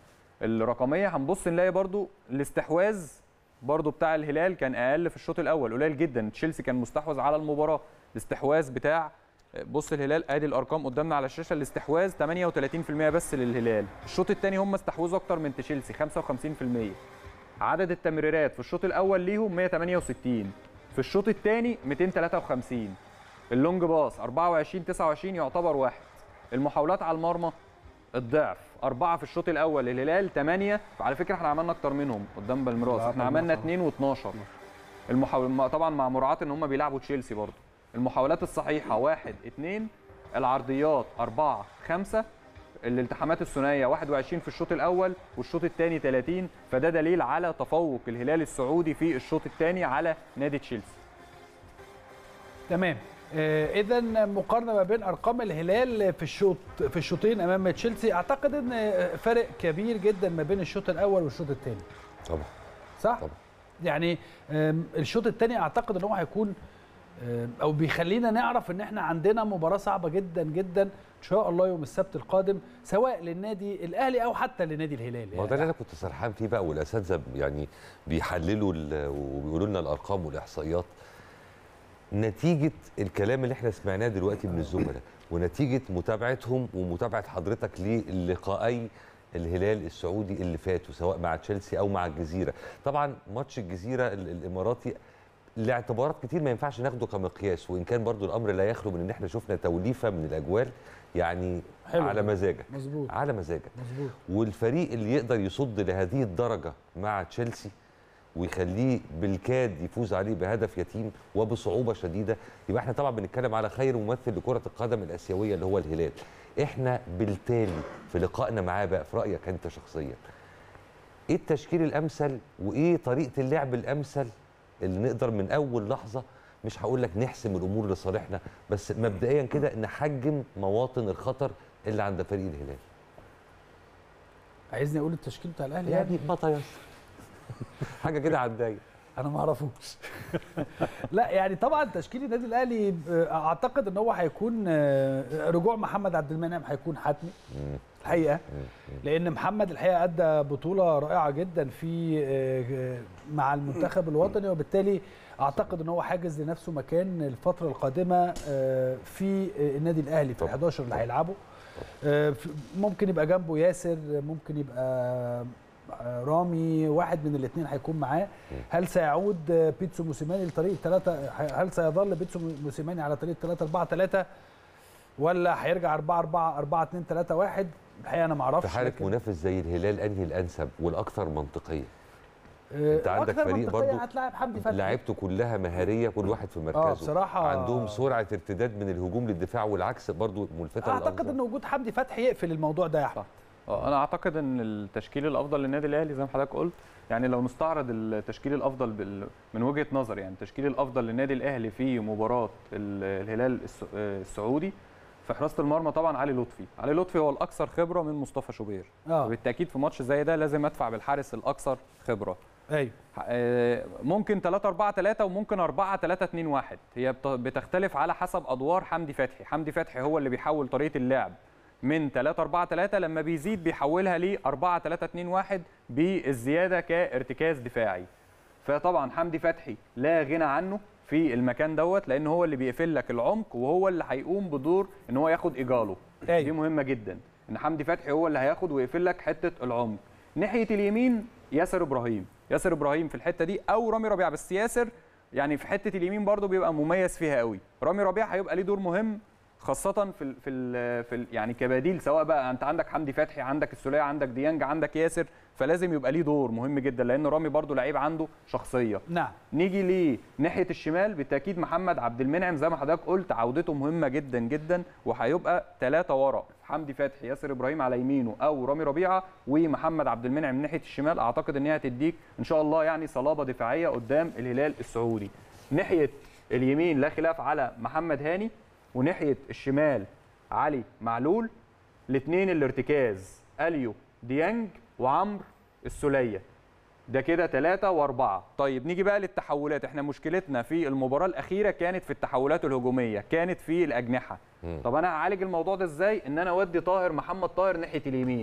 الرقميه هنبص نلاقي برضو الاستحواذ برضو بتاع الهلال كان اقل في الشوط الاول قليل جدا تشيلسي كان مستحوذ على المباراه الاستحواذ بتاع بص الهلال ادي الارقام قدامنا على الشاشه الاستحواذ 38% بس للهلال الشوط الثاني هم استحوذوا اكتر من تشيلسي 55% عدد التمريرات في الشوط الاول ليهم 168 في الشوط الثاني 253 اللونج باص 24 29 يعتبر واحد المحاولات على المرمى الضعف أربعة في الشوط الأول الهلال ثمانية على فكرة احنا عملنا أكتر منهم قدام بالميراس احنا عملنا 2 و12 المحاول طبعا مع مراعاة إن هم بيلعبوا تشيلسي برضه المحاولات الصحيحة واحد اثنين العرضيات أربعة خمسة الالتحامات الثنائيه 21 في الشوط الاول والشوط الثاني 30 فده دليل على تفوق الهلال السعودي في الشوط الثاني على نادي تشيلسي تمام اذا مقارنه ما بين ارقام الهلال في الشوط في الشوطين امام تشيلسي اعتقد ان فرق كبير جدا ما بين الشوط الاول والشوط الثاني طبعا صح طبعا يعني الشوط الثاني اعتقد ان هو هيكون او بيخلينا نعرف ان احنا عندنا مباراه صعبه جدا جدا ان شاء الله يوم السبت القادم سواء للنادي الاهلي او حتى للنادي الهلال ما هو ده اللي انا كنت سرحان فيه بقى والاساتذه يعني بيحللوا وبيقولوا لنا الارقام والاحصائيات نتيجه الكلام اللي احنا سمعناه دلوقتي من الزملاء ونتيجه متابعتهم ومتابعه حضرتك للقائي الهلال السعودي اللي فاتوا سواء مع تشيلسي او مع الجزيره طبعا ماتش الجزيره الاماراتي لاعتبارات كتير ما ينفعش ناخده كمقياس وان كان برضو الامر لا يخلو من ان احنا شفنا توليفه من الاجوال يعني حلو على مزاجك مظبوط على مزاجك مظبوط والفريق اللي يقدر يصد لهذه الدرجه مع تشيلسي ويخليه بالكاد يفوز عليه بهدف يتيم وبصعوبه شديده يبقى احنا طبعا بنتكلم على خير ممثل لكره القدم الاسيويه اللي هو الهلال احنا بالتالي في لقائنا معاه بقى في رايك انت شخصيا ايه التشكيل الامثل وايه طريقه اللعب الامثل اللي نقدر من اول لحظه مش هقول لك نحسم الامور لصالحنا بس مبدئيا كده نحجم مواطن الخطر اللي عند فريق الهلال عايزني اقول التشكيل بتاع الاهلي يعني بطيس حاجه كده على الدايره انا ما اعرفوش لا يعني طبعا تشكيل النادي الاهلي اعتقد ان هو هيكون رجوع محمد عبد المنعم هيكون حتمي الحقيقه لان محمد الحقيقه ادى بطوله رائعه جدا في مع المنتخب الوطني وبالتالي اعتقد ان هو حاجز لنفسه مكان الفتره القادمه في النادي الاهلي في ال11 اللي هيلعبه ممكن يبقى جنبه ياسر ممكن يبقى رامي واحد من الاثنين هيكون معاه هل سيعود بيتسو موسيماني لطريقه ثلاثه هل سيظل بيتسو موسيماني على طريقه 3 4 3 ولا هيرجع 4 4 4 2 3 1 الحقيقه انا ما اعرفش في حاله منافس زي الهلال انهي الانسب والاكثر منطقيه انت عندك فريق برضه هتلاعب حمدي فتحي لعيبته كلها مهاريه كل واحد في مركزه اه بصراحه عندهم سرعه ارتداد من الهجوم للدفاع والعكس برضه ملفته اعتقد ان وجود حمدي فتحي يقفل الموضوع ده يا احمد انا اعتقد ان التشكيل الافضل للنادي الاهلي زي ما حضرتك قلت يعني لو نستعرض التشكيل الافضل بال... من وجهه نظر يعني التشكيل الافضل للنادي الاهلي في مباراه الهلال السعودي في حراسه المرمى طبعا علي لطفي علي لطفي هو الاكثر خبره من مصطفى شوبير آه. وبالتاكيد في ماتش زي ده لازم ادفع بالحارس الاكثر خبره ايوه ممكن 3 4 3 وممكن 4 3 2 1 هي بتختلف على حسب ادوار حمدي فتحي حمدي فتحي هو اللي بيحول طريقه اللعب من 3 4 3 لما بيزيد بيحولها ل 4 3 2 1 بالزياده كارتكاز دفاعي فطبعا حمدي فتحي لا غنى عنه في المكان دوت لان هو اللي بيقفل لك العمق وهو اللي هيقوم بدور ان هو ياخد ايجاله أيوة. دي مهمه جدا ان حمدي فتحي هو اللي هياخد ويقفل لك حته العمق ناحيه اليمين ياسر ابراهيم ياسر ابراهيم في الحته دي او رامي ربيعه بس ياسر يعني في حته اليمين برده بيبقى مميز فيها قوي رامي ربيعه هيبقى ليه دور مهم خاصة في ال في ال في ال يعني كبديل سواء بقى انت عندك حمدي فتحي عندك السوليه عندك ديانج عندك ياسر فلازم يبقى ليه دور مهم جدا لان رامي برده لعيب عنده شخصيه نعم نيجي لناحيه الشمال بالتاكيد محمد عبد المنعم زي ما حضرتك قلت عودته مهمه جدا جدا وهيبقى ثلاثه ورا حمدي فتحي ياسر ابراهيم على يمينه او رامي ربيعه ومحمد عبد المنعم ناحيه الشمال اعتقد ان هي هتديك ان شاء الله يعني صلابه دفاعيه قدام الهلال السعودي ناحيه اليمين لا خلاف على محمد هاني وناحيه الشمال علي معلول الاثنين الارتكاز اليو ديانج وعمرو السوليه ده كده ثلاثة وأربعة طيب نيجي بقى للتحولات احنا مشكلتنا في المباراة الأخيرة كانت في التحولات الهجومية كانت في الأجنحة مم. طب أنا هعالج الموضوع ده إزاي إن أنا أودي طاهر محمد طاهر ناحية اليمين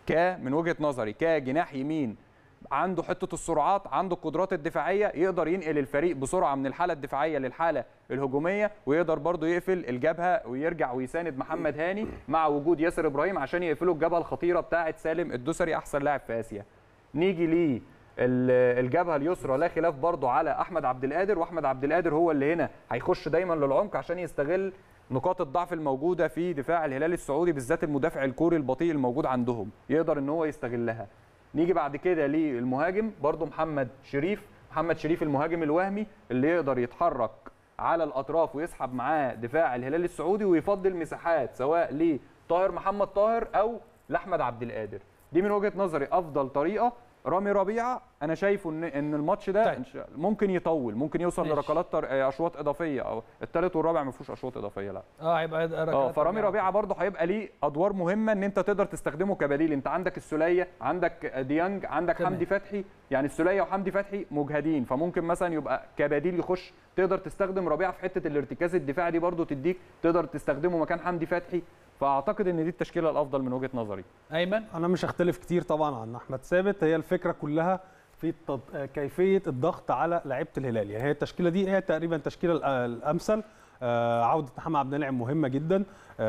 ك من وجهه نظري كجناح يمين عنده حته السرعات عنده القدرات الدفاعيه يقدر ينقل الفريق بسرعه من الحاله الدفاعيه للحاله الهجوميه ويقدر برضه يقفل الجبهه ويرجع ويساند محمد هاني مع وجود ياسر ابراهيم عشان يقفلوا الجبهه الخطيره بتاعه سالم الدوسري احسن لاعب في اسيا نيجي ليه الجبهه اليسرى لا خلاف برضه على احمد عبد القادر واحمد عبد القادر هو اللي هنا هيخش دايما للعمق عشان يستغل نقاط الضعف الموجوده في دفاع الهلال السعودي بالذات المدافع الكوري البطيء الموجود عندهم يقدر ان هو يستغلها نيجي بعد كده للمهاجم برضه محمد شريف محمد شريف المهاجم الوهمي اللي يقدر يتحرك على الاطراف ويسحب معاه دفاع الهلال السعودي ويفضل مساحات سواء لطاهر محمد طاهر او لاحمد عبد القادر دي من وجهه نظري افضل طريقه رامي ربيعه انا شايفه ان ان الماتش ده طيب. ممكن يطول ممكن يوصل ماشي. لركلات تر- اشواط اضافيه او الثالث والرابع ما فيهوش اشواط اضافيه لا اه هيبقى اه ركلات فرامي ربيعة. ربيعه برضه هيبقى ليه ادوار مهمه ان انت تقدر تستخدمه كبديل انت عندك السوليه عندك ديانج عندك تمام. حمدي فتحي يعني السوليه وحمدي فتحي مجهدين فممكن مثلا يبقى كبديل يخش تقدر تستخدم ربيعه في حته الارتكاز الدفاعي دي برضه تديك تقدر تستخدمه مكان حمدي فتحي فاعتقد ان دي التشكيله الافضل من وجهه نظري ايمن انا مش هختلف كتير طبعا عن احمد ثابت هي الفكره كلها في التض... آه، كيفيه الضغط على لعيبه الهلال يعني هي التشكيله دي هي تقريبا التشكيله الأ- الامثل آه، عوده محمد عبد الناعم مهمه جدا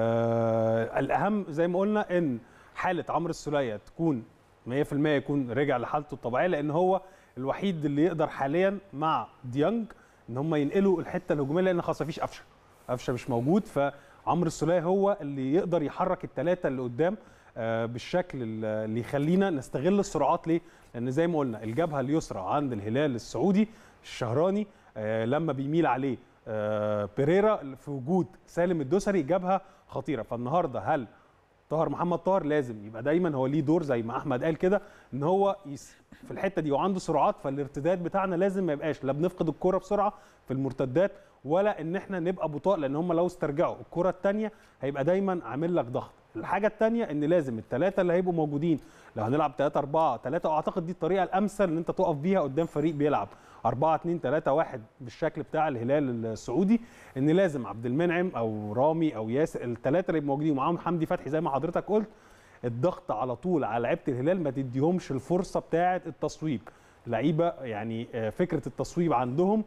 آه، الاهم زي ما قلنا ان حاله عمرو السوليه تكون 100% يكون رجع لحالته الطبيعيه لان هو الوحيد اللي يقدر حاليا مع ديانج ان هم ينقلوا الحته الهجوميه لان خلاص مفيش قفشه قفشه مش موجود فعمرو السوليه هو اللي يقدر يحرك الثلاثه اللي قدام آه، بالشكل اللي يخلينا نستغل السرعات ليه؟ لان زي ما قلنا الجبهه اليسرى عند الهلال السعودي الشهراني آه، لما بيميل عليه آه، بيريرا في وجود سالم الدوسري جبهه خطيره فالنهارده هل طاهر محمد طاهر لازم يبقى دايما هو ليه دور زي ما احمد قال كده ان هو يس في الحته دي وعنده سرعات فالارتداد بتاعنا لازم ما يبقاش لا بنفقد الكره بسرعه في المرتدات ولا ان احنا نبقى بطاء لان هم لو استرجعوا الكره الثانيه هيبقى دايما عامل لك ضغط الحاجه الثانيه ان لازم الثلاثه اللي هيبقوا موجودين لو هنلعب 3 4 3 واعتقد دي الطريقه الامثل ان انت تقف بيها قدام فريق بيلعب 4 2 3 1 بالشكل بتاع الهلال السعودي ان لازم عبد المنعم او رامي او ياسر الثلاثه اللي يبقوا موجودين ومعاهم حمدي فتحي زي ما حضرتك قلت الضغط على طول على لعيبه الهلال ما تديهمش الفرصه بتاعه التصويب لعيبه يعني آه، فكره التصويب عندهم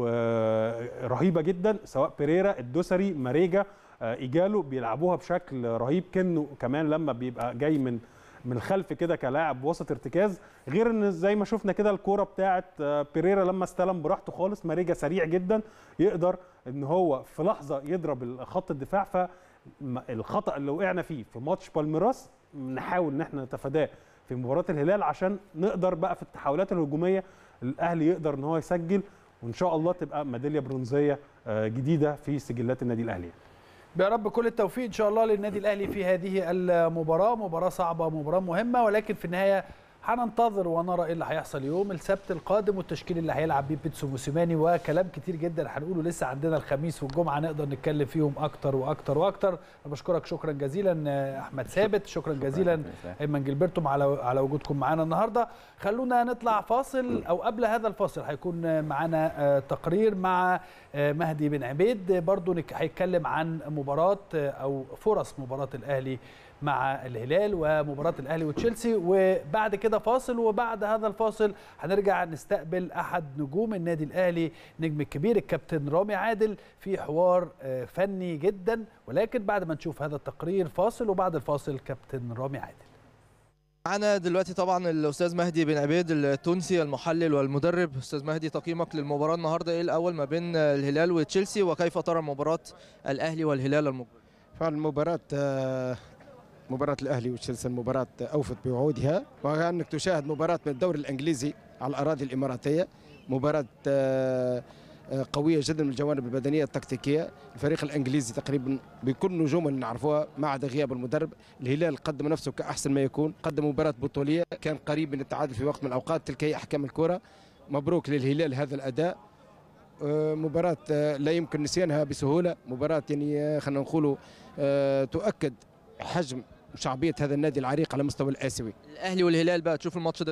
ورهيبه جدا سواء بيريرا الدوسري ماريجا آه، ايجالو بيلعبوها بشكل رهيب كنه كمان لما بيبقى جاي من من الخلف كده كلاعب وسط ارتكاز غير ان زي ما شفنا كده الكوره بتاعه آه، بيريرا لما استلم براحته خالص ماريجا سريع جدا يقدر ان هو في لحظه يضرب خط الدفاع فالخطا اللي وقعنا فيه في ماتش بالميراس نحاول ان احنا نتفاداه في مباراه الهلال عشان نقدر بقى في التحولات الهجوميه الاهلي يقدر ان هو يسجل وان شاء الله تبقى ميداليه برونزيه آه، جديده في سجلات النادي الاهلي يا رب كل التوفيق ان شاء الله للنادي الاهلي في هذه المباراه مباراه صعبه مباراه مهمه ولكن في النهايه هننتظر ونرى ايه اللي هيحصل يوم السبت القادم والتشكيل اللي هيلعب بيه بيتسو موسيماني وكلام كتير جدا هنقوله لسه عندنا الخميس والجمعه نقدر نتكلم فيهم اكتر واكتر واكتر انا بشكرك شكرا جزيلا آه، احمد ثابت شكرا جزيلا ايمن جilberto على على وجودكم معانا النهارده خلونا نطلع فاصل او قبل هذا الفاصل هيكون معانا آه، تقرير مع آه، مهدي بن عبيد برضو نك- هيتكلم عن مباراه آه، او فرص مباراه الاهلي مع الهلال ومباراه الاهلي وتشيلسي وبعد كده فاصل وبعد هذا الفاصل هنرجع نستقبل احد نجوم النادي الاهلي نجم الكبير الكابتن رامي عادل في حوار آه، فني جدا ولكن بعد ما نشوف هذا التقرير فاصل وبعد الفاصل كابتن رامي عادل معانا دلوقتي طبعا الاستاذ مهدي بن عبيد التونسي المحلل والمدرب استاذ مهدي تقييمك للمباراه النهارده ايه الاول ما بين الهلال وتشيلسي وكيف ترى مباراه الاهلي والهلال المقبل فالمباراة آه، مباراة الأهلي وتشيلسي المباراة أوفت بوعودها وكأنك تشاهد مباراة من الدوري الإنجليزي على الأراضي الإماراتية مباراة آه، آه، قوية جدا من الجوانب البدنية التكتيكية الفريق الإنجليزي تقريبا بكل نجوم اللي نعرفوها ما عدا غياب المدرب الهلال قدم نفسه كأحسن ما يكون قدم مباراة بطولية كان قريب من التعادل في وقت من الأوقات تلك هي أحكام الكرة مبروك للهلال هذا الأداء آه، مباراة آه، لا يمكن نسيانها بسهولة مباراة يعني آه، خلينا نقولوا آه، تؤكد حجم شعبية هذا النادي العريق على مستوى الآسيوي الاهلي والهلال بقى تشوف الماتش ده ازاي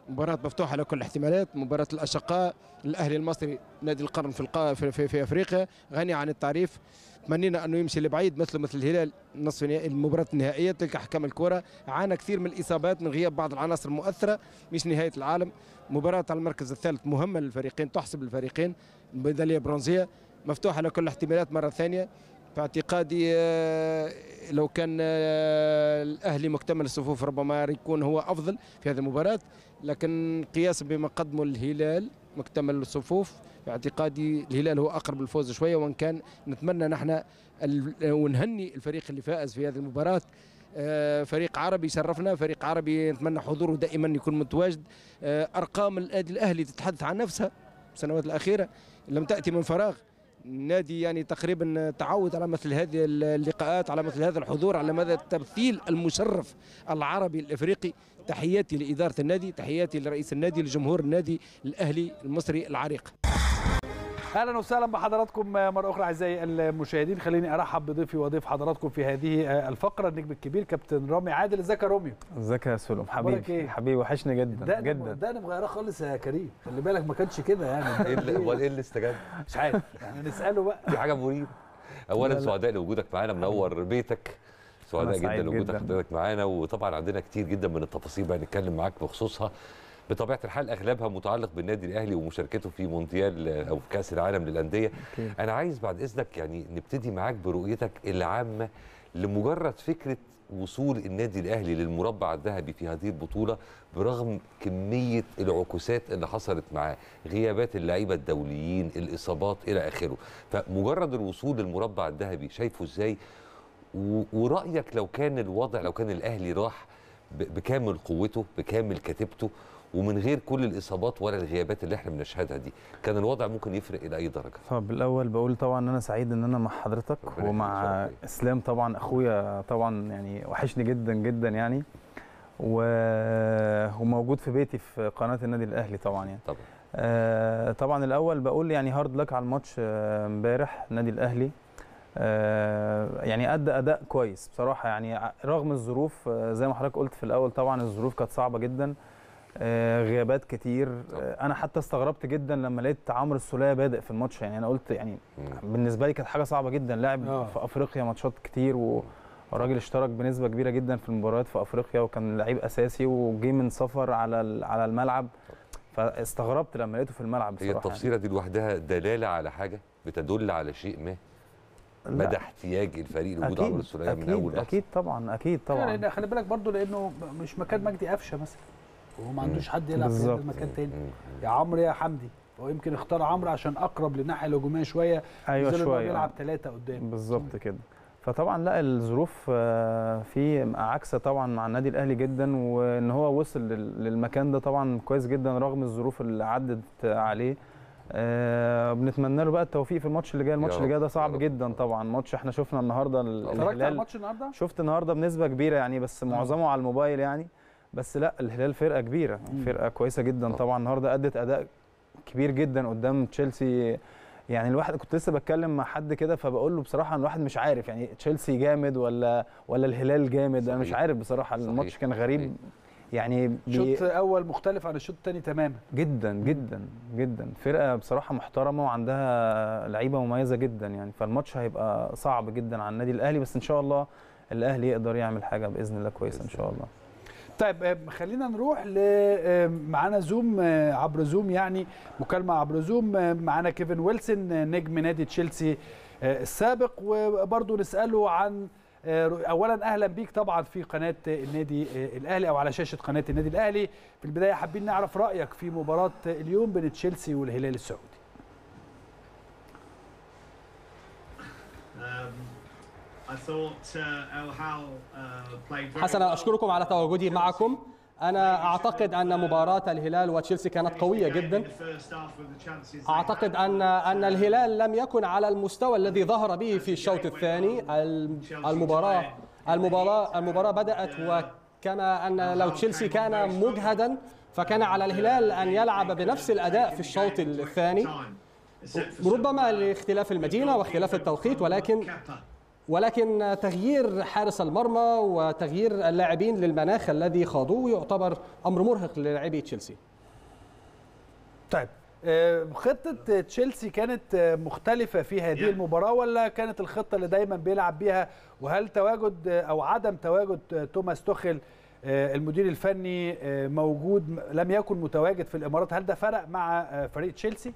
مباراة مفتوحة على كل الاحتمالات مباراة الأشقاء الأهلي المصري نادي القرن في, القا... في, في, في أفريقيا غني عن التعريف تمنينا انه يمشي لبعيد مثل مثل الهلال نصف المباراه النهائيه تلك حكم الكره عانى كثير من الاصابات من غياب بعض العناصر المؤثره مش نهايه العالم مباراه على المركز الثالث مهمه للفريقين تحسب للفريقين ميداليه برونزيه مفتوحه لكل الاحتمالات مره ثانيه في اعتقادي لو كان الاهلي مكتمل الصفوف ربما يكون هو افضل في هذه المباراه لكن قياسا بما قدمه الهلال مكتمل الصفوف باعتقادي الهلال هو اقرب للفوز شويه وان كان نتمنى نحن ونهني الفريق اللي فاز في هذه المباراه فريق عربي شرفنا فريق عربي نتمنى حضوره دائما يكون متواجد ارقام النادي الاهلي تتحدث عن نفسها السنوات الاخيره لم تاتي من فراغ النادي يعني تقريبا تعود على مثل هذه اللقاءات على مثل هذا الحضور على مدى التمثيل المشرف العربي الافريقي تحياتي لاداره النادي تحياتي لرئيس النادي لجمهور النادي الاهلي المصري العريق اهلا وسهلا بحضراتكم مره اخرى اعزائي المشاهدين خليني ارحب بضيفي وضيف حضراتكم في هذه الفقره النجم الكبير كابتن رامي عادل ازيك يا روميو ازيك يا سلم حبيبي إيه؟ حبيبي وحشني جدا ده جدا ده انا مغيره خالص يا كريم خلي بالك ما كانش كده يعني ايه اللي هو ايه اللي استجاب مش عارف يعني نساله بقى دي حاجه مريبه اولا سعداء لوجودك معانا منور بيتك سعداء جدا لوجود حضرتك معانا وطبعا عندنا كتير جدا من التفاصيل بقى نتكلم معاك بخصوصها بطبيعه الحال اغلبها متعلق بالنادي الاهلي ومشاركته في مونديال او في كاس العالم للانديه انا عايز بعد اذنك يعني نبتدي معاك برؤيتك العامه لمجرد فكره وصول النادي الاهلي للمربع الذهبي في هذه البطوله برغم كميه العكوسات اللي حصلت معاه غيابات اللعيبه الدوليين الاصابات الى اخره فمجرد الوصول للمربع الذهبي شايفه ازاي ورايك لو كان الوضع لو كان الاهلي راح بكامل قوته بكامل كتيبته ومن غير كل الاصابات ولا الغيابات اللي احنا بنشهدها دي كان الوضع ممكن يفرق الى اي درجه طب الاول بقول طبعا ان انا سعيد ان انا مع حضرتك ومع اسلام طبعا اخويا طبعا يعني وحشني جدا جدا يعني و... وموجود في بيتي في قناه النادي الاهلي طبعا يعني طبعا آه طبعا الاول بقول يعني هارد لك على الماتش امبارح آه النادي الاهلي آه يعني ادى اداء كويس بصراحه يعني رغم الظروف آه زي ما حضرتك قلت في الاول طبعا الظروف كانت صعبه جدا آه غيابات كتير آه انا حتى استغربت جدا لما لقيت عمرو السوليه بادئ في الماتش يعني انا قلت يعني مم. بالنسبه لي كانت حاجه صعبه جدا لاعب آه. في افريقيا ماتشات كتير وراجل اشترك بنسبه كبيره جدا في المباريات في افريقيا وكان لعيب اساسي وجي من سفر على على الملعب فاستغربت لما لقيته في الملعب بصراحه هي التفصيله دي لوحدها دلاله على حاجه بتدل على شيء ما مدى احتياج الفريق لوجود عمرو السوليه من اول لحظه اكيد طبعا اكيد طبعا يعني خلي بالك برضو لانه مش مكان مجدي قفشه مثلا وهو ما عندوش حد يلعب في هذا المكان تاني يا عمرو يا حمدي هو يمكن اختار عمرو عشان اقرب للناحيه الهجوميه شويه ايوه شويه بيلعب ثلاثه قدام بالظبط كده فطبعا لا الظروف في عكسه طبعا مع النادي الاهلي جدا وان هو وصل للمكان ده طبعا كويس جدا رغم الظروف اللي عدت عليه آه بنتمنى له بقى التوفيق في الماتش اللي جاي الماتش اللي جاي ده صعب جدا طبعا ماتش احنا شفنا النهارده اتفرجت على الماتش النهارده شفت النهارده بنسبه كبيره يعني بس معظمه على الموبايل يعني بس لا الهلال فرقه كبيره فرقه كويسه جدا طبعا النهارده ادت اداء كبير جدا قدام تشيلسي يعني الواحد كنت لسه بتكلم مع حد كده فبقول له بصراحه الواحد مش عارف يعني تشيلسي جامد ولا ولا الهلال جامد صحيح. انا مش عارف بصراحه صحيح. الماتش كان غريب صحيح. يعني شوط اول مختلف عن الشوط الثاني تماما جدا جدا جدا فرقه بصراحه محترمه وعندها لعيبه مميزه جدا يعني فالماتش هيبقى صعب جدا على النادي الاهلي بس ان شاء الله الاهلي يقدر يعمل حاجه باذن الله كويسه ان شاء الله طيب خلينا نروح ل معانا زوم عبر زوم يعني مكالمه عبر زوم معانا كيفن ويلسون نجم نادي تشيلسي السابق وبرضه نساله عن اولا اهلا بيك طبعا في قناه النادي الاهلي او على شاشه قناه النادي الاهلي في البدايه حابين نعرف رايك في مباراه اليوم بين تشيلسي والهلال السعودي حسنا اشكركم على تواجدي معكم أنا أعتقد أن مباراة الهلال وتشيلسي كانت قوية جدا أعتقد أن أن الهلال لم يكن على المستوى الذي ظهر به في الشوط الثاني المباراة المباراة المباراة بدأت وكما أن لو تشيلسي كان مجهدا فكان على الهلال أن يلعب بنفس الأداء في الشوط الثاني ربما لاختلاف المدينة واختلاف التوقيت ولكن ولكن تغيير حارس المرمى وتغيير اللاعبين للمناخ الذي خاضوه يعتبر امر مرهق للاعبي تشيلسي طيب خطة تشيلسي كانت مختلفة في هذه المباراة ولا كانت الخطة اللي دايما بيلعب بيها وهل تواجد أو عدم تواجد توماس توخل المدير الفني موجود لم يكن متواجد في الإمارات هل ده فرق مع فريق تشيلسي؟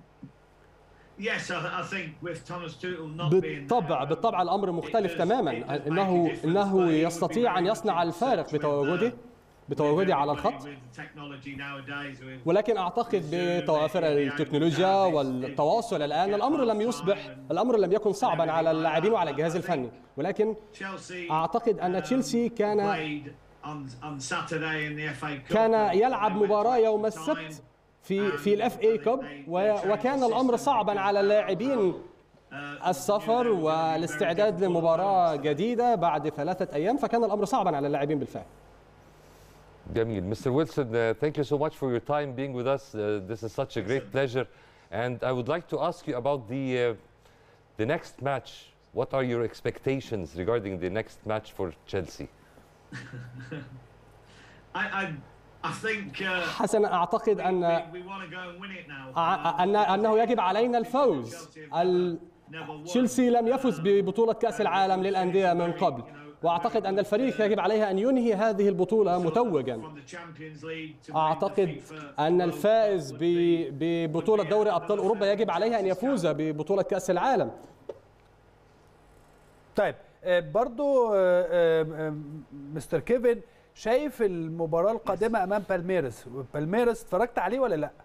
بالطبع بالطبع الامر مختلف تماما انه انه يستطيع ان يصنع الفارق بتواجده بتواجدي على الخط ولكن اعتقد بتوافر التكنولوجيا والتواصل الان الامر لم يصبح الامر لم يكن صعبا على اللاعبين وعلى الجهاز الفني ولكن اعتقد ان تشيلسي كان كان يلعب مباراه يوم السبت في في الاف اي كاب وكان الامر صعبا على اللاعبين السفر والاستعداد لمباراه جديده بعد ثلاثه ايام فكان الامر صعبا على اللاعبين بالفعل جميل Mr. Wilson uh, thank you so much for your time being with us uh, this is such a great pleasure and I would like to ask you about the uh, the next match what are your expectations regarding the next match for Chelsea I, I حسن اعتقد ان ان انه يجب علينا الفوز تشيلسي لم يفز ببطوله كاس العالم للانديه من قبل واعتقد ان الفريق يجب عليه ان ينهي هذه البطوله متوجا اعتقد ان الفائز ببطوله دوري ابطال اوروبا يجب عليه ان يفوز ببطوله كاس العالم طيب برضو مستر كيفن شايف المباراه القادمه امام بالميرس بالميرس اتفرجت عليه ولا لا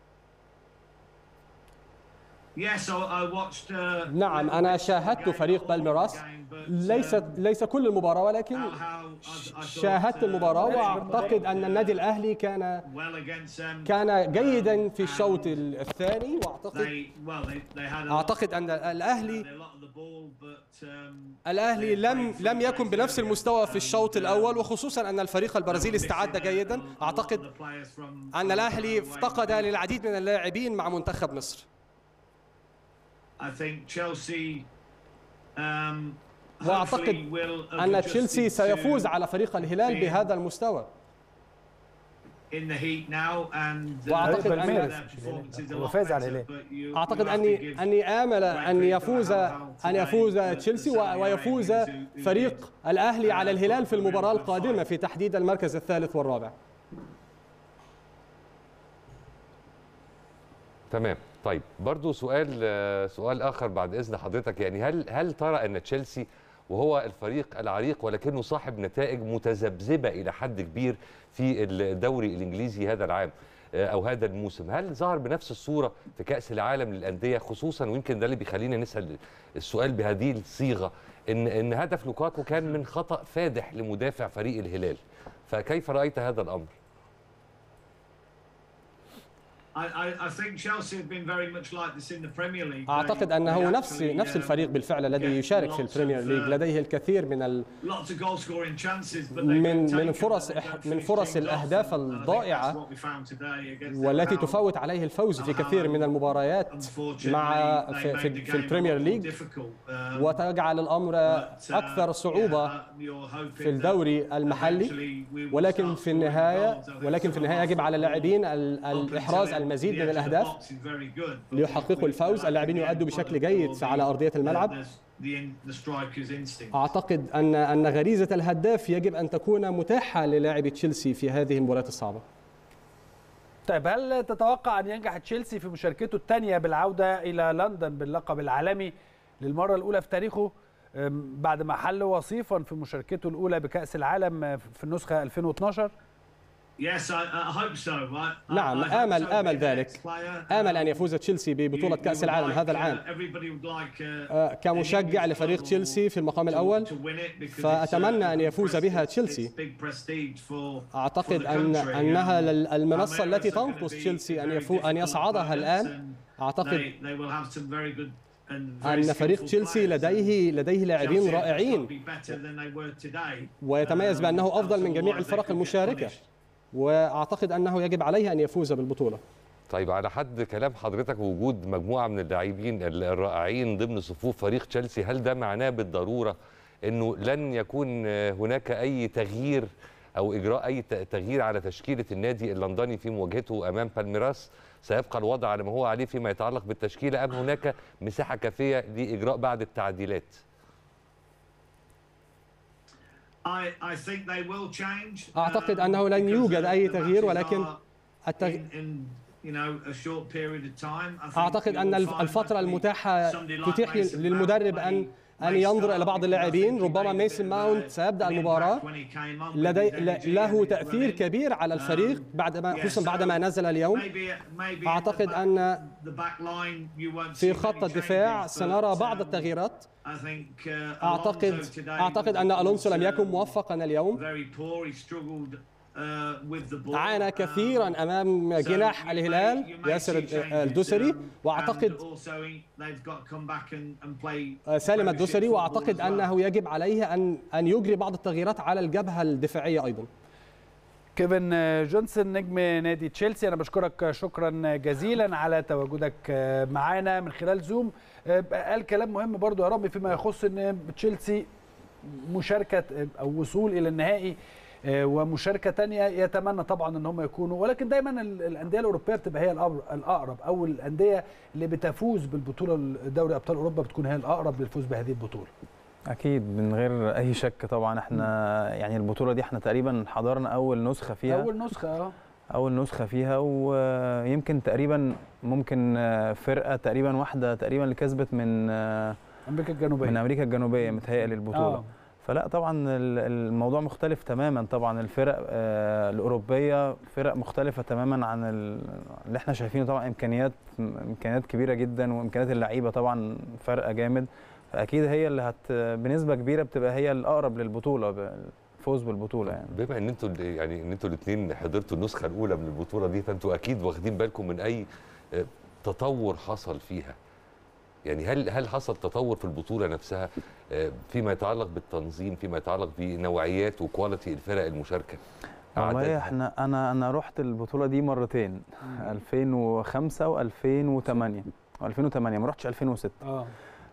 نعم انا شاهدت فريق بالميراس ليس ليس كل المباراه ولكن شاهدت المباراه واعتقد ان النادي الاهلي كان كان جيدا في الشوط الثاني واعتقد اعتقد ان الاهلي الاهلي لم لم يكن بنفس المستوى في الشوط الاول وخصوصا ان الفريق البرازيلي استعد جيدا اعتقد ان الاهلي افتقد للعديد من اللاعبين مع منتخب مصر واعتقد ان تشيلسي سيفوز على فريق الهلال بهذا المستوى واعتقد ان هو فاز على الهلال اعتقد اني اني امل ان يفوز ان يفوز تشيلسي ويفوز فريق الاهلي على الهلال في المباراه القادمه في تحديد المركز الثالث والرابع تمام طيب برضو سؤال سؤال اخر بعد اذن حضرتك يعني هل هل ترى ان تشيلسي وهو الفريق العريق ولكنه صاحب نتائج متذبذبه الى حد كبير في الدوري الانجليزي هذا العام او هذا الموسم هل ظهر بنفس الصوره في كاس العالم للانديه خصوصا ويمكن ده اللي بيخلينا نسال السؤال بهذه الصيغه ان ان هدف لوكاكو كان من خطا فادح لمدافع فريق الهلال فكيف رايت هذا الامر اعتقد انه نفس نفس الفريق بالفعل الذي يشارك في البريمير ليج لديه الكثير من ال من من فرص من فرص الاهداف الضائعه والتي تفوت عليه الفوز في كثير من المباريات مع في, في, في البريمير ليج وتجعل الامر اكثر صعوبه في الدوري المحلي ولكن في النهايه ولكن في النهايه يجب على اللاعبين الاحراز المزيد من الاهداف ليحققوا الفوز اللاعبين يؤدوا بشكل جيد على ارضيه الملعب اعتقد ان ان غريزه الهداف يجب ان تكون متاحه للاعبي تشيلسي في هذه المباريات الصعبه طيب هل تتوقع ان ينجح تشيلسي في مشاركته الثانيه بالعوده الى لندن باللقب العالمي للمره الاولى في تاريخه بعد ما حل وصيفا في مشاركته الاولى بكاس العالم في النسخه 2012 Yes, I, I hope so. I, نعم I آمل so آمل as ذلك player. آمل أن يفوز تشيلسي ببطولة You- كأس you would العالم like, هذا uh, العام everybody would like, uh, آه، كمشجع the English لفريق football تشيلسي في المقام to- الأول to win it because it's, uh, فأتمنى أن a يفوز بها prestige- تشيلسي. it's big prestige for- for أعتقد the أن country. أنها Um, لل- المنصة Palmeiras التي are gonna تنقص be تشيلسي أن very يفو أن difficult يصعدها opponents الآن and أعتقد they- they will have some very good and very أن فريق skillful تشيلسي players. لديه لديه Chelsea لاعبين have رائعين got to be better than they were today. ويتميز Um, بأنه أفضل من otherwise جميع they الفرق could get المشاركة punished. وأعتقد أنه يجب عليه أن يفوز بالبطولة طيب على حد كلام حضرتك وجود مجموعه من اللاعبين الرائعين ضمن صفوف فريق تشيلسي هل ده معناه بالضروره انه لن يكون هناك اي تغيير او اجراء اي تغيير على تشكيله النادي اللندني في مواجهته امام بالميراس سيبقى الوضع على ما هو عليه فيما يتعلق بالتشكيله ام هناك مساحه كافيه لاجراء بعض التعديلات اعتقد انه لن يوجد اي تغيير ولكن التغ... اعتقد ان الفتره المتاحه تتيح للمدرب ان ان ينظر الى بعض اللاعبين ربما ميسن ماونت سيبدا المباراه لدي له تاثير كبير على الفريق بعدما خصوصا بعدما نزل اليوم اعتقد ان في خط الدفاع سنرى بعض التغييرات اعتقد اعتقد ان الونسو لم يكن موفقا اليوم عانى كثيرا امام جناح الهلال ياسر الدوسري واعتقد سالم الدوسري واعتقد انه يجب عليه ان ان يجري بعض التغييرات على الجبهه الدفاعيه ايضا كيفن جونسون نجم نادي تشيلسي انا بشكرك شكرا جزيلا على تواجدك معانا من خلال زوم قال كلام مهم برضو يا رامي فيما يخص ان تشيلسي مشاركه او وصول الى النهائي ومشاركه ثانيه يتمنى طبعا ان هم يكونوا ولكن دايما الانديه الاوروبيه بتبقى هي الاقرب او الانديه اللي بتفوز بالبطوله دوري ابطال اوروبا بتكون هي الاقرب للفوز بهذه البطوله اكيد من غير اي شك طبعا احنا يعني البطوله دي احنا تقريبا حضرنا اول نسخه فيها اول نسخه اه اول نسخه فيها ويمكن تقريبا ممكن فرقه تقريبا واحده تقريبا اللي كسبت من امريكا الجنوبيه من امريكا الجنوبيه متهيألي البطوله آه. فلا طبعا الموضوع مختلف تماما طبعا الفرق الاوروبيه فرق مختلفه تماما عن اللي احنا شايفينه طبعا امكانيات امكانيات كبيره جدا وامكانيات اللعيبه طبعا فرق جامد فاكيد هي اللي هت بنسبه كبيره بتبقى هي الاقرب للبطوله الفوز بالبطوله يعني بما ان انتوا يعني ان انتوا الاثنين حضرتوا النسخه الاولى من البطوله دي فانتوا اكيد واخدين بالكم من اي تطور حصل فيها يعني هل هل حصل تطور في البطوله نفسها فيما يتعلق بالتنظيم فيما يتعلق بنوعيات وكواليتي الفرق المشاركه والله احنا انا انا رحت البطوله دي مرتين 2005 و2008 و2008 ما رحتش 2006 اه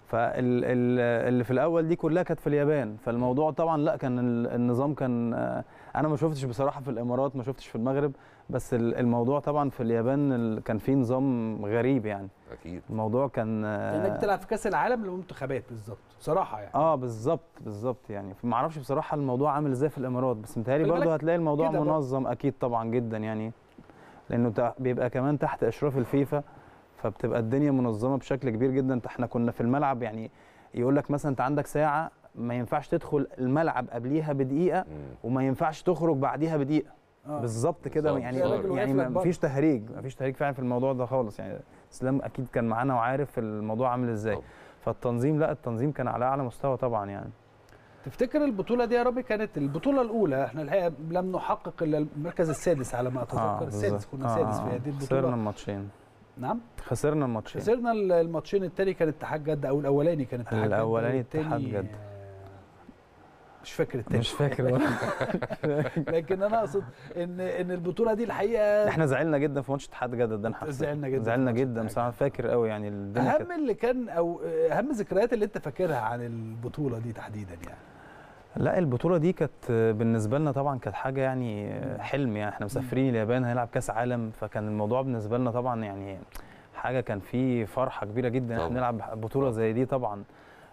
فاللي في الاول دي كلها كانت في اليابان فالموضوع طبعا لا كان النظام كان انا ما شفتش بصراحه في الامارات ما شفتش في المغرب بس الموضوع طبعا في اليابان كان فيه نظام غريب يعني اكيد الموضوع كان انك بتلعب في كاس العالم للمنتخبات بالظبط صراحه يعني اه بالظبط بالظبط يعني ما اعرفش بصراحه الموضوع عامل ازاي في الامارات بس متهيألي برضه هتلاقي الموضوع منظم اكيد طبعا جدا يعني لانه بيبقى كمان تحت اشراف الفيفا فبتبقى الدنيا منظمه بشكل كبير جدا احنا كنا في الملعب يعني يقول لك مثلا انت عندك ساعه ما ينفعش تدخل الملعب قبليها بدقيقه وما ينفعش تخرج بعديها بدقيقه آه. بالظبط كده يعني يعني ما فيش تهريج ما فيش تهريج فعلا في الموضوع ده خالص يعني اسلام اكيد كان معانا وعارف الموضوع عامل ازاي فالتنظيم لا التنظيم كان على اعلى مستوى طبعا يعني تفتكر البطوله دي يا ربي كانت البطوله الاولى احنا الحقيقه لم نحقق الا المركز السادس على ما اتذكر آه السادس كنا آه سادس في هذه البطوله خسرنا الماتشين نعم خسرنا الماتشين خسرنا الماتشين الثاني كان اتحاد جده او الاولاني كان اتحاد جده الاولاني اتحاد جده مش فاكر التاني مش فاكر لكن انا اقصد ان ان البطوله دي الحقيقه احنا زعلنا جدا في ماتش اتحاد جده ده انا زعلنا جدا زعلنا جدا بصراحه فاكر قوي يعني الدنيا اهم اللي كان او اهم الذكريات اللي انت فاكرها عن البطوله دي تحديدا يعني لا البطوله دي كانت بالنسبه لنا طبعا كانت حاجه يعني حلم يعني احنا مسافرين اليابان هنلعب كاس عالم فكان الموضوع بالنسبه لنا طبعا يعني حاجه كان فيه فرحه كبيره جدا احنا نلعب بطوله زي دي طبعا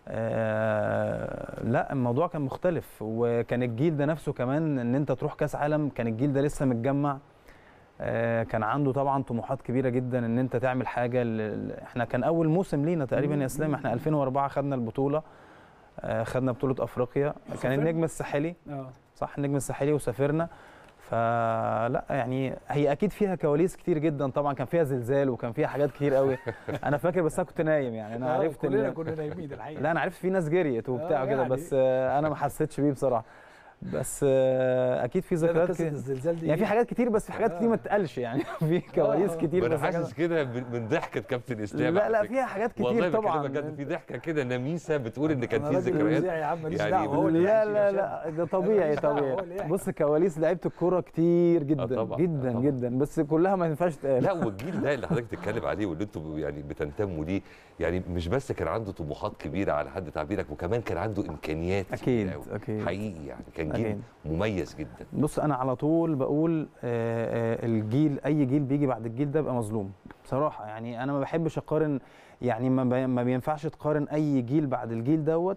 آه لا الموضوع كان مختلف وكان الجيل ده نفسه كمان ان انت تروح كاس عالم كان الجيل ده لسه متجمع آه كان عنده طبعا طموحات كبيره جدا ان انت تعمل حاجه احنا كان اول موسم لينا تقريبا يا اسلام احنا 2004 خدنا البطوله آه خدنا بطوله افريقيا كان النجم الساحلي صح النجم الساحلي وسافرنا فلا يعني هي اكيد فيها كواليس كتير جدا طبعا كان فيها زلزال وكان فيها حاجات كتير قوي انا فاكر بس انا كنت نايم يعني انا عرفت كلنا كنا نايمين الحقيقه لا انا عرفت في ناس جريت وبتاع كده يعني. بس انا ما حسيتش بيه بصراحه بس آه، اكيد في ذكريات قصه كده. الزلزال دي يعني في حاجات كتير بس في حاجات كتير ما تتقالش يعني في كواليس كتير انا بس حاجات- حاسس كده من من ضحكه كابتن اسلام لا على لا فكرة. فيها حاجات والله كتير بكلمك طبعا بجد في ضحكه كده نميسه بتقول ان كان أنا في راجل ذكريات مذيع يا عم ماليش يعني دعوه هو اللي لا يحكي لا يا لا ده طبيعي ماليش دعوة، هو طبيعي اللي يحكي. بص كواليس لعيبه الكوره كتير جدا طبعاً، جدا طبعاً. جدا بس كلها ما ينفعش تتقال لا والجيل ده اللي حضرتك بتتكلم عليه واللي انتوا يعني بتنتموا ليه يعني مش بس كان عنده طموحات كبيره على حد تعبيرك وكمان كان عنده امكانيات أكيد، كبيرة أوي. أكيد. حقيقي يعني كان جيل أكيد. مميز جدا بص انا على طول بقول آه، آه، الجيل اي جيل بيجي بعد الجيل ده بقى مظلوم بصراحه يعني انا ما بحبش اقارن يعني ما بي- ما بينفعش تقارن اي جيل بعد الجيل دوت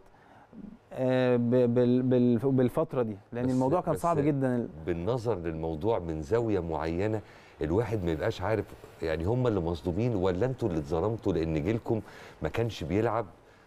آه، ب- بال- بال- بالفتره دي لان بس- الموضوع كان بس صعب جدا بالنظر للموضوع من زاويه معينه الواحد ما يبقاش عارف يعني هم اللي مصدومين ولا انتوا اللي اتظلمتوا لان جيلكم ما كانش بيلعب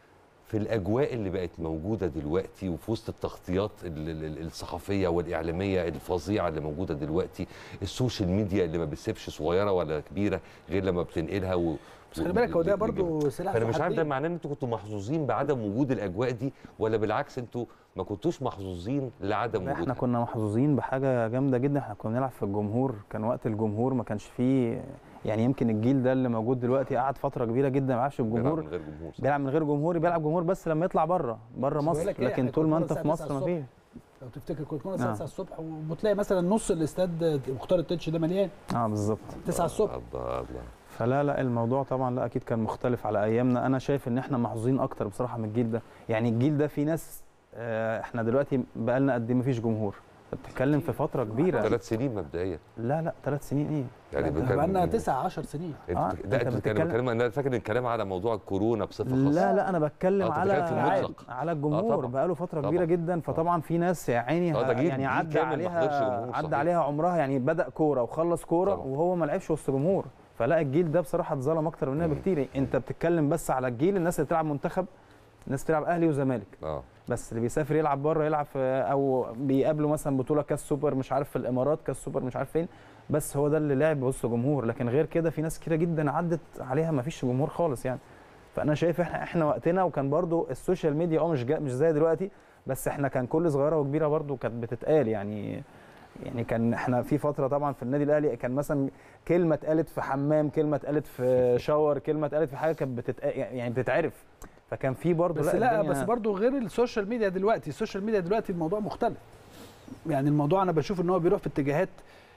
في الاجواء اللي بقت موجوده دلوقتي وفي وسط التغطيات ال- ال- ال- الصحفيه والاعلاميه الفظيعه اللي موجوده دلوقتي السوشيال ميديا اللي ما بتسيبش صغيره ولا كبيره غير لما بتنقلها و بس خلي بالك هو ده برضه سلاح فانا ذو مش عارف ده حدين. معناه ان انتوا كنتوا محظوظين بعدم وجود الاجواء دي ولا بالعكس انتوا ما كنتوش محظوظين لعدم احنا وجودها كنا محظوظين بحاجه جامده جدا احنا كنا بنلعب في الجمهور كان وقت الجمهور ما كانش فيه يعني يمكن الجيل ده اللي موجود دلوقتي قعد فتره كبيره جدا ما بيلعبش بيلعب الجمهور من غير جمهور صح. بيلعب من غير جمهور بيلعب جمهور بس لما يطلع بره بره بس بقول مصر لك إيه، لكن إحنا طول كنا ما انت الساعة في 9 مصر ما الصبح. فيش لو تفتكر كنت كنا الساعه آه. 9 الصبح وبتلاقي مثلا نص الاستاد مختار التتش ده مليان اه بالظبط 9 الصبح الله الله فلا لا الموضوع طبعا لا اكيد كان مختلف على ايامنا انا شايف ان احنا محظوظين اكتر بصراحه من الجيل ده يعني الجيل ده في ناس آه، احنا دلوقتي بقالنا قد ايه مفيش جمهور أنت بتتكلم في فتره كبيره ثلاث سنين مبدئيا لا لا ثلاث سنين ايه يعني ده بكلم- بقى لنا 9 10 سنين انت آه، لا أنت انت كان بتتكلم- بتكلم انا فاكر ان الكلام على موضوع الكورونا بصفه خاصه لا لا انا بتكلم آه، أنت على بتتكلم في المطلق. على آه، الجمهور طبعاً. بقاله فتره طبعاً. كبيره جدا فطبعا في ناس يا عيني آه، ده جيل- يعني جيل عدى كامل ما حضرش عليها جمهور، عدى صحيح. عليها عمرها يعني بدا كوره وخلص كوره طبعاً. وهو ما لعبش وسط جمهور فلا الجيل ده بصراحه اتظلم اكتر مننا مم. بكتير انت بتتكلم بس على الجيل الناس اللي بتلعب منتخب الناس بتلعب اهلي وزمالك اه بس اللي بيسافر يلعب بره يلعب في او بيقابلوا مثلا بطوله كاس سوبر مش عارف في الامارات كاس سوبر مش عارف فين بس هو ده اللي لعب وسط جمهور لكن غير كده في ناس كتيره جدا عدت عليها ما فيش جمهور خالص يعني فانا شايف احنا احنا وقتنا وكان برضو السوشيال ميديا اه مش جا مش زي دلوقتي بس احنا كان كل صغيره وكبيره برضو كانت بتتقال يعني يعني كان احنا في فتره طبعا في النادي الاهلي كان مثلا كلمه اتقالت في حمام كلمه اتقالت في شاور كلمه اتقالت في حاجه كانت بتتقال يعني بتتعرف فكان في برضو بس لا الدنيا- بس برضه غير السوشيال ميديا دلوقتي السوشيال ميديا دلوقتي الموضوع مختلف يعني الموضوع انا بشوف ان هو بيروح في اتجاهات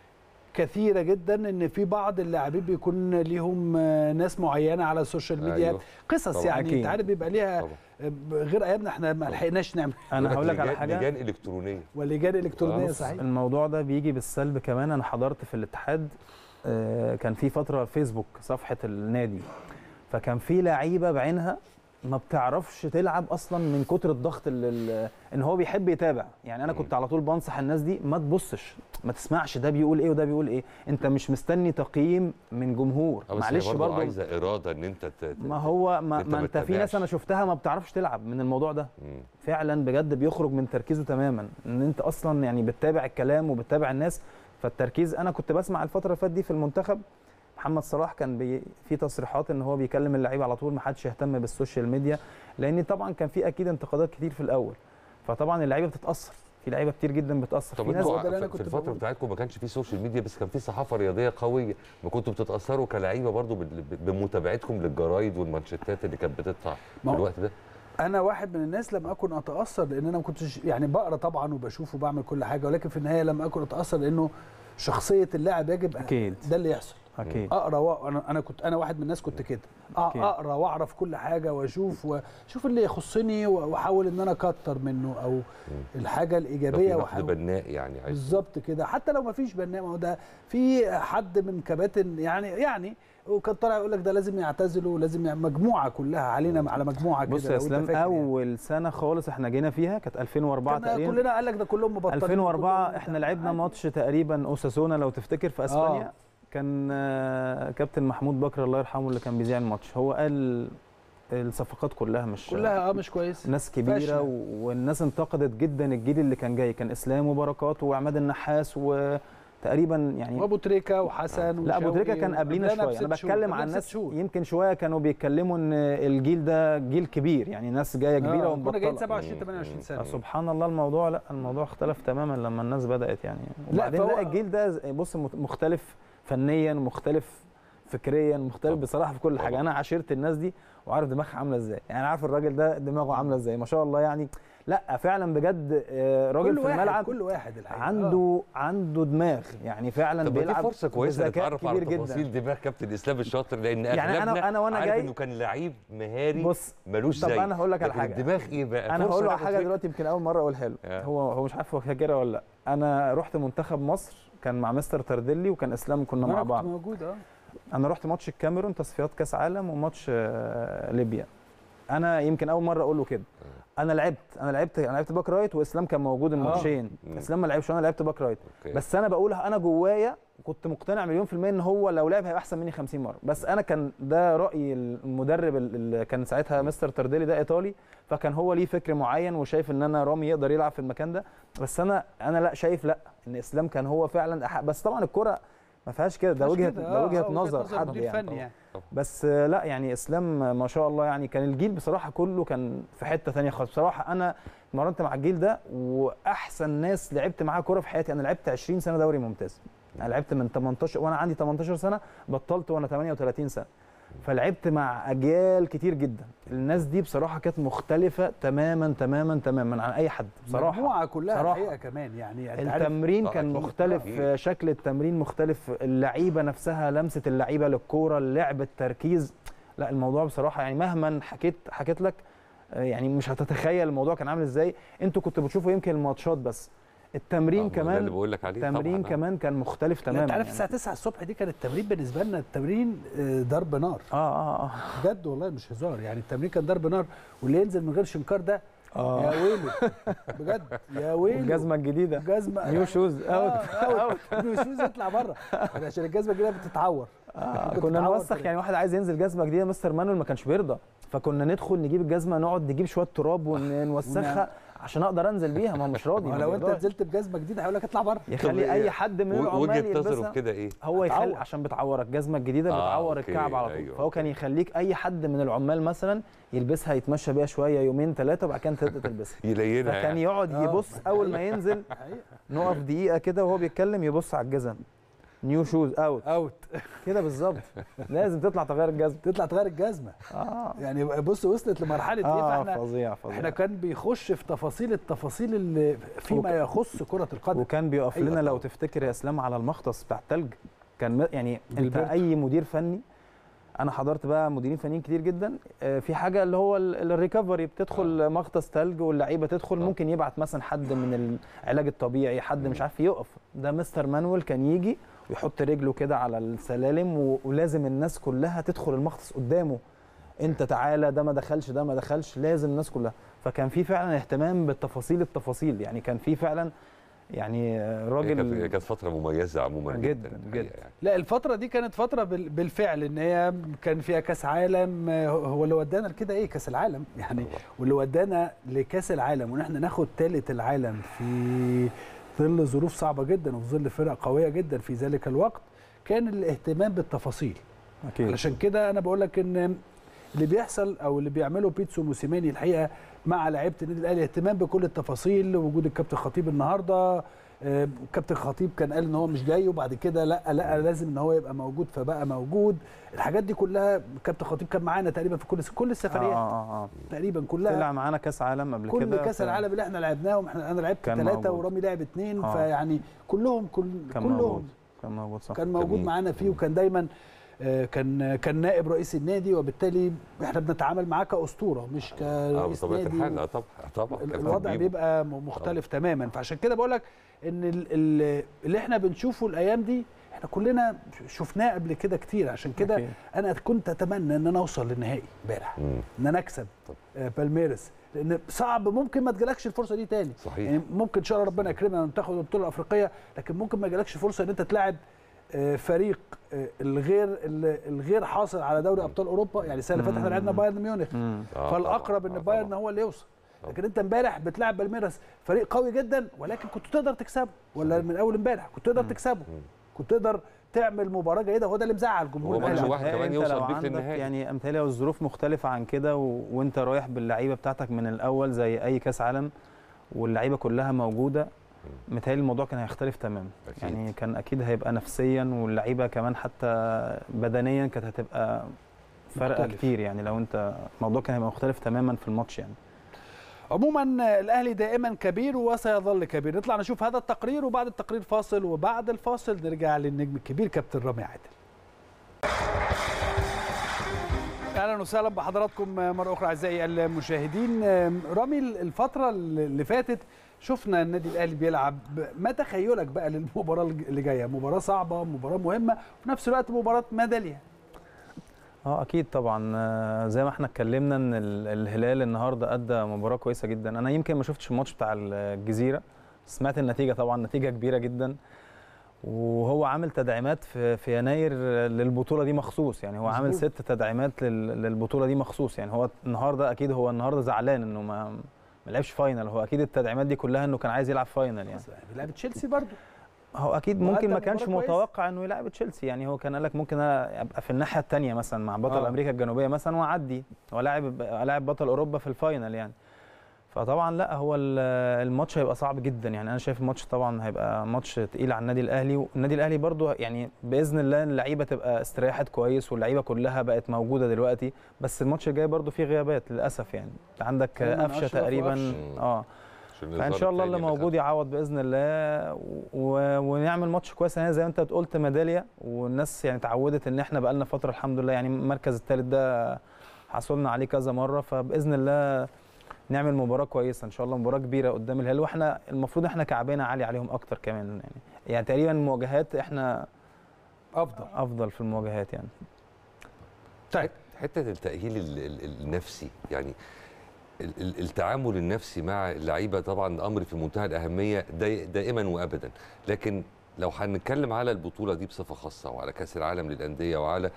كثيره جدا ان في بعض اللاعبين بيكون ليهم آه، ناس معينه على السوشيال ميديا أيوه. قصص طبعاً. يعني انت أكيد. عارف بيبقى ليها طبعا آه، غير ايامنا احنا ما لحقناش نعمل انا هقول لك على لجان- حاجه لجان الكترونيه ولجان الكترونيه آه، صحيح الموضوع ده بيجي بالسلب كمان انا حضرت في الاتحاد آه، كان في فتره فيسبوك صفحه النادي فكان في لعيبه بعينها ما بتعرفش تلعب اصلا من كتر الضغط اللي اللي- ان هو بيحب يتابع يعني انا كنت على طول بنصح الناس دي ما تبصش ما تسمعش ده بيقول ايه وده بيقول ايه انت مش مستني تقييم من جمهور آه، بس هي معلش برضه برضه عايزه اراده ان انت ت- ت- ما هو ما, أنت ما ما انت في ناس تتابعش. انا شفتها ما بتعرفش تلعب من الموضوع ده مم. فعلا بجد بيخرج من تركيزه تماما ان انت اصلا يعني بتتابع الكلام وبتتابع الناس فالتركيز انا كنت بسمع الفتره اللي فاتت دي في المنتخب محمد صلاح كان بي في تصريحات ان هو بيكلم اللعيبه على طول ما حدش يهتم بالسوشيال ميديا لان طبعا كان في اكيد انتقادات كتير في الاول فطبعا اللعيبه بتتاثر في لعيبه كتير جدا بتاثر طب في ناس هو ده اللي انتوا أنا في كنت الفتره بقوله. بتاعتكم ما كانش في سوشيال ميديا بس كان في صحافه رياضيه قويه ما كنتوا بتتاثروا كلعيبه برضو بال- بمتابعتكم للجرايد والمانشيتات اللي كانت بتطلع في ما هو- الوقت ده انا واحد من الناس لم اكن اتاثر لان انا ما كنتش يعني بقرا طبعا وبشوف وبعمل كل حاجه ولكن في النهايه لم اكن اتاثر لانه شخصيه اللاعب يجب اكيد ده اللي يحصل اكيد اقرا و... انا انا كنت انا واحد من الناس كنت كده أ- أكيد. اقرا واعرف كل حاجه واشوف واشوف اللي يخصني و- واحاول ان انا اكتر منه او الحاجه لو في الايجابيه نقد واحاول بناء يعني عايز بالظبط كده حتى لو ما فيش بناء ما هو ده في حد من كباتن يعني يعني وكان طالع يقول لك ده لازم يعتزلوا ولازم يعمل مجموعه كلها علينا على مجموعه كده بص لو يا أنت اسلام فاكر يعني. اول سنه خالص احنا جينا فيها كانت 2004 كان تقريبا كلنا قال لك ده كلهم مبطلين 2004 كلهم احنا لعبنا عادي. ماتش تقريبا اوساسونا لو تفتكر في اسبانيا آه. كان آه، كابتن محمود بكر الله يرحمه اللي كان بيذيع الماتش هو قال الصفقات كلها مش كلها اه مش كويس ناس كبيره فاشلة. و- والناس انتقدت جدا الجيل اللي كان جاي كان اسلام وبركات وعماد النحاس تقريبا يعني وابو تريكه وحسن لا ابو تريكه وشوقي كان قبلينا وقبلنا شويه انا بست شهور، بتكلم قبلنا عن بست ناس شهور. يمكن شويه كانوا بيتكلموا ان الجيل ده جيل كبير يعني ناس جايه كبيره آه، كنا جايين ومبطله 27 28 سنه سبحان الله الموضوع لا الموضوع اختلف تماما لما الناس بدات يعني وبعدين فهو- لا الجيل ده بص مختلف فنيا مختلف فكريا مختلف بصراحه في كل حاجه انا عاشرت الناس دي وعارف دماغها عامله ازاي يعني عارف الراجل ده دماغه عامله ازاي ما شاء الله يعني لا فعلا بجد آه، راجل كل في واحد الملعب كل واحد الحقيقه عنده عنده دماغ يعني فعلا طب ما دي بيلعب فرصه كويسه بذكاء نتعرف على كبير تفاصيل جدا دماغ كابتن اسلام الشاطر لان يعني أنا- اغلبنا أنا وأنا عارف جاي- انه كان لعيب مهاري بص ملوش طب زي انا هقول لك على لكن حاجه الدماغ ايه بقى انا فرصة هقول له على ناخد حاجه فكرة. دلوقتي يمكن اول مره اقولها له آه. هو هو مش عارف هو فاكرها ولا لا انا رحت منتخب مصر كان مع مستر تردلي وكان اسلام كنا أنا مع كنت بعض موجود اه انا رحت ماتش الكاميرون تصفيات كاس عالم وماتش آه، ليبيا انا يمكن اول مره اقول له كده انا لعبت انا لعبت انا لعبت باك رايت واسلام كان موجود الماتشين مم. اسلام ما لعبش وانا لعبت باك رايت أوكي. بس انا بقولها انا جوايا كنت مقتنع مليون في الميه ان هو لو لعب هيبقى احسن مني 50 مره بس انا كان ده راي المدرب اللي كان ساعتها مستر تردلي ده ايطالي فكان هو ليه فكر معين وشايف ان انا رامي يقدر يلعب في المكان ده بس انا انا لا شايف لا ان اسلام كان هو فعلا أحق بس طبعا الكره ما فيهاش كده ده مش وجهه كده، ده آه، وجهه آه، نظر حد مدير يعني فني يعني بس آه، لا يعني اسلام ما شاء الله يعني كان الجيل بصراحه كله كان في حته ثانيه خالص بصراحه انا اتمرنت مع الجيل ده واحسن ناس لعبت معاها كوره في حياتي انا لعبت 20 سنه دوري ممتاز انا لعبت من 18 وانا عندي 18 سنه بطلت وانا 38 سنه فلعبت مع اجيال كتير جدا الناس دي بصراحه كانت مختلفه تماما تماما تماما عن اي حد بصراحه المجموعه كلها صراحة. الحقيقه كمان يعني أنت عارف التمرين آه، كان أكيد، مختلف أكيد. شكل التمرين مختلف اللعيبه نفسها لمسه اللعيبه للكوره اللعب التركيز لا الموضوع بصراحه يعني مهما حكيت حكيت لك آه، يعني مش هتتخيل الموضوع كان عامل ازاي انتوا كنتوا بتشوفوا يمكن الماتشات بس التمرين آه، ما ده اللي كمان بقول لك عليه التمرين طبعاً. كمان كان مختلف لا، تماما انت عارف يعني. الساعه 9 الصبح دي كان التمرين بالنسبه لنا التمرين آه، ضرب نار اه اه اه بجد والله مش هزار يعني التمرين كان ضرب نار واللي ينزل من غير شنكار ده يا اه ويله بجد يا ويله الجزمه الجديده جزمه نيو شوز اوت اوت نيو شوز يطلع بره عشان الجزمه الجديده بتتعور آه كنت كنا بتعور نوسخ كده. يعني واحد عايز ينزل جزمه جديده مستر مانويل ما كانش بيرضى فكنا ندخل نجيب الجزمه نقعد نجيب شويه تراب ونوسخها عشان اقدر انزل بيها ما هو مش راضي ما ما لو انت بيرضاش. نزلت بجزمه جديده هيقول لك اطلع بره يخلي طب اي حد من و- العمال وجهه نظره يلبسها كده ايه هو يخلي هتعور. عشان بتعورك الجزمه الجديده آه، بتعور أوكي، الكعب على طول أيوة، فهو كان أوكي. يخليك اي حد من العمال مثلا يلبسها يتمشى بيها شويه يومين ثلاثه وبعد كده تبدا تلبسها يلينها فكان يعني. يقعد آه. يبص اول ما ينزل نقف دقيقه كده وهو بيتكلم يبص على الجزم نيو شوز اوت اوت كده بالظبط لازم تطلع تغير الجزمه تطلع تغير الجزمه اه يعني بص وصلت لمرحله ايه اه فاحنا فظيع فظيع احنا كان بيخش في تفاصيل التفاصيل اللي فيما يخص كره القدم وكان بيقف أيوة لنا لو طبعاً. تفتكر يا اسلام على المختص بتاع التلج كان م- يعني انت بالبرد. اي مدير فني انا حضرت بقى مديرين فنيين كتير جدا آه، في حاجه اللي هو ال- الريكفري بتدخل مختص تلج واللعيبه تدخل ممكن يبعت مثلا حد من العلاج الطبيعي حد مش عارف يقف ده مستر مانويل كان يجي ويحط رجله كده على السلالم و- ولازم الناس كلها تدخل المختص قدامه انت تعالى ده ما دخلش ده ما دخلش لازم الناس كلها فكان في فعلا اهتمام بالتفاصيل التفاصيل يعني كان في فعلا يعني آه، هي راجل كانت هي كانت فتره مميزه عموما جداً، جدا الحقيقة جداً. يعني. لا الفترة دي كانت فترة بال- بالفعل ان هي كان فيها كاس عالم آه، هو اللي ودانا لكده ايه كاس العالم يعني طبعاً. واللي ودانا لكاس العالم وان احنا ناخد ثالث العالم في ظل ظروف صعبة جدا وفي ظل فرق قوية جدا في ذلك الوقت كان الاهتمام بالتفاصيل اكيد علشان كده انا بقول لك ان اللي بيحصل او اللي بيعمله بيتسو موسيماني الحقيقه مع لعيبه النادي الاهلي اهتمام بكل التفاصيل وجود الكابتن خطيب النهارده آه، الكابتن خطيب كان قال ان هو مش جاي وبعد كده لا لا لازم ان هو يبقى موجود فبقى موجود الحاجات دي كلها الكابتن خطيب كان معانا تقريبا في كل كل اه السفريات اه اه تقريبا كلها طلع معانا كاس عالم قبل كل كده كاس ف- العالم اللي احنا لعبناهم احنا انا لعبت كان ثلاثه موجود. ورامي لعب اثنين آه. فيعني كلهم كل كان كلهم موجود كان موجود صح كان موجود جميل. معانا فيه وكان دايما آه، كان كان نائب رئيس النادي وبالتالي احنا بنتعامل معاه كاسطوره مش اه كرئيس بطبيعه نادي الحال آه، طبعا طبعا كان الوضع تنظيم. بيبقى م- مختلف تماما فعشان كده بقول لك ان ال- ال- اللي احنا بنشوفه الايام دي احنا كلنا شفناه قبل كده كتير عشان كده أكيد. انا كنت اتمنى ان انا اوصل للنهائي امبارح مم. ان انا اكسب آه، بالميرس لان صعب ممكن ما تجيلكش الفرصه دي تاني صحيح. يعني ممكن ان شاء الله ربنا يكرمنا ان تاخد البطوله الافريقيه لكن ممكن ما يجيلكش فرصه ان انت تلاعب آه، فريق آه، الغير ال- الغير حاصل على دوري ابطال اوروبا يعني السنه اللي فاتت احنا لعبنا بايرن ميونخ مم. آه، فالاقرب طبعاً، ان آه، بايرن طبعاً. هو اللي يوصل لكن انت امبارح بتلعب بالميراس فريق قوي جدا ولكن كنت تقدر تكسبه ولا من اول امبارح كنت تقدر تكسبه كنت تقدر تعمل مباراه جيده وهو ده اللي مزعل الجمهور هو ماتش الأهلي. واحد كمان أنت يوصل لو بيك عندك للنهائي. يعني امثاليه والظروف مختلفه عن كده و... وانت رايح باللعيبه بتاعتك من الاول زي اي كاس عالم واللعيبه كلها موجوده متهيألي الموضوع كان هيختلف تماما أكيد. يعني كان اكيد هيبقى نفسيا واللعيبه كمان حتى بدنيا كانت هتبقى فرقه مختلف. كتير يعني لو انت الموضوع كان هيبقى مختلف تماما في الماتش يعني عموما الاهلي دائما كبير وسيظل كبير نطلع نشوف هذا التقرير وبعد التقرير فاصل وبعد الفاصل نرجع للنجم الكبير كابتن رامي عادل اهلا وسهلا بحضراتكم مره اخرى اعزائي المشاهدين رامي الفتره اللي فاتت شفنا النادي الاهلي بيلعب ما تخيلك بقى للمباراه اللي جايه مباراه صعبه مباراه مهمه وفي نفس الوقت مباراه ميداليه اه اكيد طبعا آه، زي ما احنا اتكلمنا ان ال- الهلال النهارده ادى مباراه كويسه جدا انا يمكن ما شفتش الماتش بتاع الجزيره سمعت النتيجه طبعا نتيجه كبيره جدا وهو عامل تدعيمات في, في يناير للبطوله دي مخصوص يعني هو عامل مظبوط. ست تدعيمات لل- للبطوله دي مخصوص يعني هو النهارده اكيد هو النهارده زعلان انه ما ما لعبش فاينل هو اكيد التدعيمات دي كلها انه كان عايز يلعب فاينل يعني لعبه تشيلسي برضو هو اكيد وأدى ممكن ما مباراة كانش كويسة. متوقع انه يلعب تشيلسي يعني هو كان قال لك ممكن أنا ابقى في الناحيه الثانيه مثلا مع بطل آه. آه. امريكا الجنوبيه مثلا واعدي والاعب الاعب بطل اوروبا في الفاينل يعني فطبعا لا هو ال- الماتش هيبقى صعب جدا يعني انا شايف الماتش طبعا هيبقى ماتش تقيل على النادي الاهلي والنادي الاهلي برضو يعني باذن الله اللعيبه تبقى استريحت كويس واللعيبه كلها بقت موجوده دلوقتي بس الماتش الجاي برضو فيه غيابات للاسف يعني أنت عندك أيمن قفشه أشرف تقريبا وقفشة. اه عشان فان النظام شاء الله التاني اللي موجود يعوض باذن الله و... ونعمل ماتش كويس يعني زي ما انت قلت ميداليه والناس يعني اتعودت ان احنا بقالنا فتره الحمد لله يعني المركز الثالث ده حصلنا عليه كذا مره فباذن الله نعمل مباراه كويسه ان شاء الله مباراه كبيره قدام الهلال واحنا المفروض احنا كعبنا عالي عليهم اكتر كمان يعني يعني تقريبا المواجهات احنا افضل افضل في المواجهات يعني طيب حته التاهيل ال- ال- النفسي يعني ال- ال- التعامل النفسي مع اللعيبه طبعا امر في منتهى الاهميه داي- دائما وابدا لكن لو هنتكلم على البطوله دي بصفه خاصه وعلى كاس العالم للانديه وعلى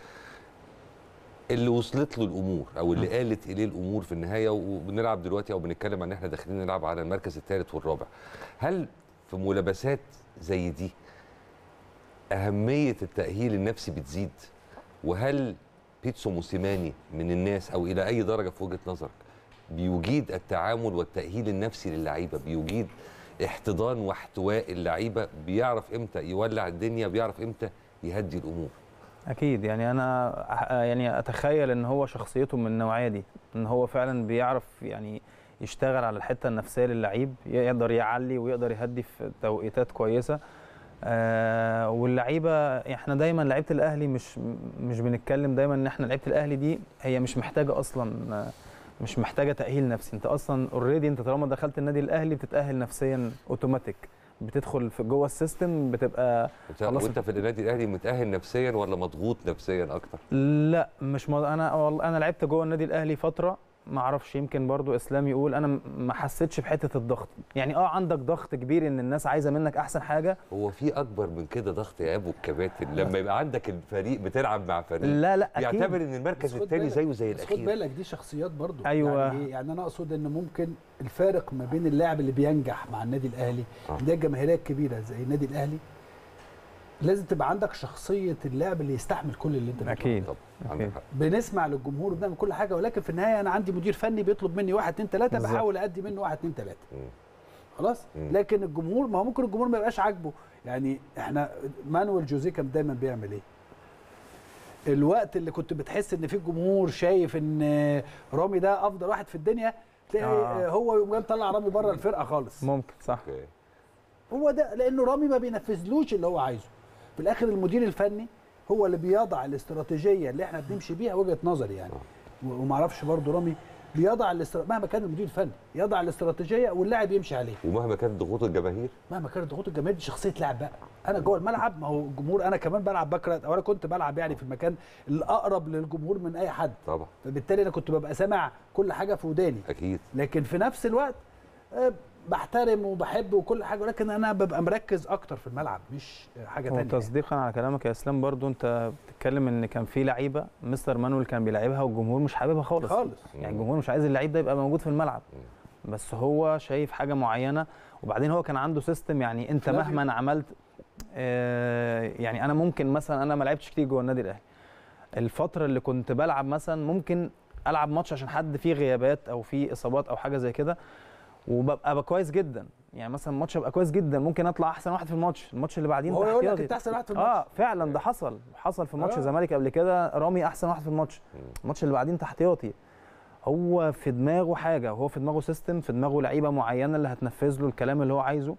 اللي وصلت له الامور او اللي قالت اليه الامور في النهايه وبنلعب دلوقتي او بنتكلم عن ان احنا داخلين نلعب على المركز الثالث والرابع هل في ملابسات زي دي اهميه التاهيل النفسي بتزيد وهل بيتسو موسيماني من الناس او الى اي درجه في وجهه نظرك بيجيد التعامل والتاهيل النفسي للعيبه بيجيد احتضان واحتواء اللعيبه بيعرف امتى يولع الدنيا بيعرف امتى يهدي الامور اكيد يعني انا أح- يعني اتخيل ان هو شخصيته من النوعيه دي ان هو فعلا بيعرف يعني يشتغل على الحته النفسيه للعيب يقدر يعلي ويقدر يهدي في توقيتات كويسه آه واللعيبه احنا دايما لعيبه الاهلي مش مش بنتكلم دايما ان احنا لعيبه الاهلي دي هي مش محتاجه اصلا آه، مش محتاجه تاهيل نفسي انت اصلا اوريدي انت طالما دخلت النادي الاهلي بتتاهل نفسيا اوتوماتيك بتدخل في جوه السيستم بتبقى انت خلاص وانت في النادي الاهلي متاهل نفسيا ولا مضغوط نفسيا اكتر لا مش مض... انا والله انا لعبت جوه النادي الاهلي فتره ما اعرفش يمكن برضو اسلام يقول انا م- ما حسيتش بحته الضغط يعني اه عندك ضغط كبير ان الناس عايزه منك احسن حاجه هو في اكبر من كده ضغط يا ابو الكباتن لما يبقى عندك الفريق بتلعب مع فريق لا لا اكيد بيعتبر ان المركز بس خد الثاني بالك- زيه زي بس خد الاخير بالك دي شخصيات برضو أيوة. يعني, إيه؟ يعني انا اقصد ان ممكن الفارق ما بين اللاعب اللي بينجح مع النادي الاهلي آه. ده الجماهيريه الكبيره زي النادي الاهلي لازم تبقى عندك شخصيه اللاعب اللي يستحمل كل اللي انت بتقوله. اكيد طب عندك أوكي. حق بنسمع للجمهور وبنعمل كل حاجه ولكن في النهايه انا عندي مدير فني بيطلب مني واحد اتنين تلاته بالظبط. بحاول ادي منه واحد اتنين تلاته مم. خلاص مم. لكن الجمهور ما هو ممكن الجمهور ما يبقاش عاجبه يعني احنا مانويل جوزيه كان دايما بيعمل ايه الوقت اللي كنت بتحس ان في الجمهور شايف ان رامي ده افضل واحد في الدنيا تلاقي آه. آه. هو يقوم جاي مطلع رامي بره الفرقه خالص ممكن صح اوكي هو ده لانه رامي ما بينفذلوش اللي هو عايزه في الاخر المدير الفني هو اللي بيضع الاستراتيجيه اللي احنا بنمشي بيها وجهه نظري يعني و- وما اعرفش برضه رامي بيضع الاستر... مهما كان المدير الفني يضع الاستراتيجيه واللاعب يمشي عليه ومهما كانت ضغوط الجماهير مهما كانت ضغوط الجماهير دي شخصيه لاعب بقى انا جوه الملعب ما هو الجمهور انا كمان بلعب بكره او انا كنت بلعب يعني في المكان الاقرب للجمهور من اي حد طبعا فبالتالي انا كنت ببقى سامع كل حاجه في وداني اكيد لكن في نفس الوقت آه، بحترم وبحب وكل حاجه ولكن انا ببقى مركز اكتر في الملعب مش حاجه تانية يعني. وتصديقا على كلامك يا اسلام برضو انت بتتكلم ان كان في لعيبه مستر مانويل كان بيلعبها والجمهور مش حاببها خالص خالص يعني الجمهور مش عايز اللعيب ده يبقى موجود في الملعب بس هو شايف حاجه معينه وبعدين هو كان عنده سيستم يعني انت فلافيو. مهما عملت آه، يعني انا ممكن مثلا انا ما لعبتش كتير جوه النادي الاهلي الفتره اللي كنت بلعب مثلا ممكن العب ماتش عشان حد فيه غيابات او فيه اصابات او حاجه زي كده وببقى أبقى كويس جدا يعني مثلا ماتش ابقى كويس جدا ممكن اطلع احسن واحد في الماتش الماتش اللي بعدين هو يقول لك احتياطي. انت احسن واحد في الماتش اه فعلا ده حصل حصل في ماتش آه. الزمالك قبل كده رامي احسن واحد في الماتش الماتش اللي بعدين تحتياطي هو في دماغه حاجه هو في دماغه سيستم في دماغه لعيبه معينه اللي هتنفذ له الكلام اللي هو عايزه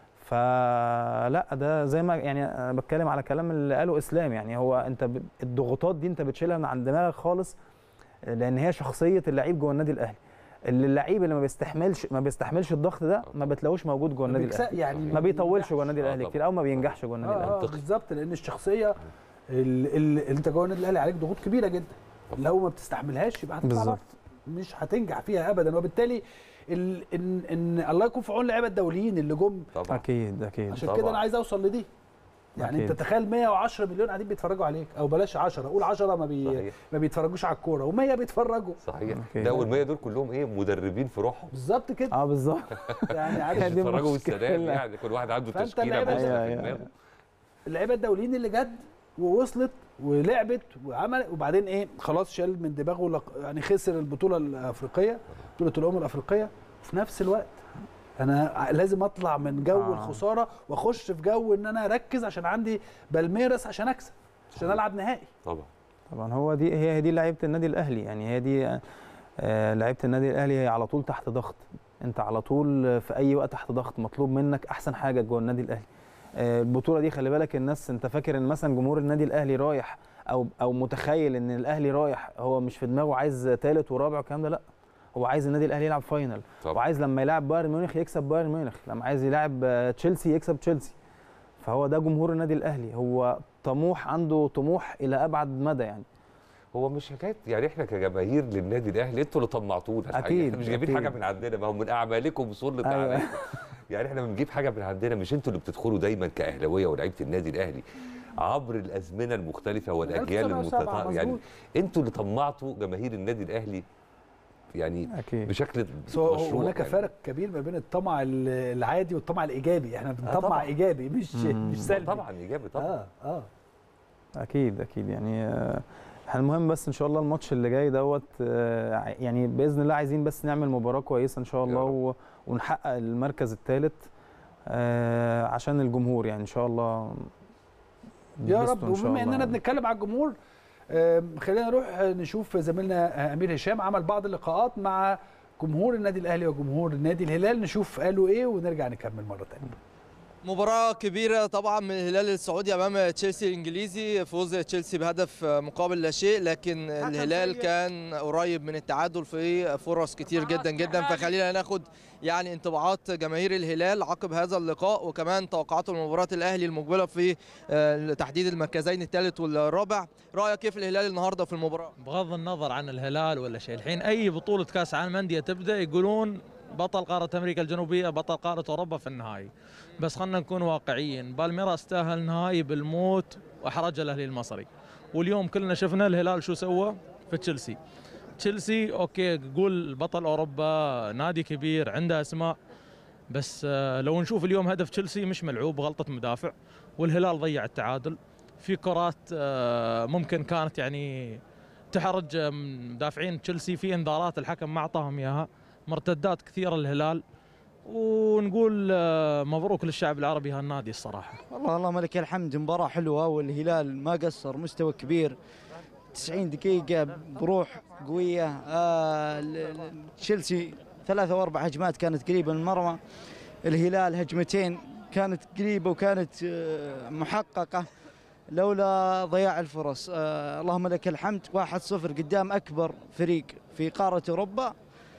فلا ده زي ما يعني انا بتكلم على كلام اللي قاله اسلام يعني هو انت ب- الضغوطات دي انت بتشيلها من عن دماغك خالص لان هي شخصيه اللعيب جوه النادي الاهلي اللي اللعيب اللي ما بيستحملش ما بيستحملش الضغط ده ما بتلاقوش موجود جوه النادي بيكسب- الاهلي يعني ما بيطولش جوه النادي آه الاهلي طبعا. كتير او ما بينجحش جوه النادي الاهلي اه, آه بالظبط لان الشخصيه اللي, اللي انت جوه النادي الاهلي عليك ضغوط كبيره جدا لو ما بتستحملهاش يبقى هتطلع بالظبط. بره. مش هتنجح فيها ابدا وبالتالي ال ان ان الله يكون في عون اللعيبه الدوليين اللي جم طبعا اكيد اكيد عشان طبعا. كده انا عايز اوصل لدي يعني أكيد. انت تخيل 110 مليون قاعدين بيتفرجوا عليك او بلاش 10 قول 10 ما بي صحيح ما بيتفرجوش على الكوره و100 بيتفرجوا صحيح أوكي. ده والمية دول كلهم ايه مدربين في روحهم بالظبط كده اه بالظبط يعني هي عارف دي بيتفرجوا المشكلة. بالسلام يعني كل واحد عنده فأنت تشكيله اللعيبة- بسيطة أيوة، في أيوة. دماغه اللعيبه الدوليين اللي جد ووصلت ولعبت وعمل وبعدين ايه خلاص شال من دماغه لق- يعني خسر البطوله الافريقيه بطوله الامم الافريقيه وفي نفس الوقت انا ع- لازم اطلع من جو آه. الخساره واخش في جو ان انا اركز عشان عندي بالميرس عشان اكسب عشان العب نهائي طبعا طبعا هو دي هي هي دي لعيبه النادي الاهلي يعني هي دي آه، لعيبه النادي الاهلي هي على طول تحت ضغط انت على طول في اي وقت تحت ضغط مطلوب منك احسن حاجه جوه النادي الاهلي آه، البطوله دي خلي بالك الناس انت فاكر ان مثلا جمهور النادي الاهلي رايح او او متخيل ان الاهلي رايح هو مش في دماغه عايز ثالث ورابع والكلام ده لا هو عايز النادي الاهلي يلعب فاينل طبعا وعايز لما يلعب بايرن ميونخ يكسب بايرن ميونخ لما عايز يلعب آه، تشيلسي يكسب تشيلسي فهو ده جمهور النادي الاهلي هو طموح عنده طموح الى ابعد مدى يعني هو مش حكايه يعني احنا كجماهير للنادي الاهلي انتوا اللي طمعتونا الحقيقة. أكيد، احنا مش جايبين أكيد. حاجه من عندنا ما هو من اعمالكم سلط أيوة. عليكم يعني احنا بنجيب حاجه من عندنا مش انتوا اللي بتدخلوا دايما كاهلاويه ولاعيبه النادي الاهلي عبر الازمنه المختلفه والاجيال 1907 المتتابعه يعني مظبوط. انتوا اللي طمعتوا جماهير النادي الاهلي يعني اكيد بشكل بس هو مشروع هناك يعني. فرق كبير ما بين الطمع ال- العادي والطمع الايجابي احنا بنطمع طبعاً. ايجابي مش مم. مش سلبي طبعا ايجابي طبعا اه اه اكيد اكيد يعني آه، احنا المهم بس ان شاء الله الماتش اللي جاي دوت آه، ع- يعني باذن الله عايزين بس نعمل مباراه كويسه ان شاء الله رب. و- ونحقق المركز الثالث عشان الجمهور يعني ان شاء الله يا نبسطوا رب إن شاء وبما اننا الله. بنتكلم على الجمهور آم، خلينا نروح نشوف زميلنا امير هشام عمل بعض اللقاءات مع جمهور النادي الاهلي وجمهور النادي الهلال نشوف قالوا ايه ونرجع نكمل مره ثانيه مباراة كبيرة طبعا من الهلال السعودي أمام تشيلسي الإنجليزي فوز تشيلسي بهدف مقابل لا شيء لكن الهلال كان قريب من التعادل في فرص كتير جدا جدا فخلينا ناخد يعني انطباعات جماهير الهلال عقب هذا اللقاء وكمان توقعات المباراة الأهلي المقبلة في آه، تحديد المركزين الثالث والرابع رأيك كيف الهلال النهاردة في المباراة؟ بغض النظر عن الهلال ولا شيء الحين اي بطوله كاس عالم انديه تبدا يقولون بطل قاره امريكا الجنوبيه بطل قاره اوروبا في النهائي بس خلينا نكون واقعيين بالميراس تاهل نهائي بالموت واحرج الاهلي المصري واليوم كلنا شفنا الهلال شو سوى في تشيلسي تشيلسي اوكي قول بطل اوروبا نادي كبير عنده اسماء بس آه، لو نشوف اليوم هدف تشيلسي مش ملعوب غلطه مدافع والهلال ضيع التعادل في كرات آه، ممكن كانت يعني تحرج مدافعين تشيلسي في انذارات الحكم ما اعطاهم اياها مرتدات كثيره للهلال ونقول آه، مبروك للشعب العربي هالنادي الصراحه والله اللهم لك الحمد مباراة حلوة والهلال ما قصر مستوى كبير 90 دقيقة بروح قوية آه ال- ال- تشيلسي ثلاثة واربع هجمات كانت قريبة من المرمى الهلال هجمتين كانت قريبة وكانت آه محققة لولا ضياع الفرص آه اللهم لك الحمد 1-0 قدام أكبر فريق في قارة أوروبا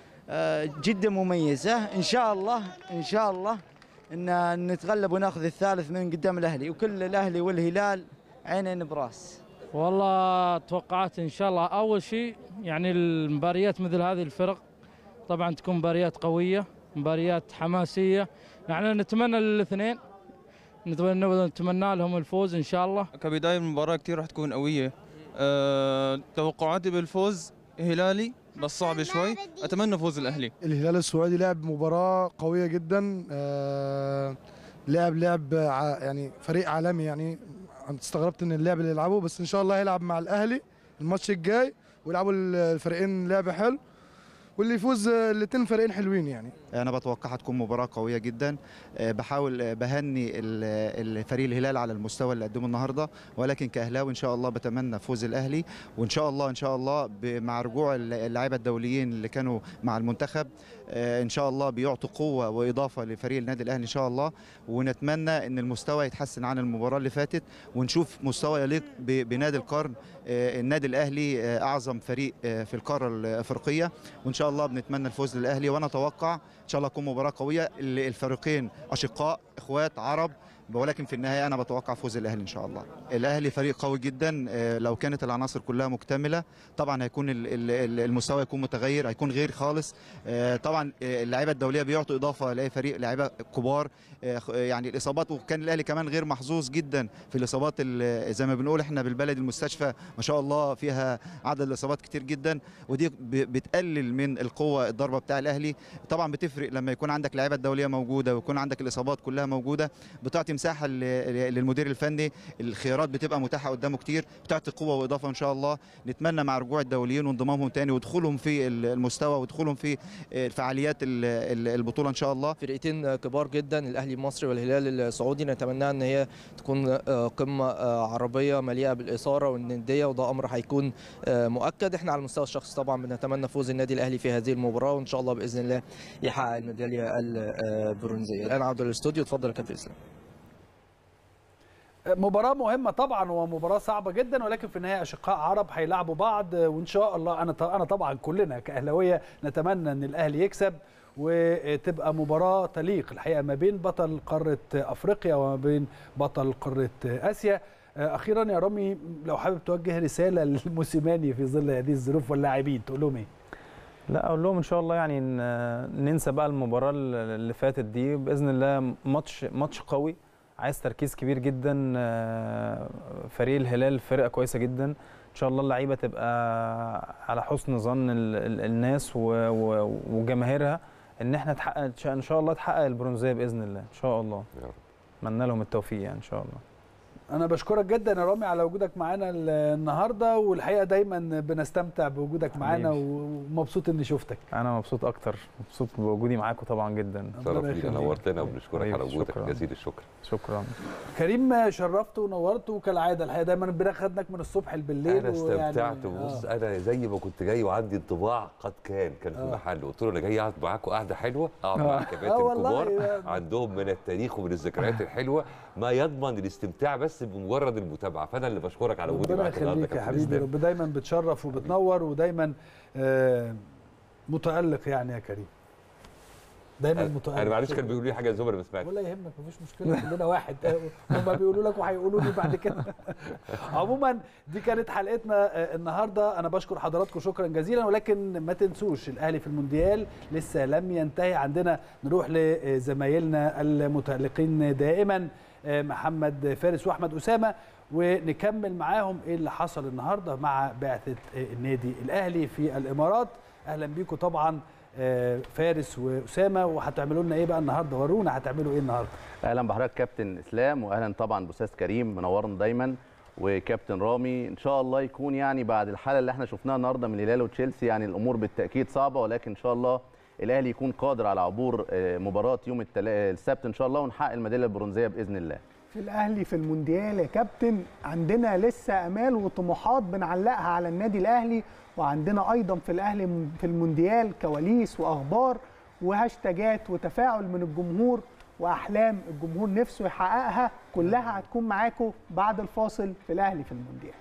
آه جدا مميزة إن شاء الله إن شاء الله ان نتغلب وناخذ الثالث من قدام الاهلي وكل الاهلي والهلال عينين براس والله توقعات ان شاء الله اول شيء يعني المباريات مثل هذه الفرق طبعا تكون مباريات قويه مباريات حماسيه يعني نتمنى للاثنين نتمنى نتمنى لهم الفوز ان شاء الله كبداية المباراة كثير راح تكون قوية أه توقعاتي بالفوز هلالي بس صعب شوي اتمنى فوز الاهلي الهلال السعودي لعب مباراه قويه جدا آه لعب لعب يعني فريق عالمي يعني استغربت ان اللعب اللي يلعبه بس ان شاء الله هيلعب مع الاهلي الماتش الجاي ويلعبوا الفريقين لعب حلو واللي يفوز الاثنين فريقين حلوين يعني انا بتوقعها تكون مباراه قويه جدا بحاول بهني الفريق الهلال على المستوى اللي قدمه النهارده ولكن كاهلاوي ان شاء الله بتمنى فوز الاهلي وان شاء الله ان شاء الله مع رجوع اللاعيبه الدوليين اللي كانوا مع المنتخب ان شاء الله بيعطوا قوه واضافه لفريق النادي الاهلي ان شاء الله ونتمنى ان المستوى يتحسن عن المباراه اللي فاتت ونشوف مستوى يليق بنادي القرن النادي الاهلي اعظم فريق في القاره الافريقيه وان شاء الله بنتمنى الفوز للاهلي وانا اتوقع ان شاء الله تكون مباراه قويه الفريقين اشقاء اخوات عرب ولكن في النهايه انا بتوقع فوز الاهلي ان شاء الله الاهلي فريق قوي جدا لو كانت العناصر كلها مكتمله طبعا هيكون المستوى يكون متغير هيكون غير خالص طبعا اللعيبه الدوليه بيعطوا اضافه لاي فريق لعيبه كبار يعني الاصابات وكان الاهلي كمان غير محظوظ جدا في الاصابات زي ما بنقول احنا بالبلد المستشفى ما شاء الله فيها عدد الاصابات كتير جدا ودي بتقلل من القوه الضربه بتاع الاهلي طبعا بتفرق لما يكون عندك لعيبه دوليه موجوده ويكون عندك الاصابات كلها موجوده بتعطي مساحه للمدير الفني الخيارات بتبقى متاحه قدامه كتير بتعطي قوه واضافه ان شاء الله نتمنى مع رجوع الدوليين وانضمامهم تاني ودخولهم في المستوى ودخولهم في فعاليات البطوله ان شاء الله فرقتين كبار جدا الاهلي المصري والهلال السعودي نتمنى ان هي تكون قمه عربيه مليئه بالاثاره والنديه وده امر هيكون مؤكد احنا على المستوى الشخصي طبعا بنتمنى فوز النادي الاهلي في هذه المباراه وان شاء الله باذن الله يحقق الميداليه البرونزيه الان عوده للاستوديو اتفضل يا كابتن اسلام مباراة مهمة طبعا ومباراة صعبة جدا ولكن في النهاية أشقاء عرب هيلعبوا بعض وإن شاء الله أنا أنا طبعا كلنا كأهلاوية نتمنى إن الأهلي يكسب وتبقى مباراة تليق الحقيقة ما بين بطل قارة أفريقيا وما بين بطل قارة آسيا أخيرا يا رامي لو حابب توجه رسالة للموسيماني في ظل هذه الظروف واللاعبين تقول لهم إيه؟ لا اقول لهم ان شاء الله يعني ننسى بقى المباراه اللي فاتت دي باذن الله ماتش ماتش قوي عايز تركيز كبير جدا فريق الهلال فرقه كويسه جدا ان شاء الله اللعيبه تبقى على حسن ظن الناس وجماهيرها ان احنا تحقق ان شاء الله تحقق البرونزيه باذن الله ان شاء الله يا رب اتمنى لهم التوفيق يعني ان شاء الله انا بشكرك جدا يا رامي على وجودك معانا النهارده والحقيقه دايما بنستمتع بوجودك معانا ومبسوط اني شفتك انا مبسوط اكتر مبسوط بوجودي معاكم طبعا جدا شرف لينا نورتنا وبنشكرك على وجودك جزيل الشكر شكرا كريم شرفت ونورت وكالعاده الحقيقه دايما بناخدك من الصبح بالليل انا استمتعت بص آه. انا زي ما كنت جاي وعندي انطباع قد كان كان في محل قلت له انا جاي اقعد معاكم قعده حلوه اقعد مع كباتن كبار عندهم من التاريخ ومن الذكريات الحلوه ما يضمن الاستمتاع بس بمجرد المتابعه فانا اللي بشكرك على وجودي معاك النهارده يا حبيبي رب دايما بتشرف وبتنور ودايما آه متالق يعني يا كريم دايما متالق انا معلش كان بيقولوا لي حاجه زملاء ما سمعتش ولا يهمك مفيش مشكله كلنا واحد هم بيقولوا لك وهيقولوا لي بعد كده عموما دي كانت حلقتنا النهارده انا بشكر حضراتكم شكرا جزيلا ولكن ما تنسوش الاهلي في المونديال لسه لم ينتهي عندنا نروح لزمايلنا المتالقين دائما محمد فارس واحمد اسامه ونكمل معاهم ايه اللي حصل النهارده مع بعثه النادي الاهلي في الامارات اهلا بيكم طبعا فارس واسامه وهتعملوا لنا ايه بقى النهارده ورونا هتعملوا ايه النهارده اهلا بحضرتك كابتن اسلام واهلا طبعا باستاذ كريم منورنا دايما وكابتن رامي ان شاء الله يكون يعني بعد الحاله اللي احنا شفناها النهارده من الهلال وتشيلسي يعني الامور بالتاكيد صعبه ولكن ان شاء الله الاهلي يكون قادر على عبور مباراه يوم السبت ان شاء الله ونحقق الميداليه البرونزيه باذن الله في الاهلي في المونديال يا كابتن عندنا لسه امال وطموحات بنعلقها على النادي الاهلي وعندنا ايضا في الاهلي في المونديال كواليس واخبار وهاشتاجات وتفاعل من الجمهور واحلام الجمهور نفسه يحققها كلها هتكون معاكم بعد الفاصل في الاهلي في المونديال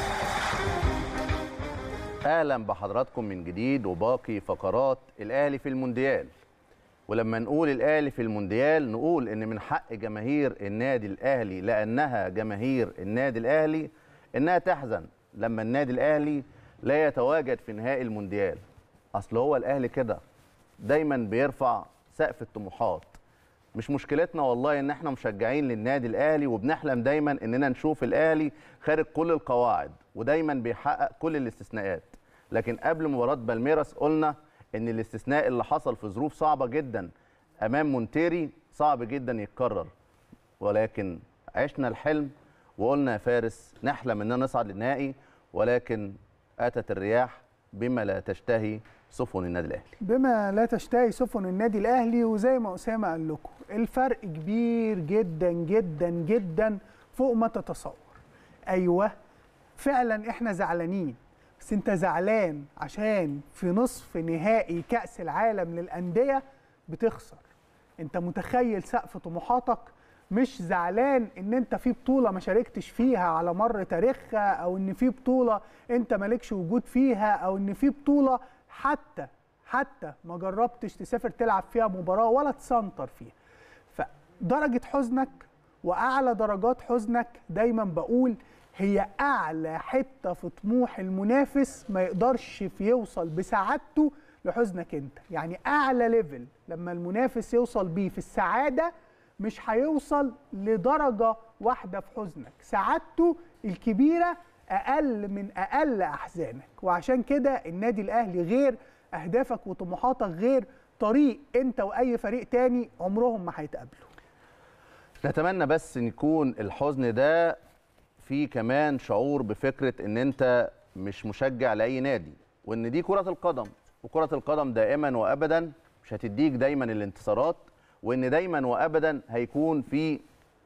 اهلا بحضراتكم من جديد وباقي فقرات الاهلي في المونديال ولما نقول الاهلي في المونديال نقول ان من حق جماهير النادي الاهلي لانها جماهير النادي الاهلي انها تحزن لما النادي الاهلي لا يتواجد في نهائي المونديال اصل هو الاهلي كده دايما بيرفع سقف الطموحات مش مشكلتنا والله ان احنا مشجعين للنادي الاهلي وبنحلم دايما اننا نشوف الاهلي خارج كل القواعد ودايما بيحقق كل الاستثناءات لكن قبل مباراه بالميراس قلنا ان الاستثناء اللي حصل في ظروف صعبه جدا امام مونتيري صعب جدا يتكرر ولكن عشنا الحلم وقلنا يا فارس نحلم اننا نصعد للنهائي ولكن اتت الرياح بما لا تشتهي سفن النادي الاهلي بما لا تشتهي سفن النادي الاهلي وزي ما اسامه قال لكم الفرق كبير جدا جدا جدا فوق ما تتصور ايوه فعلا احنا زعلانين بس انت زعلان عشان في نصف نهائي كاس العالم للانديه بتخسر انت متخيل سقف طموحاتك مش زعلان ان انت في بطوله ما شاركتش فيها على مر تاريخها او ان في بطوله انت مالكش وجود فيها او ان في بطوله حتى حتى ما جربتش تسافر تلعب فيها مباراه ولا تسنطر فيها فدرجه حزنك واعلى درجات حزنك دايما بقول هي اعلى حته في طموح المنافس ما يقدرش في يوصل بسعادته لحزنك انت يعني اعلى ليفل لما المنافس يوصل بيه في السعاده مش هيوصل لدرجه واحده في حزنك سعادته الكبيره اقل من اقل احزانك وعشان كده النادي الاهلي غير اهدافك وطموحاتك غير طريق انت واي فريق تاني عمرهم ما هيتقابلوا نتمنى بس ان يكون الحزن ده في كمان شعور بفكره ان انت مش مشجع لاي نادي وان دي كره القدم وكره القدم دائما وابدا مش هتديك دايما الانتصارات وان دايما وابدا هيكون في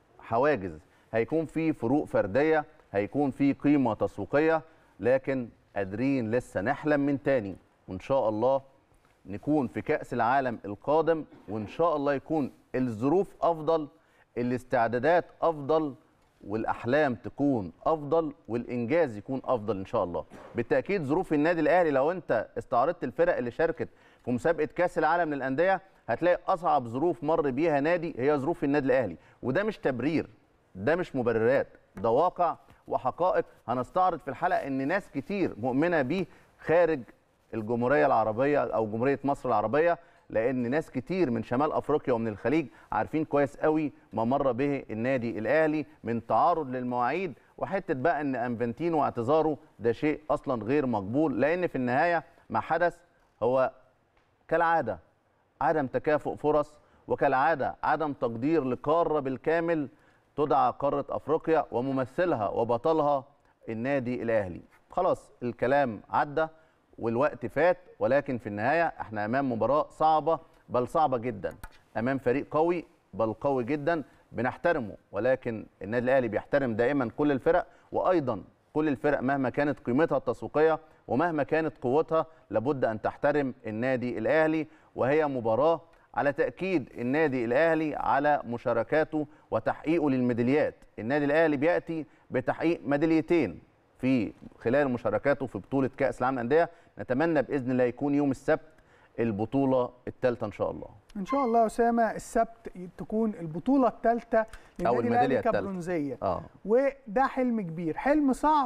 حواجز هيكون في فروق فرديه هيكون في قيمه تسويقيه لكن قادرين لسه نحلم من تاني وان شاء الله نكون في كاس العالم القادم وان شاء الله يكون الظروف افضل الاستعدادات افضل والاحلام تكون افضل والانجاز يكون افضل ان شاء الله بالتاكيد ظروف النادي الاهلي لو انت استعرضت الفرق اللي شاركت في مسابقه كاس العالم للانديه هتلاقي اصعب ظروف مر بيها نادي هي ظروف النادي الاهلي وده مش تبرير ده مش مبررات ده واقع وحقائق هنستعرض في الحلقه ان ناس كتير مؤمنه بيه خارج الجمهوريه العربيه او جمهوريه مصر العربيه لان ناس كتير من شمال افريقيا ومن الخليج عارفين كويس قوي ما مر به النادي الاهلي من تعارض للمواعيد وحته بقى ان انفنتينو واعتذاره ده شيء اصلا غير مقبول لان في النهايه ما حدث هو كالعاده عدم تكافؤ فرص وكالعاده عدم تقدير لقاره بالكامل تدعى قاره افريقيا وممثلها وبطلها النادي الاهلي خلاص الكلام عدى والوقت فات ولكن في النهايه احنا امام مباراه صعبه بل صعبه جدا امام فريق قوي بل قوي جدا بنحترمه ولكن النادي الاهلي بيحترم دائما كل الفرق وايضا كل الفرق مهما كانت قيمتها التسويقيه ومهما كانت قوتها لابد ان تحترم النادي الاهلي وهي مباراه على تاكيد النادي الاهلي على مشاركاته وتحقيقه للميداليات النادي الاهلي بياتي بتحقيق ميداليتين في خلال مشاركاته في بطوله كاس العالم للانديه نتمنى باذن الله يكون يوم السبت البطوله الثالثه ان شاء الله ان شاء الله يا اسامه السبت تكون البطوله الثالثه او الميداليه كبرونزيه اه وده حلم كبير حلم صعب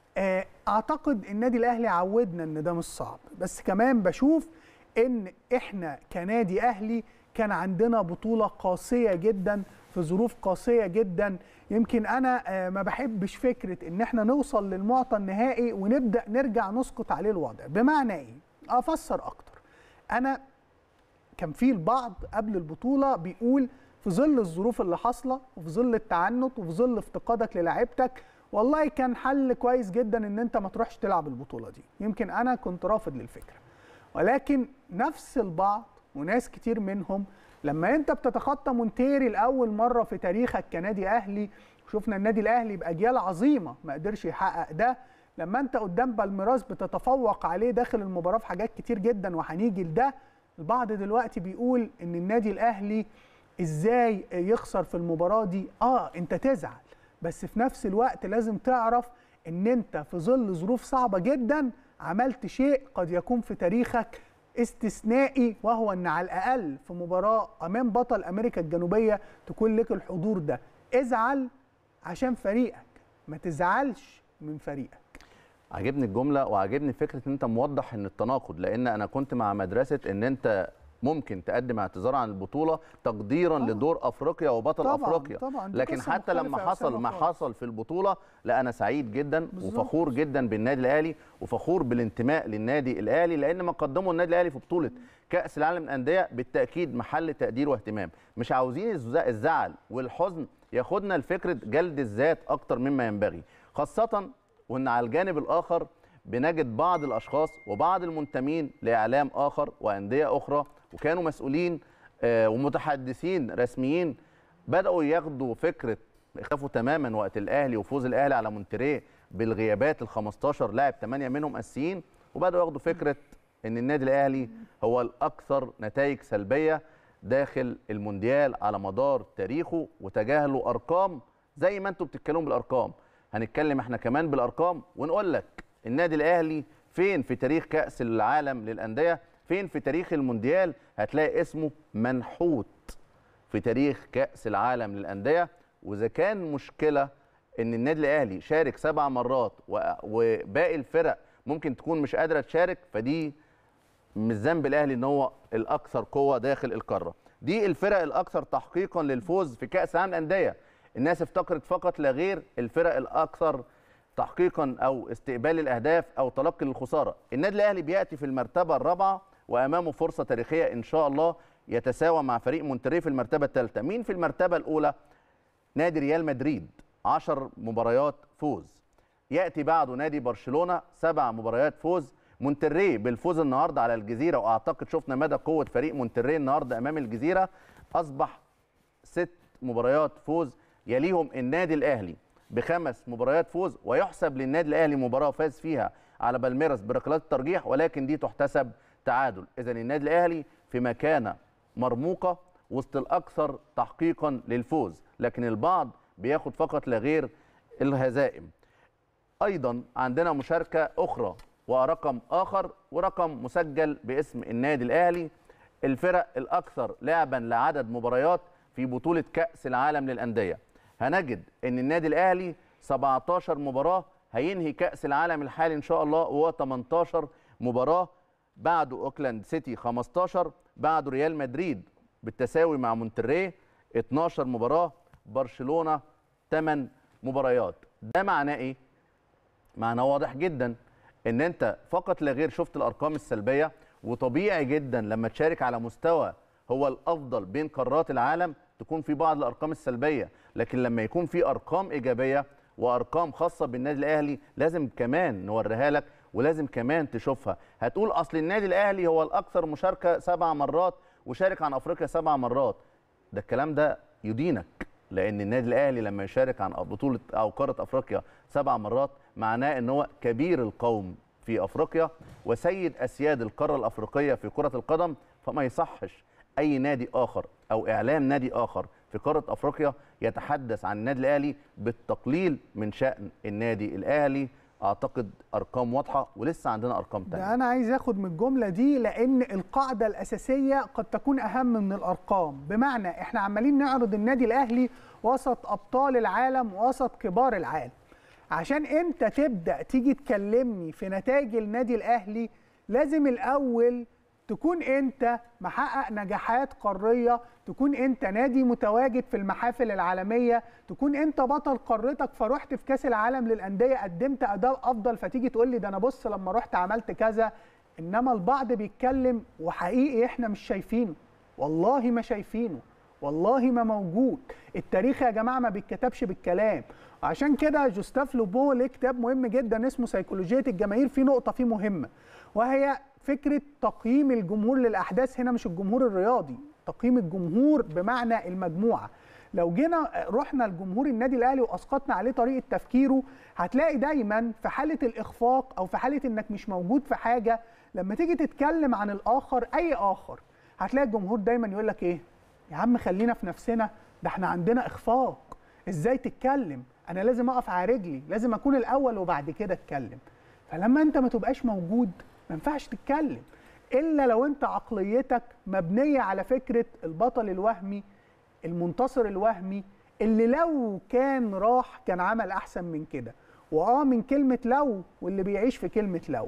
اعتقد النادي الاهلي عودنا ان ده مش صعب بس كمان بشوف ان احنا كنادي اهلي كان عندنا بطوله قاسيه جدا في ظروف قاسيه جدا يمكن انا ما بحبش فكره ان احنا نوصل للمعطى النهائي ونبدا نرجع نسقط عليه الوضع بمعنى ايه افسر اكتر انا كان في البعض قبل البطوله بيقول في ظل الظروف اللي حاصله وفي ظل التعنت وفي ظل افتقادك للاعيبتك والله كان حل كويس جدا ان انت ما تروحش تلعب البطوله دي يمكن انا كنت رافض للفكره ولكن نفس البعض وناس كتير منهم لما انت بتتخطى مونتيري لاول مره في تاريخك كنادي اهلي شفنا النادي الاهلي باجيال عظيمه ما قدرش يحقق ده لما انت قدام بالميراس بتتفوق عليه داخل المباراه في حاجات كتير جدا وهنيجي لده البعض دلوقتي بيقول ان النادي الاهلي ازاي يخسر في المباراه دي اه انت تزعل بس في نفس الوقت لازم تعرف ان انت في ظل ظروف صعبه جدا عملت شيء قد يكون في تاريخك استثنائي وهو ان على الاقل في مباراه امام بطل امريكا الجنوبيه تكون لك الحضور ده ازعل عشان فريقك ما تزعلش من فريقك عجبني الجمله وعجبني فكره ان انت موضح ان التناقض لان انا كنت مع مدرسه ان انت ممكن تقدم اعتذار عن البطوله تقديرا آه. لدور افريقيا وبطل طبعاً افريقيا طبعاً لكن حتى لما حصل ما حصل في البطوله لا انا سعيد جدا بالزبط. وفخور جدا بالنادي الاهلي وفخور بالانتماء للنادي الاهلي لان ما قدمه النادي الاهلي في بطوله كاس العالم للانديه بالتاكيد محل تقدير واهتمام مش عاوزين الزعل والحزن ياخدنا لفكره جلد الذات اكتر مما ينبغي خاصه وان على الجانب الاخر بنجد بعض الاشخاص وبعض المنتمين لاعلام اخر وانديه اخرى وكانوا مسؤولين ومتحدثين رسميين بداوا ياخدوا فكره اختفوا تماما وقت الاهلي وفوز الاهلي على مونتريه بالغيابات ال 15 لاعب 8 منهم اساسيين وبداوا ياخدوا فكره ان النادي الاهلي هو الاكثر نتائج سلبيه داخل المونديال على مدار تاريخه وتجاهلوا ارقام زي ما انتم بتتكلموا بالارقام هنتكلم احنا كمان بالارقام ونقول لك النادي الاهلي فين في تاريخ كاس العالم للانديه فين في تاريخ المونديال هتلاقي اسمه منحوت في تاريخ كاس العالم للانديه واذا كان مشكله ان النادي الاهلي شارك سبع مرات وباقي الفرق ممكن تكون مش قادره تشارك فدي مش ذنب الاهلي ان هو الاكثر قوه داخل القاره دي الفرق الاكثر تحقيقا للفوز في كاس العالم للانديه الناس افتكرت فقط لا غير الفرق الاكثر تحقيقا او استقبال الاهداف او تلقي الخساره النادي الاهلي بياتي في المرتبه الرابعه وامامه فرصه تاريخيه ان شاء الله يتساوى مع فريق مونتري في المرتبه الثالثه مين في المرتبه الاولى نادي ريال مدريد 10 مباريات فوز ياتي بعده نادي برشلونه سبع مباريات فوز مونتري بالفوز النهارده على الجزيره واعتقد شفنا مدى قوه فريق مونتري النهارده امام الجزيره اصبح ست مباريات فوز يليهم النادي الاهلي بخمس مباريات فوز ويحسب للنادي الاهلي مباراه فاز فيها على بالميراس بركلات الترجيح ولكن دي تحتسب تعادل اذا النادي الاهلي في مكانه مرموقه وسط الاكثر تحقيقا للفوز لكن البعض بياخد فقط لا غير الهزائم ايضا عندنا مشاركه اخرى ورقم اخر ورقم مسجل باسم النادي الاهلي الفرق الاكثر لعبا لعدد مباريات في بطوله كاس العالم للانديه هنجد ان النادي الاهلي 17 مباراه هينهي كاس العالم الحالي ان شاء الله وهو 18 مباراه بعده اوكلاند سيتي 15 بعده ريال مدريد بالتساوي مع مونتري 12 مباراه برشلونه 8 مباريات ده معناه ايه معناه واضح جدا ان انت فقط لا غير شفت الارقام السلبيه وطبيعي جدا لما تشارك على مستوى هو الافضل بين قارات العالم تكون في بعض الارقام السلبيه لكن لما يكون في ارقام ايجابيه وارقام خاصه بالنادي الاهلي لازم كمان نوريها لك ولازم كمان تشوفها هتقول اصل النادي الاهلي هو الاكثر مشاركه سبع مرات وشارك عن افريقيا سبع مرات ده الكلام ده يدينك لان النادي الاهلي لما يشارك عن بطوله او قاره افريقيا سبع مرات معناه ان هو كبير القوم في افريقيا وسيد اسياد القاره الافريقيه في كره القدم فما يصحش اي نادي اخر او اعلام نادي اخر في قاره افريقيا يتحدث عن النادي الاهلي بالتقليل من شان النادي الاهلي اعتقد ارقام واضحه ولسه عندنا ارقام ثانيه ده انا عايز اخد من الجمله دي لان القاعده الاساسيه قد تكون اهم من الارقام بمعنى احنا عمالين نعرض النادي الاهلي وسط ابطال العالم وسط كبار العالم عشان انت تبدا تيجي تكلمني في نتائج النادي الاهلي لازم الاول تكون انت محقق نجاحات قاريه تكون انت نادي متواجد في المحافل العالميه تكون انت بطل قارتك فرحت في كاس العالم للانديه قدمت اداء افضل فتيجي تقول لي ده انا بص لما رحت عملت كذا انما البعض بيتكلم وحقيقي احنا مش شايفينه والله ما شايفينه والله ما موجود التاريخ يا جماعه ما بيتكتبش بالكلام عشان كده جوستاف لوبو ليه كتاب مهم جدا اسمه سيكولوجيه الجماهير في نقطه فيه مهمه وهي فكره تقييم الجمهور للاحداث هنا مش الجمهور الرياضي تقييم الجمهور بمعنى المجموعه لو جينا رحنا لجمهور النادي الاهلي واسقطنا عليه طريقه تفكيره هتلاقي دايما في حاله الاخفاق او في حاله انك مش موجود في حاجه لما تيجي تتكلم عن الاخر اي اخر هتلاقي الجمهور دايما يقول لك ايه يا عم خلينا في نفسنا ده احنا عندنا اخفاق ازاي تتكلم انا لازم اقف على رجلي لازم اكون الاول وبعد كده اتكلم فلما انت ما تبقاش موجود ما ينفعش تتكلم الا لو انت عقليتك مبنيه على فكره البطل الوهمي المنتصر الوهمي اللي لو كان راح كان عمل احسن من كده واه من كلمه لو واللي بيعيش في كلمه لو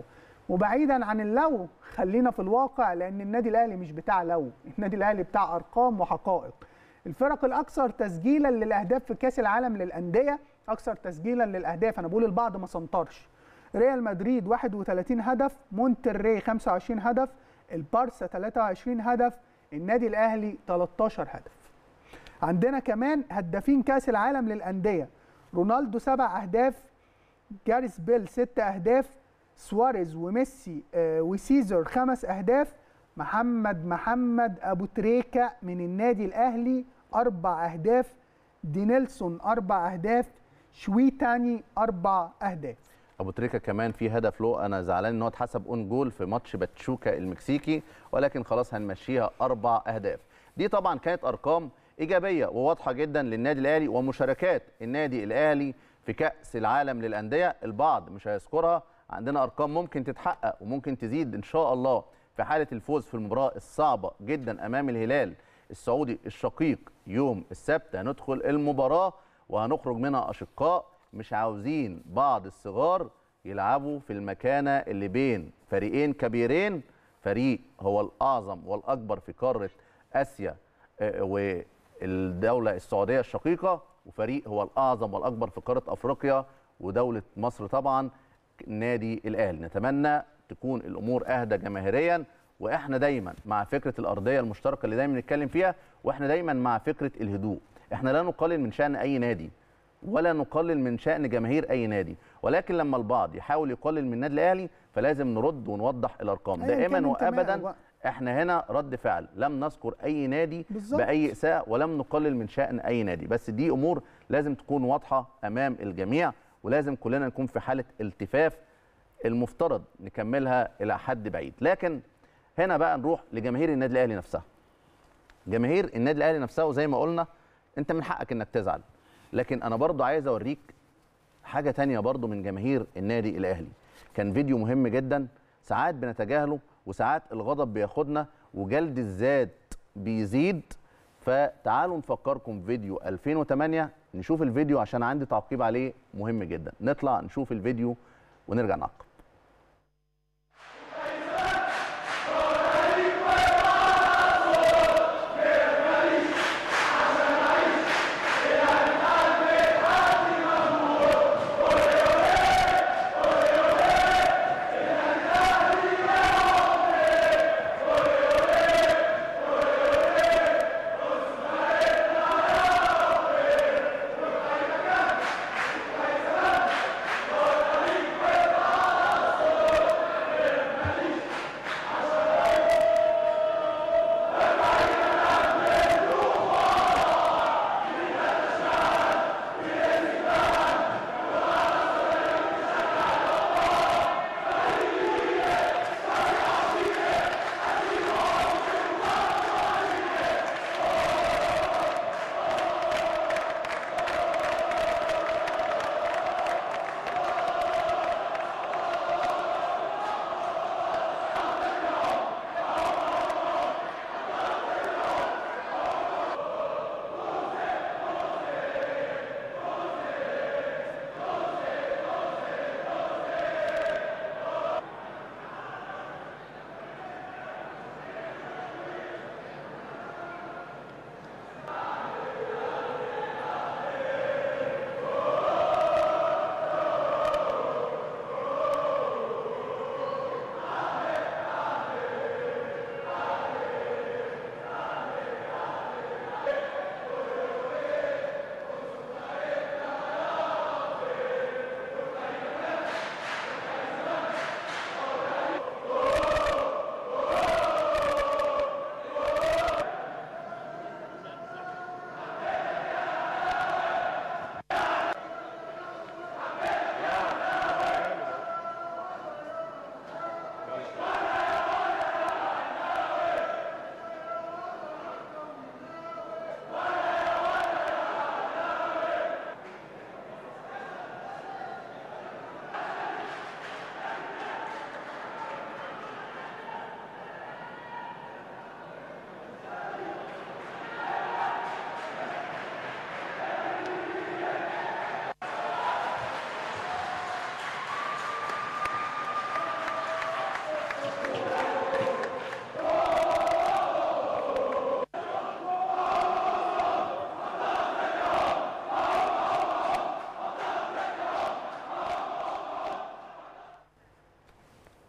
وبعيدا عن اللو خلينا في الواقع لان النادي الاهلي مش بتاع لو النادي الاهلي بتاع ارقام وحقائق الفرق الاكثر تسجيلا للاهداف في كاس العالم للانديه اكثر تسجيلا للاهداف انا بقول البعض ما سنطرش ريال مدريد 31 هدف مونتري 25 هدف البارسا 23 هدف النادي الاهلي 13 هدف عندنا كمان هدافين كاس العالم للانديه رونالدو سبع اهداف جاريس بيل ست اهداف سواريز وميسي آه وسيزر خمس اهداف محمد محمد ابو تريكه من النادي الاهلي اربع اهداف دينيلسون اربع اهداف شويتاني اربع اهداف ابو تريكه كمان في هدف له انا زعلان ان هو اتحسب اون جول في ماتش باتشوكا المكسيكي ولكن خلاص هنمشيها اربع اهداف دي طبعا كانت ارقام ايجابيه وواضحه جدا للنادي الاهلي ومشاركات النادي الاهلي في كاس العالم للانديه البعض مش هيذكرها عندنا ارقام ممكن تتحقق وممكن تزيد ان شاء الله في حاله الفوز في المباراه الصعبه جدا امام الهلال السعودي الشقيق يوم السبت هندخل المباراه وهنخرج منها اشقاء مش عاوزين بعض الصغار يلعبوا في المكانه اللي بين فريقين كبيرين فريق هو الاعظم والاكبر في قاره اسيا والدوله السعوديه الشقيقه وفريق هو الاعظم والاكبر في قاره افريقيا ودوله مصر طبعا النادي الاهلي نتمنى تكون الامور اهدى جماهيريا واحنا دايما مع فكره الارضيه المشتركه اللي دايما نتكلم فيها واحنا دايما مع فكره الهدوء احنا لا نقلل من شان اي نادي ولا نقلل من شان جماهير اي نادي ولكن لما البعض يحاول يقلل من النادي الاهلي فلازم نرد ونوضح الارقام أيا دائما كان وابدا انتمائه. احنا هنا رد فعل لم نذكر اي نادي بالظبط. باي اساءه ولم نقلل من شان اي نادي بس دي امور لازم تكون واضحه امام الجميع ولازم كلنا نكون في حاله التفاف المفترض نكملها الى حد بعيد لكن هنا بقى نروح لجماهير النادي الاهلي نفسها جماهير النادي الاهلي نفسها وزي ما قلنا انت من حقك انك تزعل لكن انا برضو عايز اوريك حاجه تانية برضو من جماهير النادي الاهلي كان فيديو مهم جدا ساعات بنتجاهله وساعات الغضب بياخدنا وجلد الذات بيزيد فتعالوا نفكركم فيديو 2008 نشوف الفيديو عشان عندي تعقيب عليه مهم جدا نطلع نشوف الفيديو ونرجع نعقب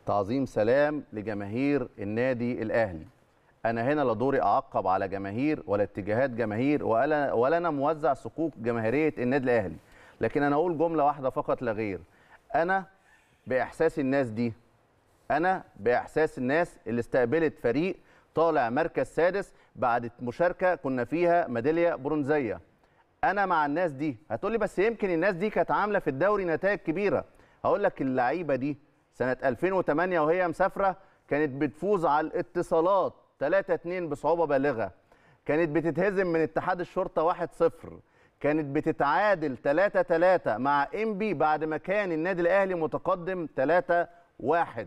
تعظيم سلام لجماهير النادي الاهلي انا هنا لا دوري اعقب على جماهير ولا اتجاهات جماهير ولا ولا انا موزع صكوك جماهيريه النادي الاهلي لكن انا اقول جمله واحده فقط لا غير انا باحساس الناس دي انا باحساس الناس اللي استقبلت فريق طالع مركز سادس بعد مشاركه كنا فيها ميداليه برونزيه انا مع الناس دي هتقولي بس يمكن الناس دي كانت عامله في الدوري نتائج كبيره هقول لك اللعيبه دي سنه 2008 وهي مسافره كانت بتفوز على الاتصالات 3 2 بصعوبه بالغه كانت بتتهزم من اتحاد الشرطه 1 0 كانت بتتعادل 3 3 مع انبي بعد ما كان النادي الاهلي متقدم 3 1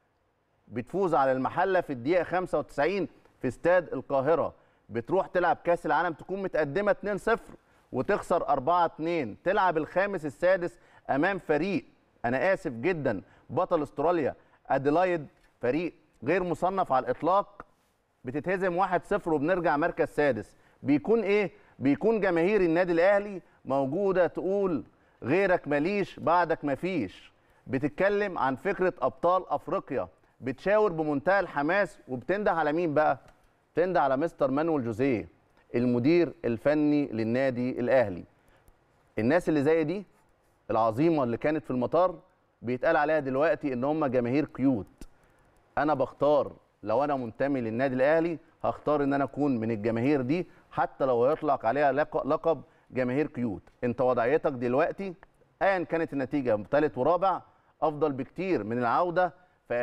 بتفوز على المحله في الدقيقه 95 في استاد القاهره بتروح تلعب كاس العالم تكون متقدمه 2 0 وتخسر 4 2 تلعب الخامس السادس امام فريق انا اسف جدا بطل استراليا اديلايد فريق غير مصنف على الاطلاق بتتهزم 1-0 وبنرجع مركز سادس بيكون ايه بيكون جماهير النادي الاهلي موجوده تقول غيرك ماليش بعدك مفيش بتتكلم عن فكره ابطال افريقيا بتشاور بمنتهى الحماس وبتنده على مين بقى تنده على مستر مانويل جوزيه المدير الفني للنادي الاهلي الناس اللي زي دي العظيمه اللي كانت في المطار بيتقال عليها دلوقتي ان هم جماهير كيوت انا بختار لو انا منتمي للنادي الاهلي هختار ان انا اكون من الجماهير دي حتى لو هيطلق عليها لقب جماهير كيوت انت وضعيتك دلوقتي ايا كانت النتيجه ثالث ورابع افضل بكتير من العوده في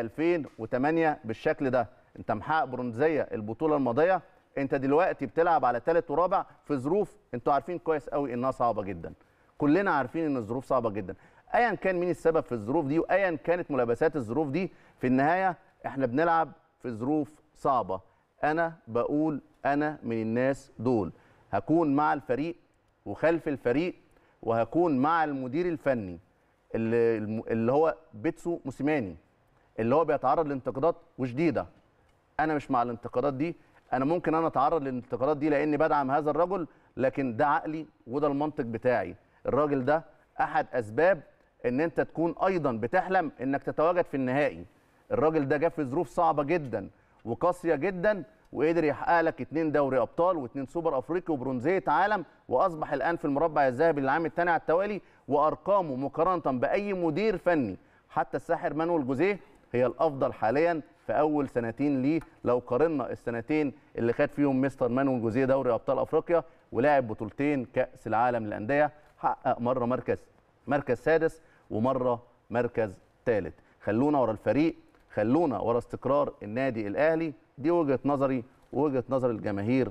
2008 بالشكل ده انت محقق برونزيه البطوله الماضيه انت دلوقتي بتلعب على ثالث ورابع في ظروف انتوا عارفين كويس قوي انها صعبه جدا كلنا عارفين ان الظروف صعبه جدا ايا كان مين السبب في الظروف دي وايا كانت ملابسات الظروف دي في النهايه احنا بنلعب في ظروف صعبه انا بقول انا من الناس دول هكون مع الفريق وخلف الفريق وهكون مع المدير الفني اللي, اللي هو بيتسو موسيماني اللي هو بيتعرض لانتقادات وشديده انا مش مع الانتقادات دي انا ممكن انا اتعرض للانتقادات دي لاني بدعم هذا الرجل لكن ده عقلي وده المنطق بتاعي الراجل ده احد اسباب ان انت تكون ايضا بتحلم انك تتواجد في النهائي الراجل ده جه في ظروف صعبه جدا وقاسيه جدا وقدر يحقق لك اثنين دوري ابطال واثنين سوبر افريقي وبرونزيه عالم واصبح الان في المربع الذهبي للعام الثاني على التوالي وارقامه مقارنه باي مدير فني حتى الساحر مانويل جوزيه هي الافضل حاليا في اول سنتين ليه لو قارنا السنتين اللي خد فيهم مستر مانويل جوزيه دوري ابطال افريقيا ولعب بطولتين كاس العالم للانديه حقق مره مركز مركز سادس ومره مركز ثالث خلونا ورا الفريق خلونا ورا استقرار النادي الاهلي دي وجهه نظري ووجهه نظر الجماهير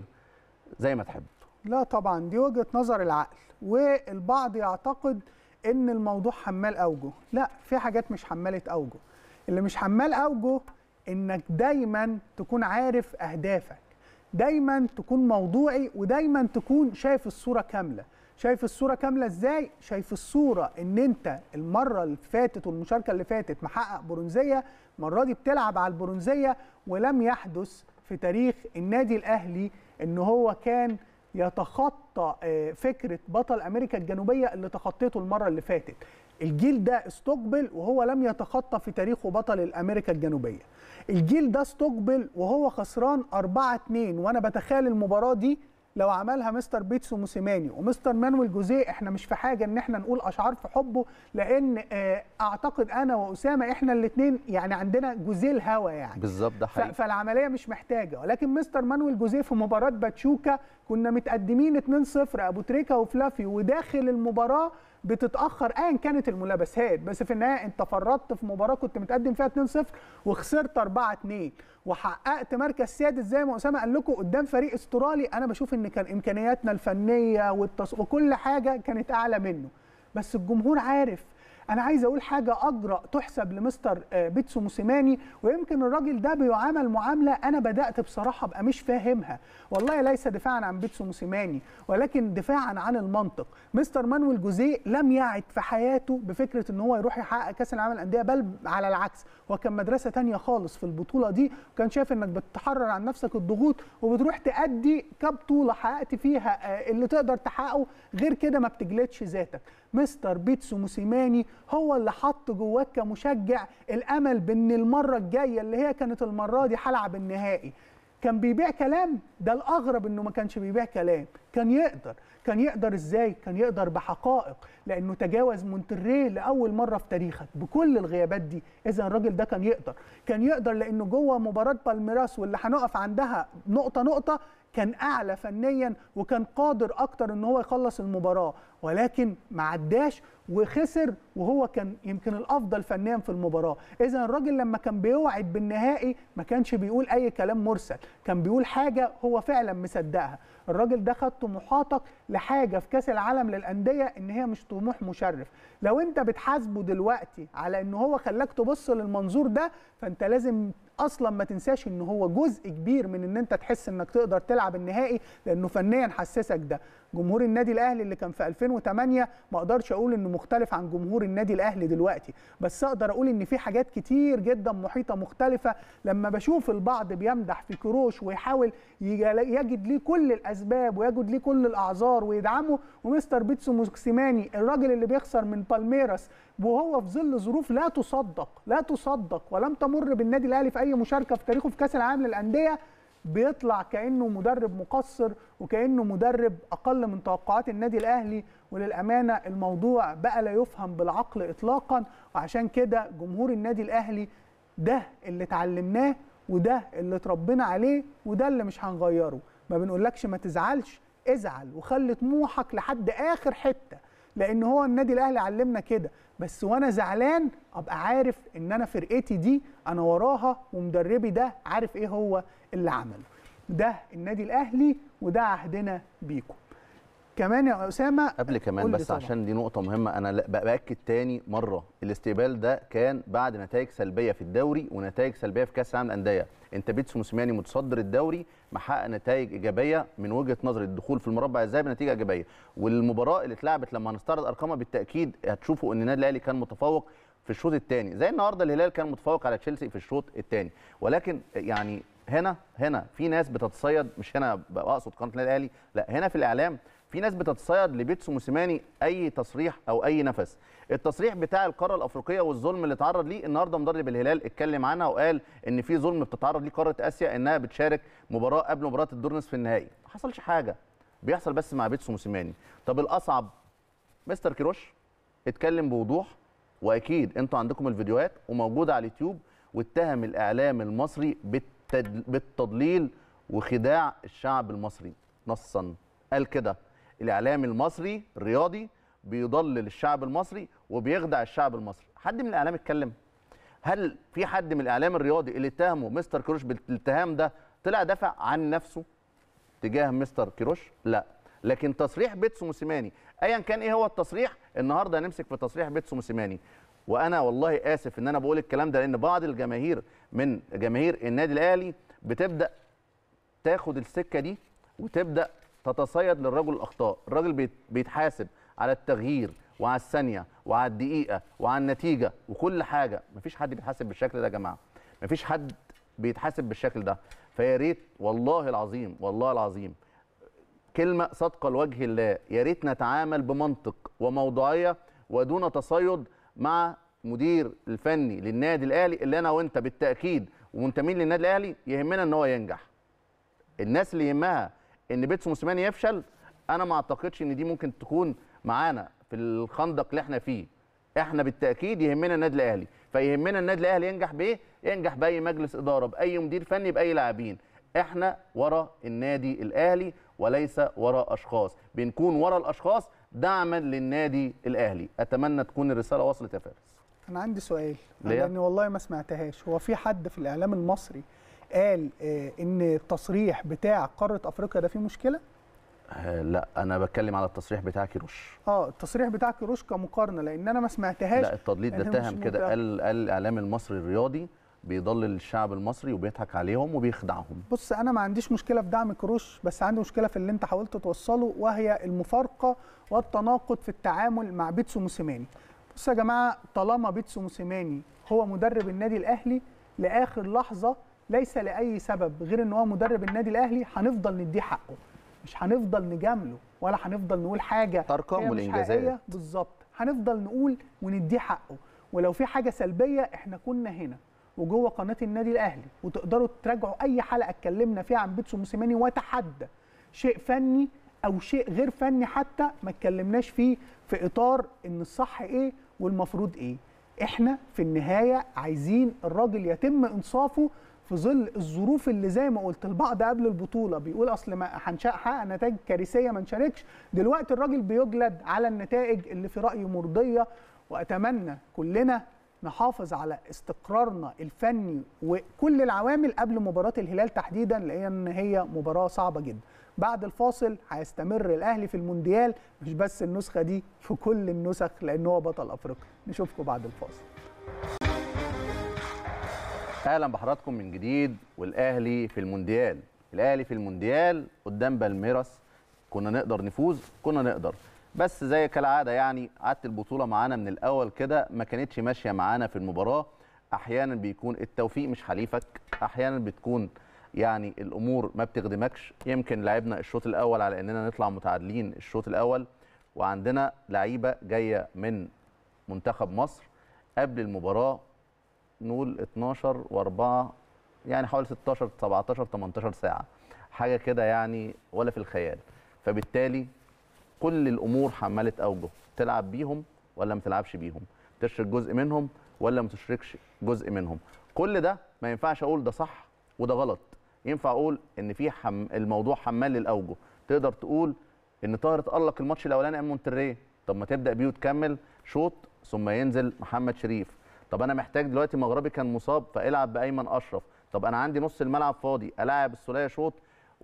زي ما تحب لا طبعا دي وجهه نظر العقل والبعض يعتقد ان الموضوع حمال اوجه لا في حاجات مش حماله اوجه اللي مش حمال اوجه انك دايما تكون عارف اهدافك دايما تكون موضوعي ودايما تكون شايف الصوره كامله شايف الصوره كامله ازاي شايف الصوره ان انت المره اللي فاتت والمشاركه اللي فاتت محقق برونزيه المره دي بتلعب على البرونزيه ولم يحدث في تاريخ النادي الاهلي ان هو كان يتخطى فكره بطل امريكا الجنوبيه اللي تخطيته المره اللي فاتت الجيل ده استقبل وهو لم يتخطى في تاريخه بطل الامريكا الجنوبيه الجيل ده استقبل وهو خسران 4 2 وانا بتخيل المباراه دي لو عملها مستر بيتسو موسيماني ومستر مانويل جوزيه احنا مش في حاجه ان احنا نقول اشعار في حبه لان اعتقد انا واسامه احنا الاثنين يعني عندنا جوزيه الهوى يعني بالظبط ده حقيقي فالعمليه مش محتاجه ولكن مستر مانويل جوزيه في مباراه باتشوكا كنا متقدمين 2-0 ابو تريكا وفلافي وداخل المباراه بتتاخر ايا كانت الملابسات بس في النهايه انت فرطت في مباراه كنت متقدم فيها 2-0 وخسرت 4-2 وحققت مركز سادس زي ما اسامه قال لكم قدام فريق استرالي انا بشوف ان كان امكانياتنا الفنيه والتص... وكل حاجه كانت اعلى منه بس الجمهور عارف انا عايز اقول حاجه اجرأ تحسب لمستر بيتسو موسيماني ويمكن الراجل ده بيعامل معامله انا بدات بصراحه ابقى مش فاهمها والله ليس دفاعا عن بيتسو موسيماني ولكن دفاعا عن المنطق مستر مانويل جوزيه لم يعد في حياته بفكره ان هو يروح يحقق كاس العالم للانديه بل على العكس هو كان مدرسه تانية خالص في البطوله دي وكان شايف انك بتحرر عن نفسك الضغوط وبتروح تأدي كبطوله حققت فيها اللي تقدر تحققه غير كده ما بتجلدش ذاتك مستر بيتسو موسيماني هو اللي حط جواك كمشجع الامل بان المره الجايه اللي هي كانت المره دي هلعب النهائي كان بيبيع كلام ده الاغرب انه ما كانش بيبيع كلام كان يقدر كان يقدر ازاي كان يقدر بحقائق لانه تجاوز مونتريه لاول مره في تاريخك بكل الغيابات دي اذا الراجل ده كان يقدر كان يقدر لانه جوه مباراه بالميراس واللي هنقف عندها نقطه نقطه كان اعلى فنيا وكان قادر اكتر ان هو يخلص المباراه ولكن ما عداش وخسر وهو كان يمكن الافضل فنيا في المباراه اذا الراجل لما كان بيوعد بالنهائي ما كانش بيقول اي كلام مرسل كان بيقول حاجه هو فعلا مصدقها الراجل ده خد طموحاتك لحاجه في كاس العالم للانديه ان هي مش طموح مشرف لو انت بتحاسبه دلوقتي على ان هو خلاك تبص للمنظور ده فانت لازم اصلا ما تنساش ان هو جزء كبير من ان انت تحس انك تقدر تلعب النهائي لانه فنيا حسسك ده جمهور النادي الاهلي اللي كان في 2008 ما اقدرش اقول انه مختلف عن جمهور النادي الاهلي دلوقتي بس اقدر اقول ان في حاجات كتير جدا محيطه مختلفه لما بشوف البعض بيمدح في كروش ويحاول يجد ليه كل الاسباب ويجد ليه كل الاعذار ويدعمه ومستر بيتسو موسيماني الراجل اللي بيخسر من بالميراس وهو في ظل ظروف لا تصدق لا تصدق ولم تمر بالنادي الاهلي في اي مشاركه في تاريخه في كاس العالم للانديه بيطلع كانه مدرب مقصر وكانه مدرب اقل من توقعات النادي الاهلي وللامانه الموضوع بقى لا يفهم بالعقل اطلاقا وعشان كده جمهور النادي الاهلي ده اللي اتعلمناه وده اللي اتربينا عليه وده اللي مش هنغيره ما بنقولكش ما تزعلش ازعل وخلي طموحك لحد اخر حته لان هو النادي الاهلي علمنا كده بس وانا زعلان ابقى عارف ان انا فرقتي دي انا وراها ومدربي ده عارف ايه هو اللي عمله ده النادي الاهلي وده عهدنا بيكم كمان يا اسامه قبل كمان بس طبعا. عشان دي نقطه مهمه انا باكد تاني مره الاستقبال ده كان بعد نتائج سلبيه في الدوري ونتائج سلبيه في كاس العالم للانديه انت بيتسو موسيماني متصدر الدوري محقق نتائج ايجابيه من وجهه نظري الدخول في المربع الذهبي نتيجه ايجابيه والمباراه اللي اتلعبت لما هنستعرض ارقامها بالتاكيد هتشوفوا ان النادي الاهلي كان متفوق في الشوط الثاني زي النهارده الهلال كان متفوق على تشيلسي في الشوط الثاني ولكن يعني هنا هنا في ناس بتتصيد مش هنا اقصد قناه النادي الاهلي لا هنا في الاعلام في ناس بتتصيد لبيتسو موسيماني اي تصريح او اي نفس التصريح بتاع القاره الافريقيه والظلم اللي اتعرض ليه النهارده مدرب الهلال اتكلم عنها وقال ان في ظلم بتتعرض ليه قاره اسيا انها بتشارك مباراه قبل مباراه الدور نصف النهائي ما حصلش حاجه بيحصل بس مع بيتسو موسيماني طب الاصعب مستر كيروش اتكلم بوضوح واكيد انتوا عندكم الفيديوهات وموجوده على اليوتيوب واتهم الاعلام المصري بالتضليل وخداع الشعب المصري نصا قال كده الاعلام المصري الرياضي بيضلل الشعب المصري وبيخدع الشعب المصري حد من الاعلام اتكلم هل في حد من الاعلام الرياضي اللي اتهمه مستر كيروش بالاتهام ده طلع دافع عن نفسه تجاه مستر كيروش لا لكن تصريح بيتسو موسيماني ايا كان ايه هو التصريح النهارده هنمسك في تصريح بيتسو موسيماني وانا والله اسف ان انا بقول الكلام ده لان بعض الجماهير من جماهير النادي الاهلي بتبدا تاخد السكه دي وتبدا تتصيد للرجل الاخطاء الراجل بيتحاسب على التغيير وعلى الثانيه وعلى الدقيقه وعلى النتيجه وكل حاجه مفيش حد بيتحاسب بالشكل ده يا جماعه مفيش حد بيتحاسب بالشكل ده فيا ريت والله العظيم والله العظيم كلمه صادقه لوجه الله يا ريت نتعامل بمنطق وموضوعيه ودون تصيد مع مدير الفني للنادي الاهلي اللي انا وانت بالتاكيد ومنتمين للنادي الاهلي يهمنا ان هو ينجح الناس اللي يهمها ان بيتسو موسيماني يفشل انا ما اعتقدش ان دي ممكن تكون معانا في الخندق اللي احنا فيه احنا بالتاكيد يهمنا النادي الاهلي فيهمنا النادي الاهلي ينجح بايه ينجح باي مجلس اداره باي مدير فني باي لاعبين احنا ورا النادي الاهلي وليس ورا اشخاص بنكون ورا الاشخاص دعما للنادي الاهلي اتمنى تكون الرساله وصلت يا فارس انا عندي سؤال ليه؟ لاني والله ما سمعتهاش هو في حد في الاعلام المصري قال آه ان التصريح بتاع قاره افريقيا ده فيه مشكله آه لا انا بتكلم على التصريح بتاع كيروش اه التصريح بتاع كيروش كمقارنه لان انا ما سمعتهاش لا التضليل ده اتهم كده قال قال الاعلام المصري الرياضي بيضلل الشعب المصري وبيضحك عليهم وبيخدعهم بص انا ما عنديش مشكله في دعم كروش بس عندي مشكله في اللي انت حاولت توصله وهي المفارقه والتناقض في التعامل مع بيتسو موسيماني بص يا جماعه طالما بيتسو موسيماني هو مدرب النادي الاهلي لاخر لحظه ليس لاي سبب غير ان هو مدرب النادي الاهلي هنفضل نديه حقه مش هنفضل نجامله ولا هنفضل نقول حاجه ارقام والانجازات بالظبط هنفضل نقول ونديه حقه ولو في حاجه سلبيه احنا كنا هنا وجوه قناه النادي الاهلي وتقدروا تراجعوا اي حلقه اتكلمنا فيها عن بيتسو موسيماني وتحدى شيء فني او شيء غير فني حتى ما اتكلمناش فيه في اطار ان الصح ايه والمفروض ايه احنا في النهايه عايزين الراجل يتم انصافه في ظل الظروف اللي زي ما قلت البعض قبل البطوله بيقول اصل ما هنحقق نتائج كارثيه ما نشاركش دلوقتي الراجل بيجلد على النتائج اللي في رايي مرضيه واتمنى كلنا نحافظ على استقرارنا الفني وكل العوامل قبل مباراه الهلال تحديدا لان هي مباراه صعبه جدا بعد الفاصل هيستمر الاهلي في المونديال مش بس النسخه دي في كل النسخ لان هو بطل افريقيا نشوفكم بعد الفاصل اهلا بحضراتكم من جديد والاهلي في المونديال الاهلي في المونديال قدام بالميراس كنا نقدر نفوز كنا نقدر بس زي كالعاده يعني قعدت البطوله معانا من الاول كده ما كانتش ماشيه معانا في المباراه احيانا بيكون التوفيق مش حليفك احيانا بتكون يعني الامور ما بتخدمكش يمكن لعبنا الشوط الاول على اننا نطلع متعادلين الشوط الاول وعندنا لعيبه جايه من منتخب مصر قبل المباراه نقول 12 و4 يعني حوالي 16 17 18 ساعه حاجه كده يعني ولا في الخيال فبالتالي كل الامور حملت اوجه تلعب بيهم ولا ما تلعبش بيهم تشرك جزء منهم ولا ما تشركش جزء منهم كل ده ما ينفعش اقول ده صح وده غلط ينفع اقول ان في حم... الموضوع حمال للاوجه تقدر تقول ان طاهر اتالق الماتش الاولاني امام مونتريه طب ما تبدا بيه وتكمل شوط ثم ينزل محمد شريف طب انا محتاج دلوقتي مغربي كان مصاب فالعب بايمن اشرف طب انا عندي نص الملعب فاضي العب السوليه شوط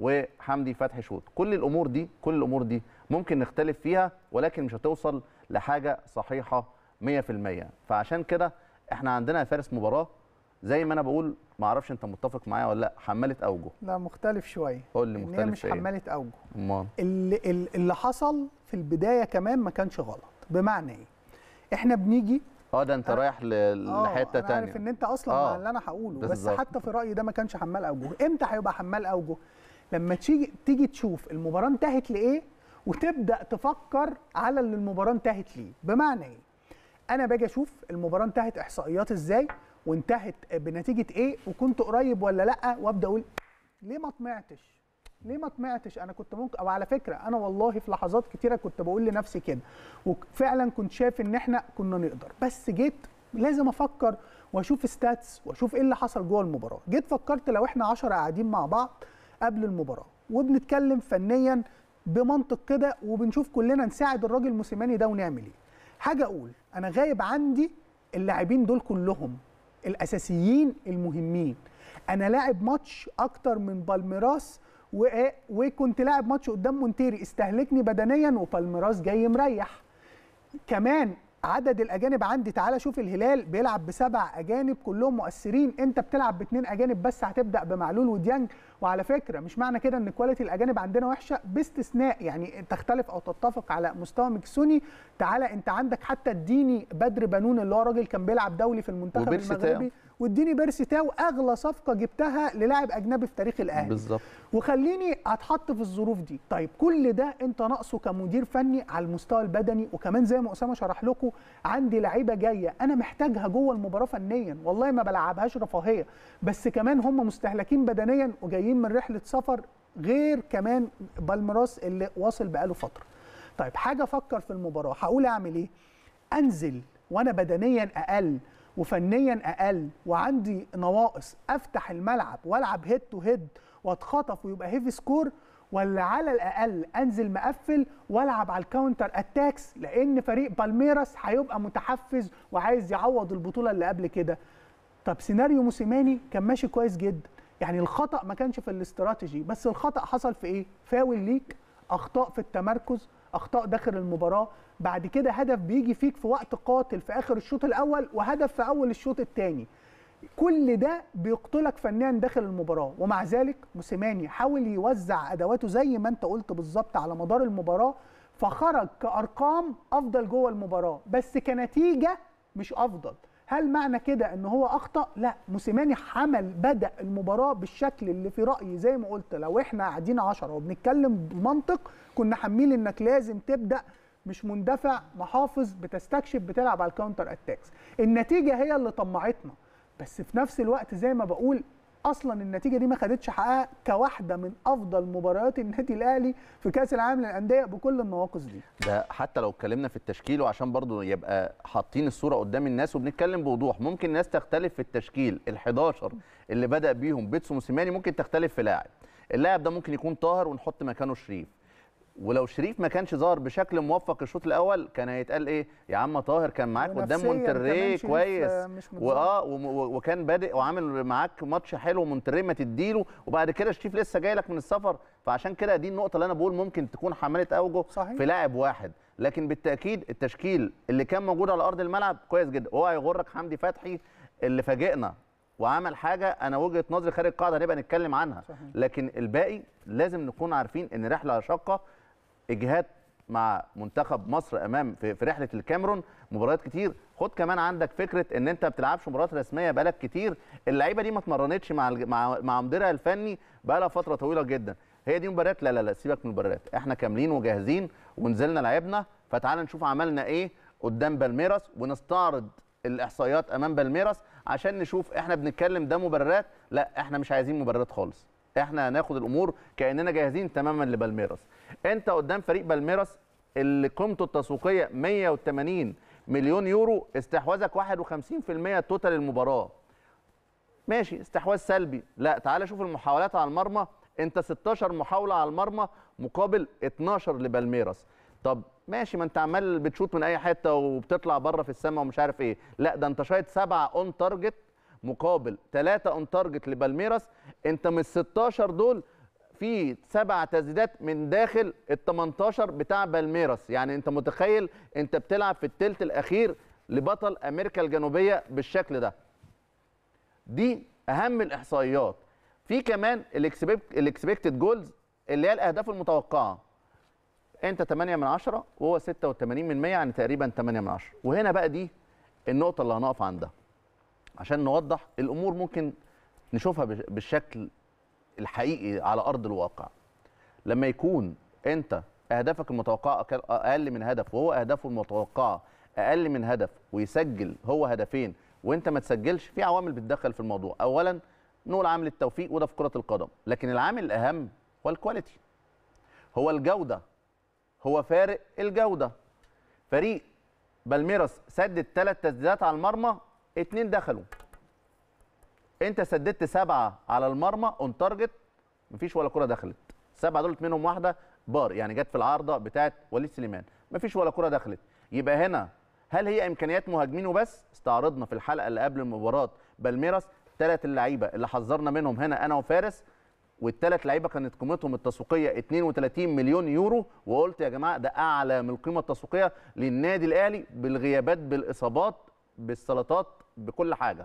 وحمدي فتحي شوط كل الامور دي كل الامور دي ممكن نختلف فيها ولكن مش هتوصل لحاجه صحيحه 100% فعشان كده احنا عندنا يا فارس مباراه زي ما انا بقول ما اعرفش انت متفق معايا ولا لا حماله اوجه لا مختلف شويه قول لي إن هي مختلف مش في إيه؟ حماله اوجه امال اللي, اللي حصل في البدايه كمان ما كانش غلط بمعنى ايه احنا بنيجي اه ده انت رايح ل- آه، لحته انا ثانيه عارف ان انت اصلا آه، مع اللي انا هقوله بس بالظبط. حتى في رايي ده ما كانش حمال اوجه امتى هيبقى حمال اوجه لما تيجي تيجي تشوف المباراه انتهت لايه وتبدا تفكر على اللي المباراه انتهت ليه بمعنى ايه انا باجي اشوف المباراه انتهت احصائيات ازاي وانتهت بنتيجه ايه وكنت قريب ولا لا وابدا اقول ليه ما طمعتش ليه ما طمعتش انا كنت ممكن او على فكره انا والله في لحظات كتيره كنت بقول لنفسي كده وفعلا كنت شايف ان احنا كنا نقدر بس جيت لازم افكر واشوف ستاتس واشوف ايه اللي حصل جوه المباراه جيت فكرت لو احنا 10 قاعدين مع بعض قبل المباراه وبنتكلم فنيا بمنطق كده وبنشوف كلنا نساعد الراجل موسيماني ده ونعمل ايه حاجه اقول انا غايب عندي اللاعبين دول كلهم الاساسيين المهمين انا لاعب ماتش اكتر من بالميراس و... وكنت لاعب ماتش قدام مونتيري استهلكني بدنيا وبالميراس جاي مريح كمان عدد الاجانب عندي تعالى شوف الهلال بيلعب بسبع اجانب كلهم مؤثرين انت بتلعب باثنين اجانب بس هتبدا بمعلول وديانج وعلى فكره مش معنى كده ان كواليتي الاجانب عندنا وحشه باستثناء يعني تختلف او تتفق على مستوى مكسوني تعالى انت عندك حتى اديني بدر بنون اللي هو راجل كان بيلعب دولي في المنتخب وبيرسي تاو. المغربي واديني بيرسي تاو اغلى صفقه جبتها للاعب اجنبي في تاريخ الاهلي بالظبط وخليني اتحط في الظروف دي طيب كل ده انت ناقصه كمدير فني على المستوى البدني وكمان زي ما اسامه شرح لكم عندي لعيبه جايه انا محتاجها جوه المباراه فنيا والله ما بلعبهاش رفاهيه بس كمان هم مستهلكين بدنيا وجايين من رحله سفر غير كمان بالميراس اللي واصل بقاله فتره طيب حاجه افكر في المباراه هقول اعمل ايه انزل وانا بدنيا اقل وفنيا اقل وعندي نواقص افتح الملعب والعب هيد تو هيد واتخطف ويبقى هيفي سكور ولا على الاقل انزل مقفل والعب على الكاونتر اتاكس لان فريق بالميراس هيبقى متحفز وعايز يعوض البطوله اللي قبل كده طب سيناريو موسيماني كان ماشي كويس جدا يعني الخطا ما كانش في الاستراتيجي بس الخطا حصل في ايه فاول ليك اخطاء في التمركز اخطاء داخل المباراه بعد كده هدف بيجي فيك في وقت قاتل في اخر الشوط الاول وهدف في اول الشوط الثاني كل ده بيقتلك فنيا داخل المباراه ومع ذلك موسيماني حاول يوزع ادواته زي ما انت قلت بالظبط على مدار المباراه فخرج كارقام افضل جوه المباراه بس كنتيجه مش افضل هل معنى كده ان هو اخطا لا موسيماني حمل بدا المباراه بالشكل اللي في رايي زي ما قلت لو احنا قاعدين 10 وبنتكلم بمنطق كنا حاملين انك لازم تبدا مش مندفع محافظ بتستكشف بتلعب على الكاونتر اتاكس النتيجه هي اللي طمعتنا بس في نفس الوقت زي ما بقول اصلا النتيجه دي ما خدتش حقها كواحده من افضل مباريات النادي الاهلي في كاس العالم للانديه بكل النواقص دي ده حتى لو اتكلمنا في التشكيل وعشان برضو يبقى حاطين الصوره قدام الناس وبنتكلم بوضوح ممكن الناس تختلف في التشكيل ال11 اللي بدا بيهم بيتسو موسيماني ممكن تختلف في لاعب اللاعب ده ممكن يكون طاهر ونحط مكانه شريف ولو شريف ما كانش ظاهر بشكل موفق الشوط الاول كان هيتقال ايه يا عم طاهر كان معاك قدام ونفسياً مونتري كمان شريف، كويس آه، مش متظبط. واه وم- و- وكان بادئ وعامل معاك ماتش حلو مونتري ما تديله وبعد كده شريف لسه جاي لك من السفر فعشان كده دي النقطه اللي انا بقول ممكن تكون حماله اوجه صحيح. في لاعب واحد لكن بالتاكيد التشكيل اللي كان موجود على ارض الملعب كويس جدا وهو هيغرك حمدي فتحي اللي فاجئنا وعمل حاجه انا وجهه نظري خارج القاعده هنبقى نتكلم عنها صحيح. لكن الباقي لازم نكون عارفين ان رحله شاقه اجهاد مع منتخب مصر امام في, في رحله الكاميرون مباريات كتير خد كمان عندك فكره ان انت ما بتلعبش مباريات رسميه بقالك كتير اللعيبه دي ما اتمرنتش مع الج- مع مع مديرها الفني بقالها فتره طويله جدا هي دي مباريات لا لا لا سيبك من المباريات احنا كاملين وجاهزين ونزلنا لعبنا فتعال نشوف عملنا ايه قدام بالميراس ونستعرض الاحصائيات امام بالميراس عشان نشوف احنا بنتكلم ده مبررات لا احنا مش عايزين مبررات خالص احنا هناخد الامور كاننا جاهزين تماما لبالميراس انت قدام فريق بالميراس اللي قيمته التسويقيه 180 مليون يورو استحواذك 51% توتال المباراه ماشي استحواذ سلبي لا تعال شوف المحاولات على المرمى انت 16 محاوله على المرمى مقابل 12 لبالميراس طب ماشي ما انت عمال بتشوط من اي حته وبتطلع بره في السماء ومش عارف ايه لا ده انت شايط سبعه اون تارجت مقابل ثلاثه اون تارجت لبالميراس انت من ال 16 دول في سبع تسديدات من داخل ال 18 بتاع بالميراس يعني انت متخيل انت بتلعب في الثلث الاخير لبطل امريكا الجنوبيه بالشكل ده دي اهم الاحصائيات في كمان الاكسبكتد جولز اللي هي الاهداف المتوقعه انت 8 من 10 وهو 86 من 100 يعني تقريبا 8 من 10 وهنا بقى دي النقطه اللي هنقف عندها عشان نوضح الامور ممكن نشوفها بش- بالشكل الحقيقي على ارض الواقع لما يكون انت اهدافك المتوقعه أك- اقل من هدف وهو اهدافه المتوقعه اقل من هدف ويسجل هو هدفين وانت ما تسجلش في عوامل بتدخل في الموضوع اولا نقول عامل التوفيق وده في كره القدم لكن العامل الاهم هو الكواليتي هو الجوده هو فارق الجوده فريق بالميراس سدد ثلاث تسديدات على المرمى اتنين دخلوا انت سددت سبعه على المرمى اون تارجت مفيش ولا كره دخلت السبعه دول منهم واحده بار يعني جت في العارضه بتاعت وليد سليمان مفيش ولا كره دخلت يبقى هنا هل هي امكانيات مهاجمين وبس استعرضنا في الحلقه اللي قبل المباراه بالميراس ثلاث اللعيبه اللي حذرنا منهم هنا انا وفارس والثلاث لعيبه كانت قيمتهم التسويقيه 32 مليون يورو وقلت يا جماعه ده اعلى من القيمه التسويقيه للنادي الاهلي بالغيابات بالاصابات بالسلطات بكل حاجه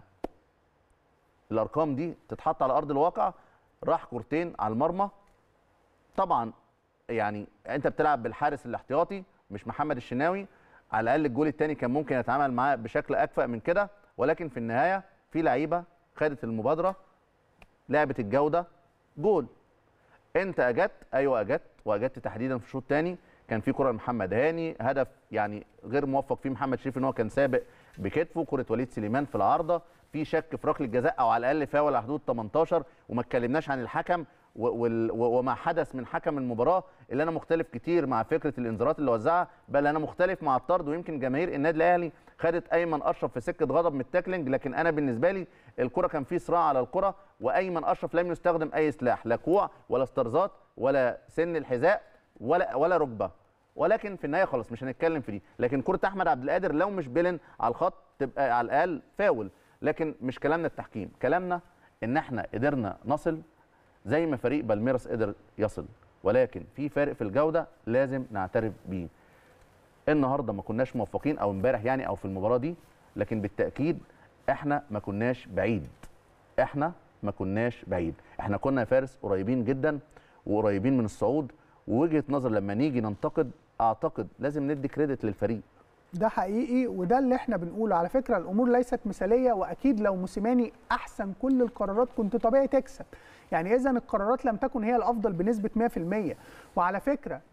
الارقام دي تتحط على ارض الواقع راح كورتين على المرمى طبعا يعني انت بتلعب بالحارس الاحتياطي مش محمد الشناوي على الاقل الجول الثاني كان ممكن يتعامل معاه بشكل اكفأ من كده ولكن في النهايه في لعيبه خدت المبادره لعبه الجوده جول انت اجت ايوه اجت واجدت تحديدا في الشوط الثاني كان في كره لمحمد هاني هدف يعني غير موفق فيه محمد شريف ان هو كان سابق بكتفه كره وليد سليمان في العارضه في شك في ركله جزاء او على الاقل فاول على حدود 18 وما اتكلمناش عن الحكم و- وال- و- وما حدث من حكم المباراه اللي انا مختلف كتير مع فكره الانذارات اللي وزعها بل انا مختلف مع الطرد ويمكن جماهير النادي الاهلي خدت ايمن اشرف في سكه غضب من التاكلينج لكن انا بالنسبه لي الكره كان في صراع على الكره وايمن اشرف لم يستخدم اي سلاح لا كوع ولا استرزات ولا سن الحذاء ولا ولا ركبه ولكن في النهايه خلاص مش هنتكلم في دي لكن كره احمد عبد القادر لو مش بيلن على الخط تبقى على الاقل فاول لكن مش كلامنا التحكيم كلامنا ان احنا قدرنا نصل زي ما فريق بالميراس قدر يصل ولكن في فارق في الجوده لازم نعترف بيه النهارده ما كناش موفقين او امبارح يعني او في المباراه دي لكن بالتاكيد احنا ما كناش بعيد احنا ما كناش بعيد احنا كنا يا فارس قريبين جدا وقريبين من الصعود ووجهه نظر لما نيجي ننتقد اعتقد لازم ندي كريدت للفريق ده حقيقي وده اللي احنا بنقوله على فكره الامور ليست مثاليه واكيد لو موسيماني احسن كل القرارات كنت طبيعي تكسب يعني اذا القرارات لم تكن هي الافضل بنسبه 100% وعلى فكره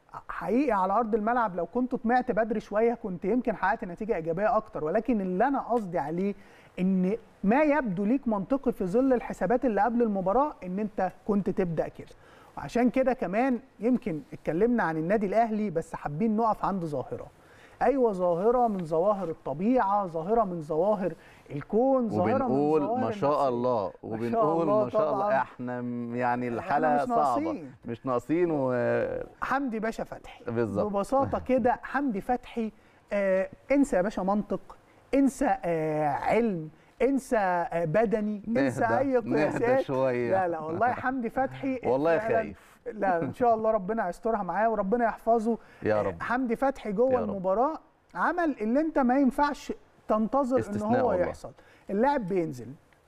حقيقي على ارض الملعب لو كنت طمعت بدري شويه كنت يمكن حققت نتيجه ايجابيه اكتر ولكن اللي انا قصدي عليه ان ما يبدو ليك منطقي في ظل الحسابات اللي قبل المباراه ان انت كنت تبدا كده وعشان كده كمان يمكن اتكلمنا عن النادي الاهلي بس حابين نقف عند ظاهره ايوه ظاهره من ظواهر الطبيعه ظاهره من ظواهر الكون ظاهره من وبنقول ظواهر ما شاء الله وبنقول الله ما شاء الله طبعاً. احنا م- يعني الحاله مش صعبه ناقصين. مش ناقصين و حمدي باشا فتحي بالظبط ببساطه كده حمدي فتحي آه انسى يا باشا منطق انسى آه علم انسى آه بدني انسى نهدى- اي نهدى قياسات شوية. لا لا والله حمدي فتحي والله فعلاً- خايف. لا ان شاء الله ربنا يسترها معاه وربنا يحفظه يا رب حمدي فتحي يا جوه رب. المباراه عمل اللي انت ما ينفعش تنتظر ان استثناء هو والله. يحصل اللاعب بينزل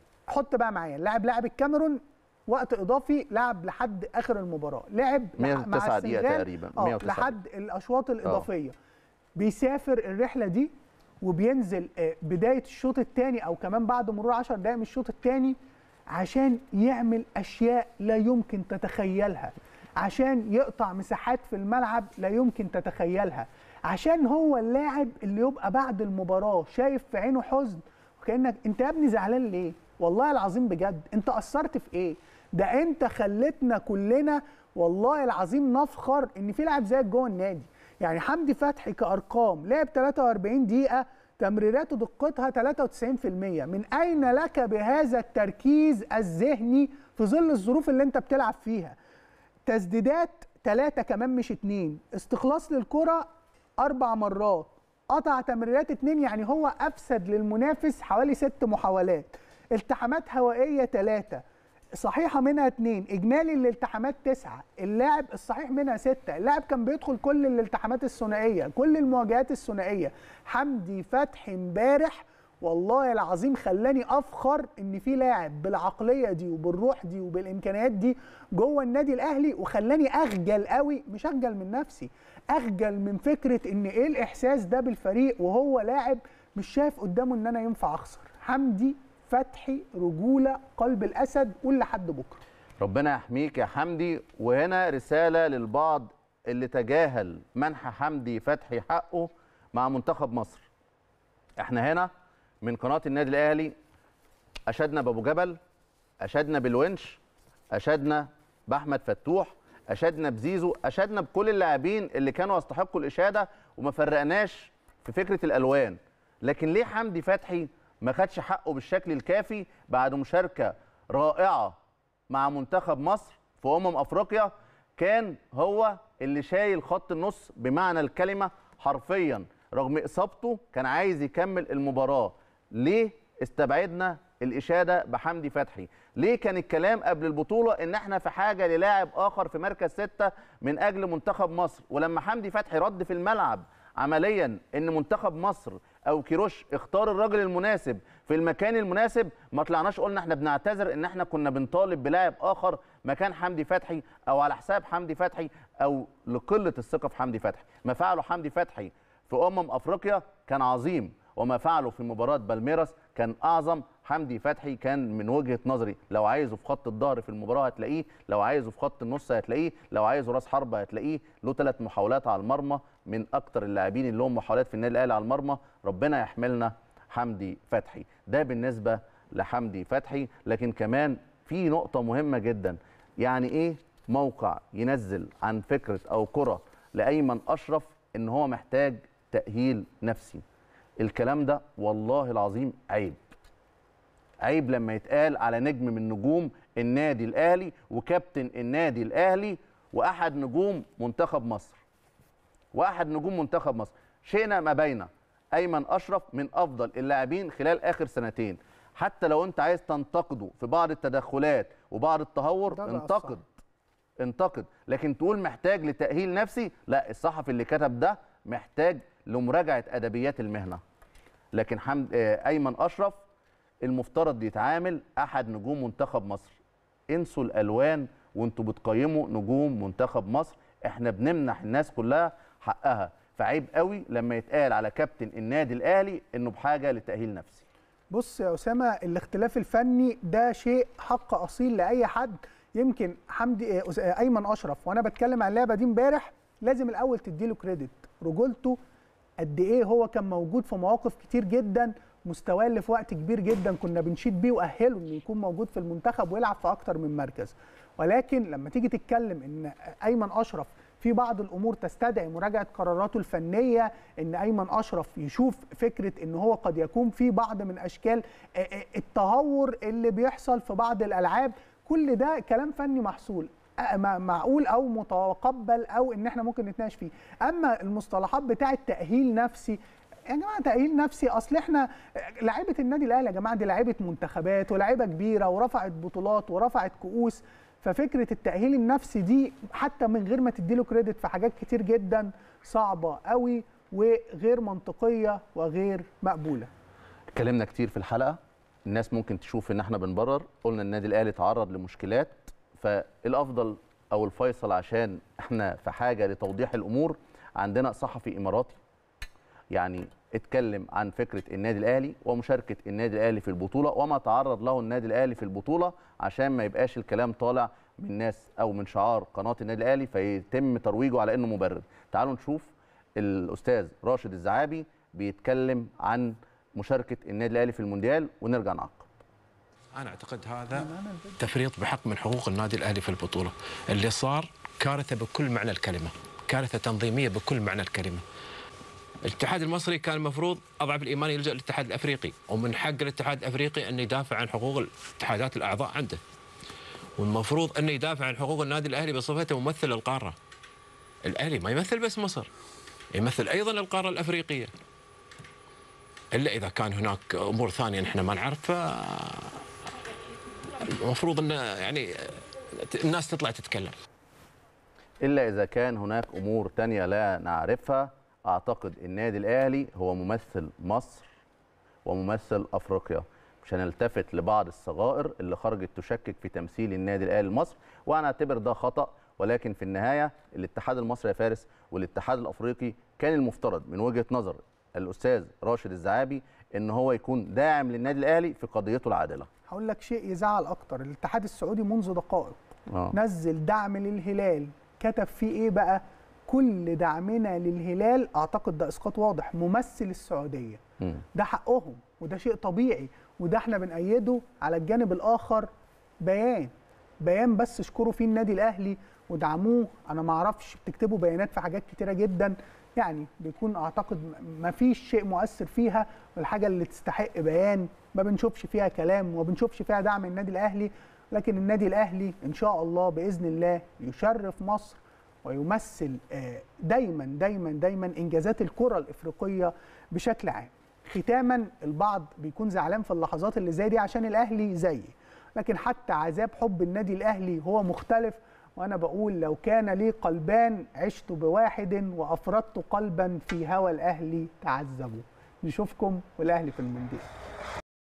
حط بقى معايا اللاعب لاعب الكاميرون وقت اضافي لعب لحد اخر المباراه لعب مع 109 دقيقة السنغال تقريبا، اه 109 لحد الاشواط الاضافيه بيسافر الرحله دي وبينزل آه، بدايه الشوط الثاني او كمان بعد مرور 10 دقائق من الشوط الثاني عشان يعمل اشياء لا يمكن تتخيلها عشان يقطع مساحات في الملعب لا يمكن تتخيلها عشان هو اللاعب اللي يبقى بعد المباراه شايف في عينه حزن وكانك انت يا ابني زعلان ليه والله العظيم بجد انت قصرت في ايه ده انت خلتنا كلنا والله العظيم نفخر ان في لاعب زيك جوه النادي يعني حمدي فتحي كارقام لعب 43 دقيقه تمريراته دقتها 93% من اين لك بهذا التركيز الذهني في ظل الظروف اللي انت بتلعب فيها تسديدات ثلاثة كمان مش اتنين استخلاص للكرة أربع مرات قطع تمريرات اتنين يعني هو أفسد للمنافس حوالي ست محاولات التحامات هوائية ثلاثة صحيحة منها اتنين إجمالي الالتحامات تسعة اللاعب الصحيح منها ستة اللاعب كان بيدخل كل الالتحامات الثنائية كل المواجهات الثنائية حمدي فتحي امبارح والله العظيم خلاني افخر ان في لاعب بالعقليه دي وبالروح دي وبالامكانيات دي جوه النادي الاهلي وخلاني اخجل قوي مش اخجل من نفسي اخجل من فكره ان ايه الاحساس ده بالفريق وهو لاعب مش شايف قدامه ان انا ينفع اخسر حمدي فتحي رجوله قلب الاسد قول لحد بكره ربنا يحميك يا حمدي وهنا رسالة للبعض اللي تجاهل منح حمدي فتحي حقه مع منتخب مصر احنا هنا من قناة النادي الأهلي أشدنا بأبو جبل أشدنا بالونش أشدنا بأحمد فتوح أشدنا بزيزو أشدنا بكل اللاعبين اللي كانوا يستحقوا الإشادة وما فرقناش في فكرة الألوان لكن ليه حمدي فتحي ما خدش حقه بالشكل الكافي بعد مشاركة رائعة مع منتخب مصر في أمم أفريقيا كان هو اللي شايل خط النص بمعنى الكلمة حرفيا رغم إصابته كان عايز يكمل المباراة ليه استبعدنا الإشادة بحمدي فتحي ليه كان الكلام قبل البطولة إن احنا في حاجة للاعب آخر في مركز ستة من أجل منتخب مصر ولما حمدي فتحي رد في الملعب عمليا ان منتخب مصر او كيروش اختار الراجل المناسب في المكان المناسب ما طلعناش قلنا احنا بنعتذر ان احنا كنا بنطالب بلاعب اخر مكان حمدي فتحي او على حساب حمدي فتحي او لقله الثقه في حمدي فتحي ما فعله حمدي فتحي في امم افريقيا كان عظيم وما فعله في مباراه بالميراس كان اعظم حمدي فتحي كان من وجهه نظري لو عايزه في خط الظهر في المباراه هتلاقيه لو عايزه في خط النص هتلاقيه لو عايزه راس حربه هتلاقيه له ثلاث محاولات على المرمى من اكتر اللاعبين اللي لهم محاولات في النادي الاهلي على المرمى ربنا يحملنا حمدي فتحي ده بالنسبه لحمدي فتحي لكن كمان في نقطه مهمه جدا يعني ايه موقع ينزل عن فكره او كره لايمن اشرف ان هو محتاج تاهيل نفسي الكلام ده والله العظيم عيب عيب لما يتقال على نجم من نجوم النادي الاهلي وكابتن النادي الاهلي واحد نجوم منتخب مصر واحد نجوم منتخب مصر شئنا ما بين ايمن اشرف من افضل اللاعبين خلال اخر سنتين حتى لو انت عايز تنتقده في بعض التدخلات وبعض التهور ده بقى انتقد انتقد لكن تقول محتاج لتاهيل نفسي لا الصحفي اللي كتب ده محتاج لمراجعه ادبيات المهنه لكن حمد آه، ايمن اشرف المفترض يتعامل احد نجوم منتخب مصر انسوا الالوان وانتوا بتقيموا نجوم منتخب مصر احنا بنمنح الناس كلها حقها فعيب قوي لما يتقال على كابتن النادي الاهلي انه بحاجه لتاهيل نفسي بص يا اسامه الاختلاف الفني ده شيء حق اصيل لاي حد يمكن حمدي آه، أس- آه، ايمن اشرف وانا بتكلم عن اللعبه دي امبارح لازم الاول تديله كريدت رجولته قد ايه هو كان موجود في مواقف كتير جدا مستواه اللي في وقت كبير جدا كنا بنشيد بيه واهله انه يكون موجود في المنتخب ويلعب في اكتر من مركز ولكن لما تيجي تتكلم ان ايمن اشرف في بعض الامور تستدعي مراجعه قراراته الفنيه ان ايمن اشرف يشوف فكره ان هو قد يكون في بعض من اشكال التهور اللي بيحصل في بعض الالعاب كل ده كلام فني محصول معقول او متقبل او ان احنا ممكن نتناقش فيه اما المصطلحات بتاعه تاهيل نفسي يا جماعه تاهيل نفسي اصل احنا لعيبه النادي الاهلي يا جماعه دي لعيبه منتخبات ولاعيبه كبيره ورفعت بطولات ورفعت كؤوس ففكره التاهيل النفسي دي حتى من غير ما تديله كريدت في حاجات كتير جدا صعبه قوي وغير منطقيه وغير مقبوله اتكلمنا كتير في الحلقه الناس ممكن تشوف ان احنا بنبرر قلنا النادي الاهلي تعرض لمشكلات فالافضل او الفيصل عشان احنا في حاجه لتوضيح الامور عندنا صحفي اماراتي يعني اتكلم عن فكره النادي الاهلي ومشاركه النادي الاهلي في البطوله وما تعرض له النادي الاهلي في البطوله عشان ما يبقاش الكلام طالع من ناس او من شعار قناه النادي الاهلي فيتم ترويجه على انه مبرر تعالوا نشوف الاستاذ راشد الزعابي بيتكلم عن مشاركه النادي الاهلي في المونديال ونرجع نعقب انا اعتقد هذا تفريط بحق من حقوق النادي الاهلي في البطوله اللي صار كارثه بكل معنى الكلمه كارثه تنظيميه بكل معنى الكلمه الاتحاد المصري كان المفروض اضعف الايمان يلجا للاتحاد الافريقي ومن حق الاتحاد الافريقي ان يدافع عن حقوق الاتحادات الاعضاء عنده والمفروض انه يدافع عن حقوق النادي الاهلي بصفته ممثل القاره الاهلي ما يمثل بس مصر يمثل ايضا القاره الافريقيه الا اذا كان هناك امور ثانيه نحن ما نعرفها المفروض ان يعني الناس تطلع تتكلم الا اذا كان هناك امور تانية لا نعرفها اعتقد النادي الاهلي هو ممثل مصر وممثل افريقيا مش هنلتفت لبعض الصغائر اللي خرجت تشكك في تمثيل النادي الاهلي لمصر وانا اعتبر ده خطا ولكن في النهايه الاتحاد المصري يا فارس والاتحاد الافريقي كان المفترض من وجهه نظر الاستاذ راشد الزعابي ان هو يكون داعم للنادي الاهلي في قضيته العادله هقول لك شيء يزعل اكتر الاتحاد السعودي منذ دقائق آه. نزل دعم للهلال كتب فيه ايه بقى كل دعمنا للهلال اعتقد ده اسقاط واضح ممثل السعوديه م. ده حقهم وده شيء طبيعي وده احنا بنأيده على الجانب الاخر بيان بيان بس اشكروا فيه النادي الاهلي ودعموه انا ما اعرفش بتكتبوا بيانات في حاجات كتيره جدا يعني بيكون اعتقد ما فيش شيء مؤثر فيها والحاجه اللي تستحق بيان ما بنشوفش فيها كلام وما بنشوفش فيها دعم النادي الاهلي لكن النادي الاهلي ان شاء الله باذن الله يشرف مصر ويمثل دايما دايما دايما انجازات الكره الافريقيه بشكل عام ختاما البعض بيكون زعلان في اللحظات اللي زي دي عشان الاهلي زيي لكن حتى عذاب حب النادي الاهلي هو مختلف وانا بقول لو كان لي قلبان عشت بواحد وافردت قلبا في هوى الاهلي تعذبوا نشوفكم والاهلي في المونديال